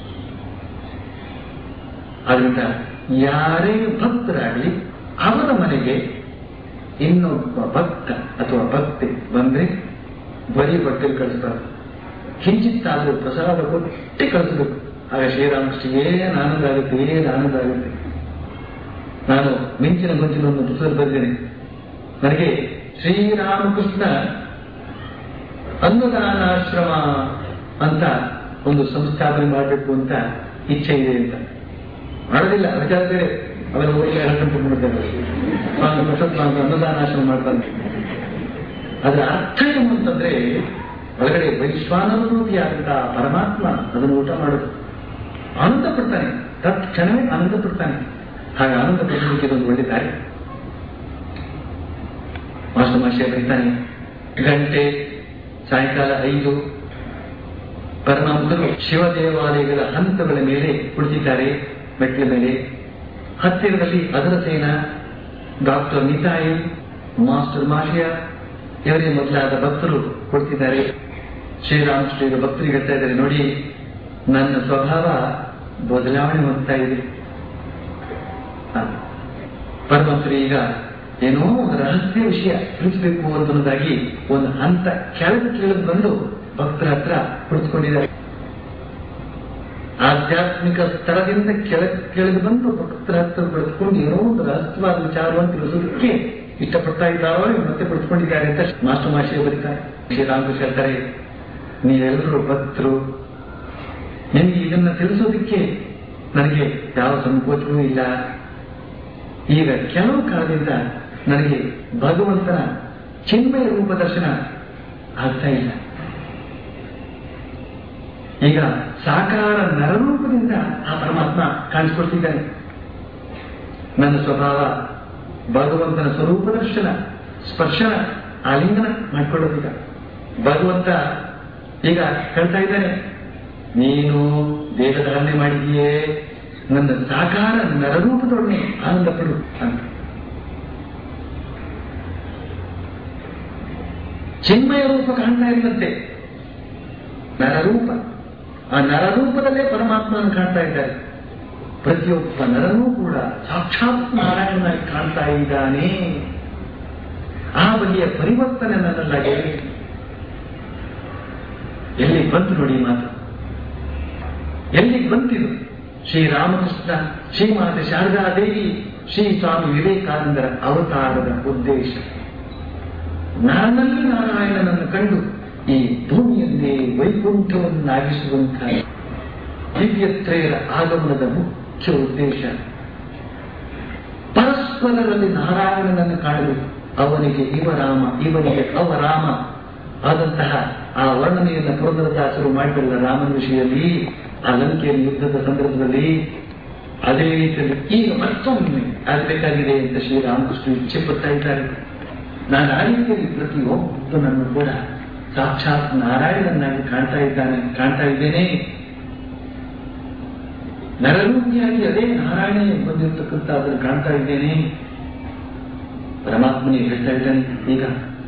Speaker 2: ಆದ್ರಿಂದ ಯಾರೇ ಭಕ್ತರಾಗಲಿ ಅವರ ಮನೆಗೆ ಇನ್ನೊಬ್ಬ ಭಕ್ತ ಅಥವಾ ಭಕ್ತಿ ಬಂದ್ರೆ ಬರೀ ಬಟ್ಟೆಲಿ ಕಳಿಸ್ಬಾರ್ದು ಕಿಂಚಿತ್ತಾದರೂ ಪ್ರಸಾದ ಕೊಟ್ಟೆ ಕಳಿಸ್ಬೇಕು ಆಗ ಶ್ರೀರಾಮಕೃಷ್ಣ ಏನ್ ಆನಂದ ಆಗುತ್ತೆ ಏನ್ ಆನಂದ ಆಗುತ್ತೆ ನಾನು ಮಿಂಚಿನ ಮುಂಚಿನ ಒಂದು ಪುಸ್ತಕ ಬರೆದೇನೆ ನನಗೆ ಶ್ರೀರಾಮಕೃಷ್ಣ ಅನ್ನದಾನಾಶ್ರಮ ಅಂತ ಒಂದು ಸಂಸ್ಥಾಪನೆ ಮಾಡಬೇಕು ಅಂತ ಇಚ್ಛೆ ಇದೆ ಅಂತ ಮಾಡೋದಿಲ್ಲ ವಿಚಾರ ಬೇರೆ ಅವರ ಊರಿಗೆ ಹೇಳ್ಕೊಂಡ್ಬಿಡ್ತಾರೆ ನಾನು ಅನ್ನದಾನಾಶ್ರಮ ಮಾಡ್ತಾನೆ ಅದರ ಅರ್ಥ ಏನು ಅಂತಂದ್ರೆ ಒಳಗಡೆ ವೈಶ್ವಾನರೂಪಿಯಾದಂತಹ ಪರಮಾತ್ಮ ಅದನ್ನು ಊಟ ಮಾಡೋದು ಆನಂದ ಪಡ್ತಾನೆ ತತ್ಕ್ಷಣವೇ ಆನಂದ ಪಡ್ತಾನೆ ಹಾಗೆ ಆನಂದ ಪಡಲಿಕ್ಕೆ ಇದೊಂದು ಒಳ್ಳೆ ದಾರಿ ಮಾಸ್ಟಮಾಶಯ ಬರೀತಾನೆ ಗಂಟೆ ಸಾಯಂಕಾಲ ಐದು ಪರಮಹಂಸರು ಶಿವ ದೇವಾಲಯಗಳ ಹಂತಗಳ ಮೇಲೆ ಕುಳಿತಿದ್ದಾರೆ ಮೆಟ್ಲ ಮೇಲೆ ಹತ್ತಿರದಲ್ಲಿ ಅದರ ಸೇನ ಡಾಕ್ಟರ್ ನಿತಾಯಿ ಮಾಸ್ಟರ್ ಮಾಶಯ ಇವರೇ ಮೊದಲಾದ ಭಕ್ತರು ಕೊಡ್ತಿದ್ದಾರೆ ಶ್ರೀರಾಮಕೃಷ್ಣ ಭಕ್ತರಿಗೆ ಹೇಳ್ತಾ ಇದ್ದಾರೆ ನೋಡಿ ನನ್ನ ಸ್ವಭಾವ ಬದಲಾವಣೆ ಹೊಂದ್ತಾ ಇದೆ ಹ. ಪರಮಹಂಸರು ಈಗ ಏನೋ ಒಂದು ರಹಸ್ಯ ವಿಷಯ ತಿಳಿಸಬೇಕು ಅನ್ನೋದಾಗಿ ಒಂದು ಹಂತ ಕೆಳಗೆ ಕೇಳಿದು ಬಂದು ಭಕ್ತರ ಹತ್ರ ಕುಳಿತುಕೊಂಡಿದ್ದಾರೆ ಆಧ್ಯಾತ್ಮಿಕ ಸ್ತರದಿಂದ ಕೆಳಗೆ ಕೆಳಗೆ ಬಂದು ಭಕ್ತರ ಹತ್ರ ಕುಳಿತುಕೊಂಡು ಏನೋ ಒಂದು ರಹಸ್ಯವಾದ ವಿಚಾರವನ್ನು ತಿಳಿಸೋದಕ್ಕೆ ಇಷ್ಟಪಡ್ತಾ ಇದ್ದಾರೋ ಇವ್ರು ಮತ್ತೆ ಕುಳಿತುಕೊಂಡಿದ್ದಾರೆ ಅಂತ ಮಾಸ್ಟರ್ ಮಾಶಿ ಬರೀತಾರೆ ಶ್ರೀರಾಮಕೃಷ್ಣ ಹೇಳ್ತಾರೆ ನೀವೆಲ್ಲರೂ ಭಕ್ತರು ನಿಮಗೆ ಇದನ್ನ ತಿಳಿಸೋದಕ್ಕೆ ನನಗೆ ಯಾವ ಸಂಕೋಚವೂ ಇಲ್ಲ ಈಗ ಕೆಲವು ಕಾಲದಿಂದ ನನಗೆ ಭಗವಂತನ ಚಿನ್ಮಯ ರೂಪ ದರ್ಶನ ಆಗ್ತಾ ಇಲ್ಲ ಈಗ ಸಾಕಾರ ನರರೂಪದಿಂದ ಆ ಪರಮಾತ್ಮ ಕಾಣಿಸ್ಕೊಳ್ತಿದ್ದಾನೆ ನನ್ನ ಸ್ವಭಾವ ಭಗವಂತನ ಸ್ವರೂಪ ದರ್ಶನ ಸ್ಪರ್ಶನ ಆಲಿಂಗನ ಮಾಡ್ಕೊಳ್ಳೋದೀಗ ಭಗವಂತ ಈಗ ಹೇಳ್ತಾ ಇದ್ದಾನೆ ನೀನು ದೇಹಧಾರಣೆ ಮಾಡಿದೆಯೇ ನನ್ನ ಸಾಕಾರ ನರರೂಪದೊಡನೆ ಆನಂದ ಪಡು ಅಂತ ಚಿನ್ಮಯ ರೂಪ ಕಾಣ್ತಾ ಇರುವಂತೆ ನರರೂಪ ಆ ನರರೂಪದಲ್ಲೇ ಪರಮಾತ್ಮನ ಕಾಣ್ತಾ ಇದ್ದಾರೆ ಪ್ರತಿಯೊಬ್ಬ ನರನೂ ಕೂಡ ಸಾಕ್ಷಾತ್ ನಾರಾಯಣನಾಗಿ ಕಾಣ್ತಾ ಇದ್ದಾನೆ ಆ ಬಗೆಯ ಪರಿವರ್ತನೆ ನನ್ನಲ್ಲಾಗೆ ಎಲ್ಲಿ ಬಂತು ನೋಡಿ ಮಾತು ಎಲ್ಲಿ ಬಂತಿದು ಶ್ರೀರಾಮಕೃಷ್ಣ ಶ್ರೀಮಾತೆ ಶಾರದಾದೇವಿ ಶ್ರೀ ಸ್ವಾಮಿ ವಿವೇಕಾನಂದರ ಅವತಾರದ ಉದ್ದೇಶ ನಾನಲ್ಲಿ ನಾರಾಯಣನನ್ನು ಕಂಡು ಈ ಭೂಮಿಯನ್ನೇ ವೈಕುಂಠವನ್ನಾಗಿಸುವಂತಹ ದಿವ್ಯತ್ರಯರ ಆಗಮನದ ಮುಖ್ಯ ಉದ್ದೇಶ ಪರಸ್ಪರರಲ್ಲಿ ನಾರಾಯಣನನ್ನು ಕಾಣಲು ಅವನಿಗೆ ಇವ ರಾಮ ಇವನಿಗೆ ಅವ ರಾಮ ಆದಂತಹ ಆ ವರ್ಣನೆಯನ್ನು ಪುರಂದರದಾಸರು ಮಾಡಿರಲ್ಲ ರಾಮನ ವಿಷಯದಲ್ಲಿ ಆ ಲಂಕೆಯ ಯುದ್ಧದ ಸಂದರ್ಭದಲ್ಲಿ ಅದೇ ರೀತಿಯಲ್ಲಿ ಈಗ ಮತ್ತೊಮ್ಮೆ ಆಗಬೇಕಾಗಿದೆ ಅಂತ ಶ್ರೀರಾಮಕೃಷ್ಣ ಇಚ್ಛೆ ಪಡ್ತಾ ಇದ್ದಾರೆ ನಾನು ಆ ರೀತಿಯಲ್ಲಿ ಪ್ರತಿಯೊಬ್ಬನನ್ನು ಕೂಡ ಸಾಕ್ಷಾತ್ ನಾರಾಯಣನಾಗಿ ಕಾಣ್ತಾ ಇದ್ದಾನೆ ಕಾಣ್ತಾ ಇದ್ದೇನೆ ನರರೂಪಿಯಾಗಿ ಅದೇ ನಾರಾಯಣ ಬಂದಿರತಕ್ಕಂಥ ಅದನ್ನು ಕಾಣ್ತಾ ಇದ್ದೇನೆ ಪರಮಾತ್ಮನೇ ಹೇಳ್ತಾ ಇದ್ದಾನೆ ಈಗ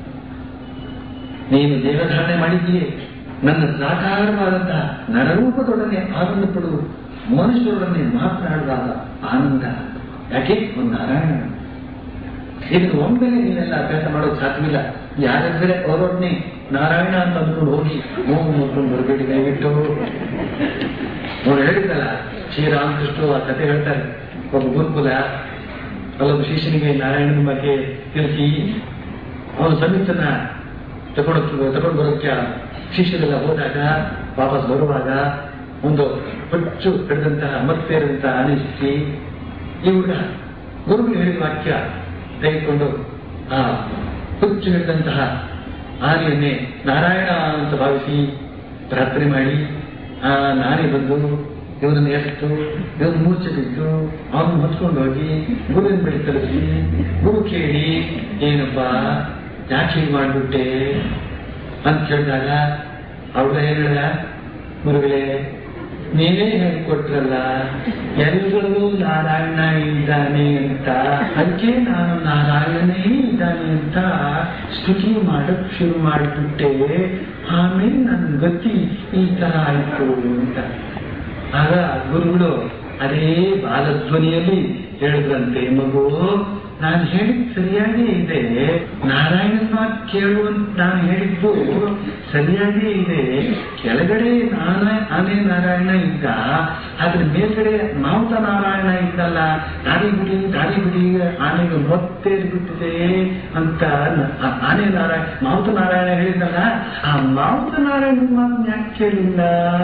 Speaker 2: ನೀನು ದೇಹಧಾರಣೆ ಮಾಡಿದ್ದೀಯೇ ನನ್ನ ಸಾಕಾರವಾದಂತಹ ನರರೂಪದೊಡನೆ ಆನಂದ ಪಡುವುದು ಮನುಷ್ಯರೊಡನೆ ಮಾತನಾಡುವಾಗ ಆನಂದ ಯಾಕೆ ಒಂದು ನಾರಾಯಣ ಇದನ್ನು ಒಮ್ಮೆಲೆ ನೀವೆಲ್ಲ ಅಭ್ಯಾಸ ಮಾಡೋದು ಸಾಧ್ಯವಿಲ್ಲ ಯಾರಿದ್ರೆ ಅವರೊಡನೆ ನಾರಾಯಣ ಅಂತ ಅಂದ್ಕೊಂಡು ಹೋಗಿ ಮೂಗು ಮುಟ್ಕೊಂಡು ಬರಬೇಡಿ ದಯವಿಟ್ಟು ಅವ್ರು ಹೇಳಿದ್ರಲ್ಲ ಶ್ರೀರಾಮಕೃಷ್ಣ ಆ ಕಥೆ ಹೇಳ್ತಾರೆ ಒಬ್ಬ ಗುರುಕುಲ ಅಲ್ಲೊಬ್ಬ ಶಿಷ್ಯನಿಗೆ ನಾರಾಯಣನ ಬಗ್ಗೆ ತಿಳಿಸಿ ಅವನು ಸಂಯುಕ್ತನ ತಗೊಂಡು ತಗೊಂಡು ಬರೋಕ್ಕೆ ಶಿಷ್ಯರೆಲ್ಲ ಹೋದಾಗ ವಾಪಸ್ ಬರುವಾಗ ಒಂದು ಹುಚ್ಚು ಹಿಡಿದಂತಹ ಮತ್ತೇರಿದಂತಹ ಅನಿಸಿಸಿ ಈ ಹುಡುಗ ಗುರುಗಳು ಹೇಳಿದ ವಾಕ್ಯ ತೆಗೆದುಕೊಂಡು ಆ ಹುಚ್ಚು ಹಿಡಿದಂತಹ ಆನೆಯನ್ನೇ ನಾರಾಯಣ ಅಂತ ಭಾವಿಸಿ ಪ್ರಾರ್ಥನೆ ಮಾಡಿ ಆ ನಾನೇ ಬಂದು ಇವನನ್ನು ಎತ್ತು ಇವನು ಮೂರ್ಛೆ ಬಿಟ್ಟು ಅವನು ಹೊತ್ಕೊಂಡು ಹೋಗಿ ಗುರುವಿನ ಬಳಿ ತಲುಪಿ ಗುರು ಕೇಳಿ ಏನಪ್ಪ ಯಾಕೆ ಹೀಗೆ ಮಾಡ್ಬಿಟ್ಟೆ ಅಂತ ಕೇಳಿದಾಗ ಅವ್ರ ಏನ್ ಹೇಳ್ದ ಗುರುಗಳೇ ನೀವೇ ಹೇಳ್ಕೊಟ್ರಲ್ಲ ಎಲ್ಲರೂ ನಾರಾಯಣ ಇದ್ದಾನೆ ಅಂತ ಅದಕ್ಕೆ ನಾನು ನಾರಾಯಣನೇ ಇದ್ದಾನೆ ಅಂತ ಸ್ತುತಿ ಮಾಡಕ್ ಶುರು ಮಾಡಿಬಿಟ್ಟೆ ಆಮೇಲೆ ನನ್ನ ಗತಿ ಈ ತರ ಆಯ್ತು ಅಂತ ಆಗ ಗುರುಗಳು ಅದೇ ಬಾಲಧ್ವನಿಯಲ್ಲಿ ಹೇಳಿದ್ರಂತೆ ಮಗು ನಾನು ಹೇಳಿದ್ ಸರಿಯಾಗೇ ಇದೆ ನಾರಾಯಣನ ಮಾತು ಕೇಳುವಂತ ನಾನು ಹೇಳಿದ್ದು ಸರಿಯಾಗೇ ಇದೆ ಕೆಳಗಡೆ ನಾನ ಆನೆ ನಾರಾಯಣ ಇದ್ದ ಅದ್ರ ಮೇಲ್ಗಡೆ ಮಾವುತ ನಾರಾಯಣ ಇದ್ದಲ್ಲ ದಾರಿ ಬಿಡಿ ದಾರಿ ಬಿಡಿ ಆನೆಗೆ ಮೊತ್ತೇರ್ಬಿಟ್ಟಿದೆ ಅಂತ ನ- ಆ ಆನೆ ನಾರಾಯಣ ಮಾವುತ ನಾರಾಯಣ ಹೇಳಿದ್ದಲ್ಲ ಆ ಮಾವುತ ನಾರಾಯಣನ ಮಾತು ಯಾಕೆ ಕೇಳಿಲ್ಲ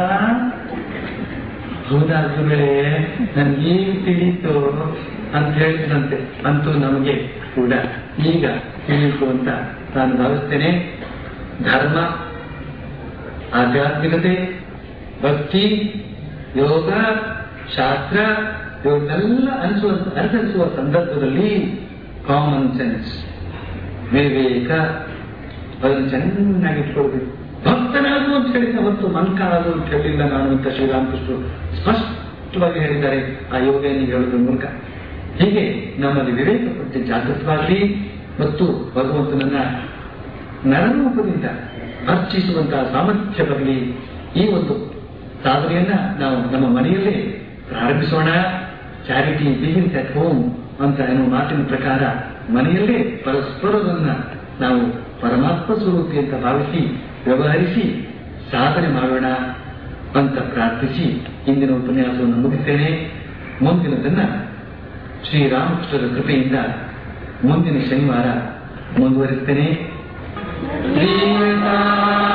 Speaker 2: ಹೌದಾ ಗುರುಗಳೇ ನನ್ಗೀಗ ತಿಳಿಯಿತು ಅಂತ ಹೇಳಿದಂತೆ ಅಂತೂ ನಮಗೆ ಕೂಡ ಈಗ ತಿಳಿಯಿತು ಅಂತ ನಾನು ಭಾವಿಸ್ತೇನೆ ಧರ್ಮ ಆಧ್ಯಾತ್ಮಿಕತೆ ಭಕ್ತಿ ಯೋಗ ಶಾಸ್ತ್ರ ಇವನ್ನೆಲ್ಲ ಅನಿಸುವ ಅನುಸರಿಸುವ ಸಂದರ್ಭದಲ್ಲಿ ಕಾಮನ್ ಸೆನ್ಸ್ ವಿವೇಕ ಅದನ್ನು ಚೆನ್ನಾಗಿ ಇಟ್ಕೊಳ್ಬೇಕು ಭಕ್ತನಾಗು ಅಂತ ಹೇಳಿದ ಮತ್ತು ಮನ್ಕಾಗು ಅಂತ ಹೇಳಿಲ್ಲ ನಾನು ಅಂತ ಶ್ರೀರಾಮಕೃಷ್ಣರು ಸ್ಪಷ್ಟವಾಗಿ ಹೇಳಿದ್ದಾರೆ ಆ ಯೋಗವನ್ನು ಹೇಳುವುದರ ಮೂಲಕ ಹೀಗೆ ನಮ್ಮಲ್ಲಿ ವಿವೇಕ ಪಟ್ಟಿ ಜಾಗೃತವಾಗಲಿ ಮತ್ತು ಭಗವಂತನನ್ನ ನರರೂಪದಿಂದ ಅರ್ಚಿಸುವಂತಹ ಸಾಮರ್ಥ್ಯ ಬರಲಿ ಈ ಒಂದು ಸಾಧನೆಯನ್ನ ನಾವು ನಮ್ಮ ಮನೆಯಲ್ಲೇ ಪ್ರಾರಂಭಿಸೋಣ ಚಾರಿಟಿ ಬಿಗಿನ್ಸ್ ಅಟ್ ಹೋಮ್ ಅಂತ ಎನ್ನುವ ಮಾತಿನ ಪ್ರಕಾರ ಮನೆಯಲ್ಲೇ ಪರಸ್ಪರರನ್ನ ನಾವು ಪರಮಾತ್ಮ ಸ್ವರೂಪಿ ಅಂತ ಭಾವಿಸಿ ವ್ಯವಹರಿಸಿ ಸಾಧನೆ ಮಾಡೋಣ ಅಂತ ಪ್ರಾರ್ಥಿಸಿ ಇಂದಿನ ಉಪನ್ಯಾಸವನ್ನು ಮುಗಿಸ್ತೇನೆ ಮುಂದಿನದನ್ನ ಶ್ರೀರಾಮಕೃಷ್ಣರ ಕೃಪೆಯಿಂದ ಮುಂದಿನ ಶನಿವಾರ ಮುಂದುವರಿಸ್ತೇನೆ ಶ್ರೀ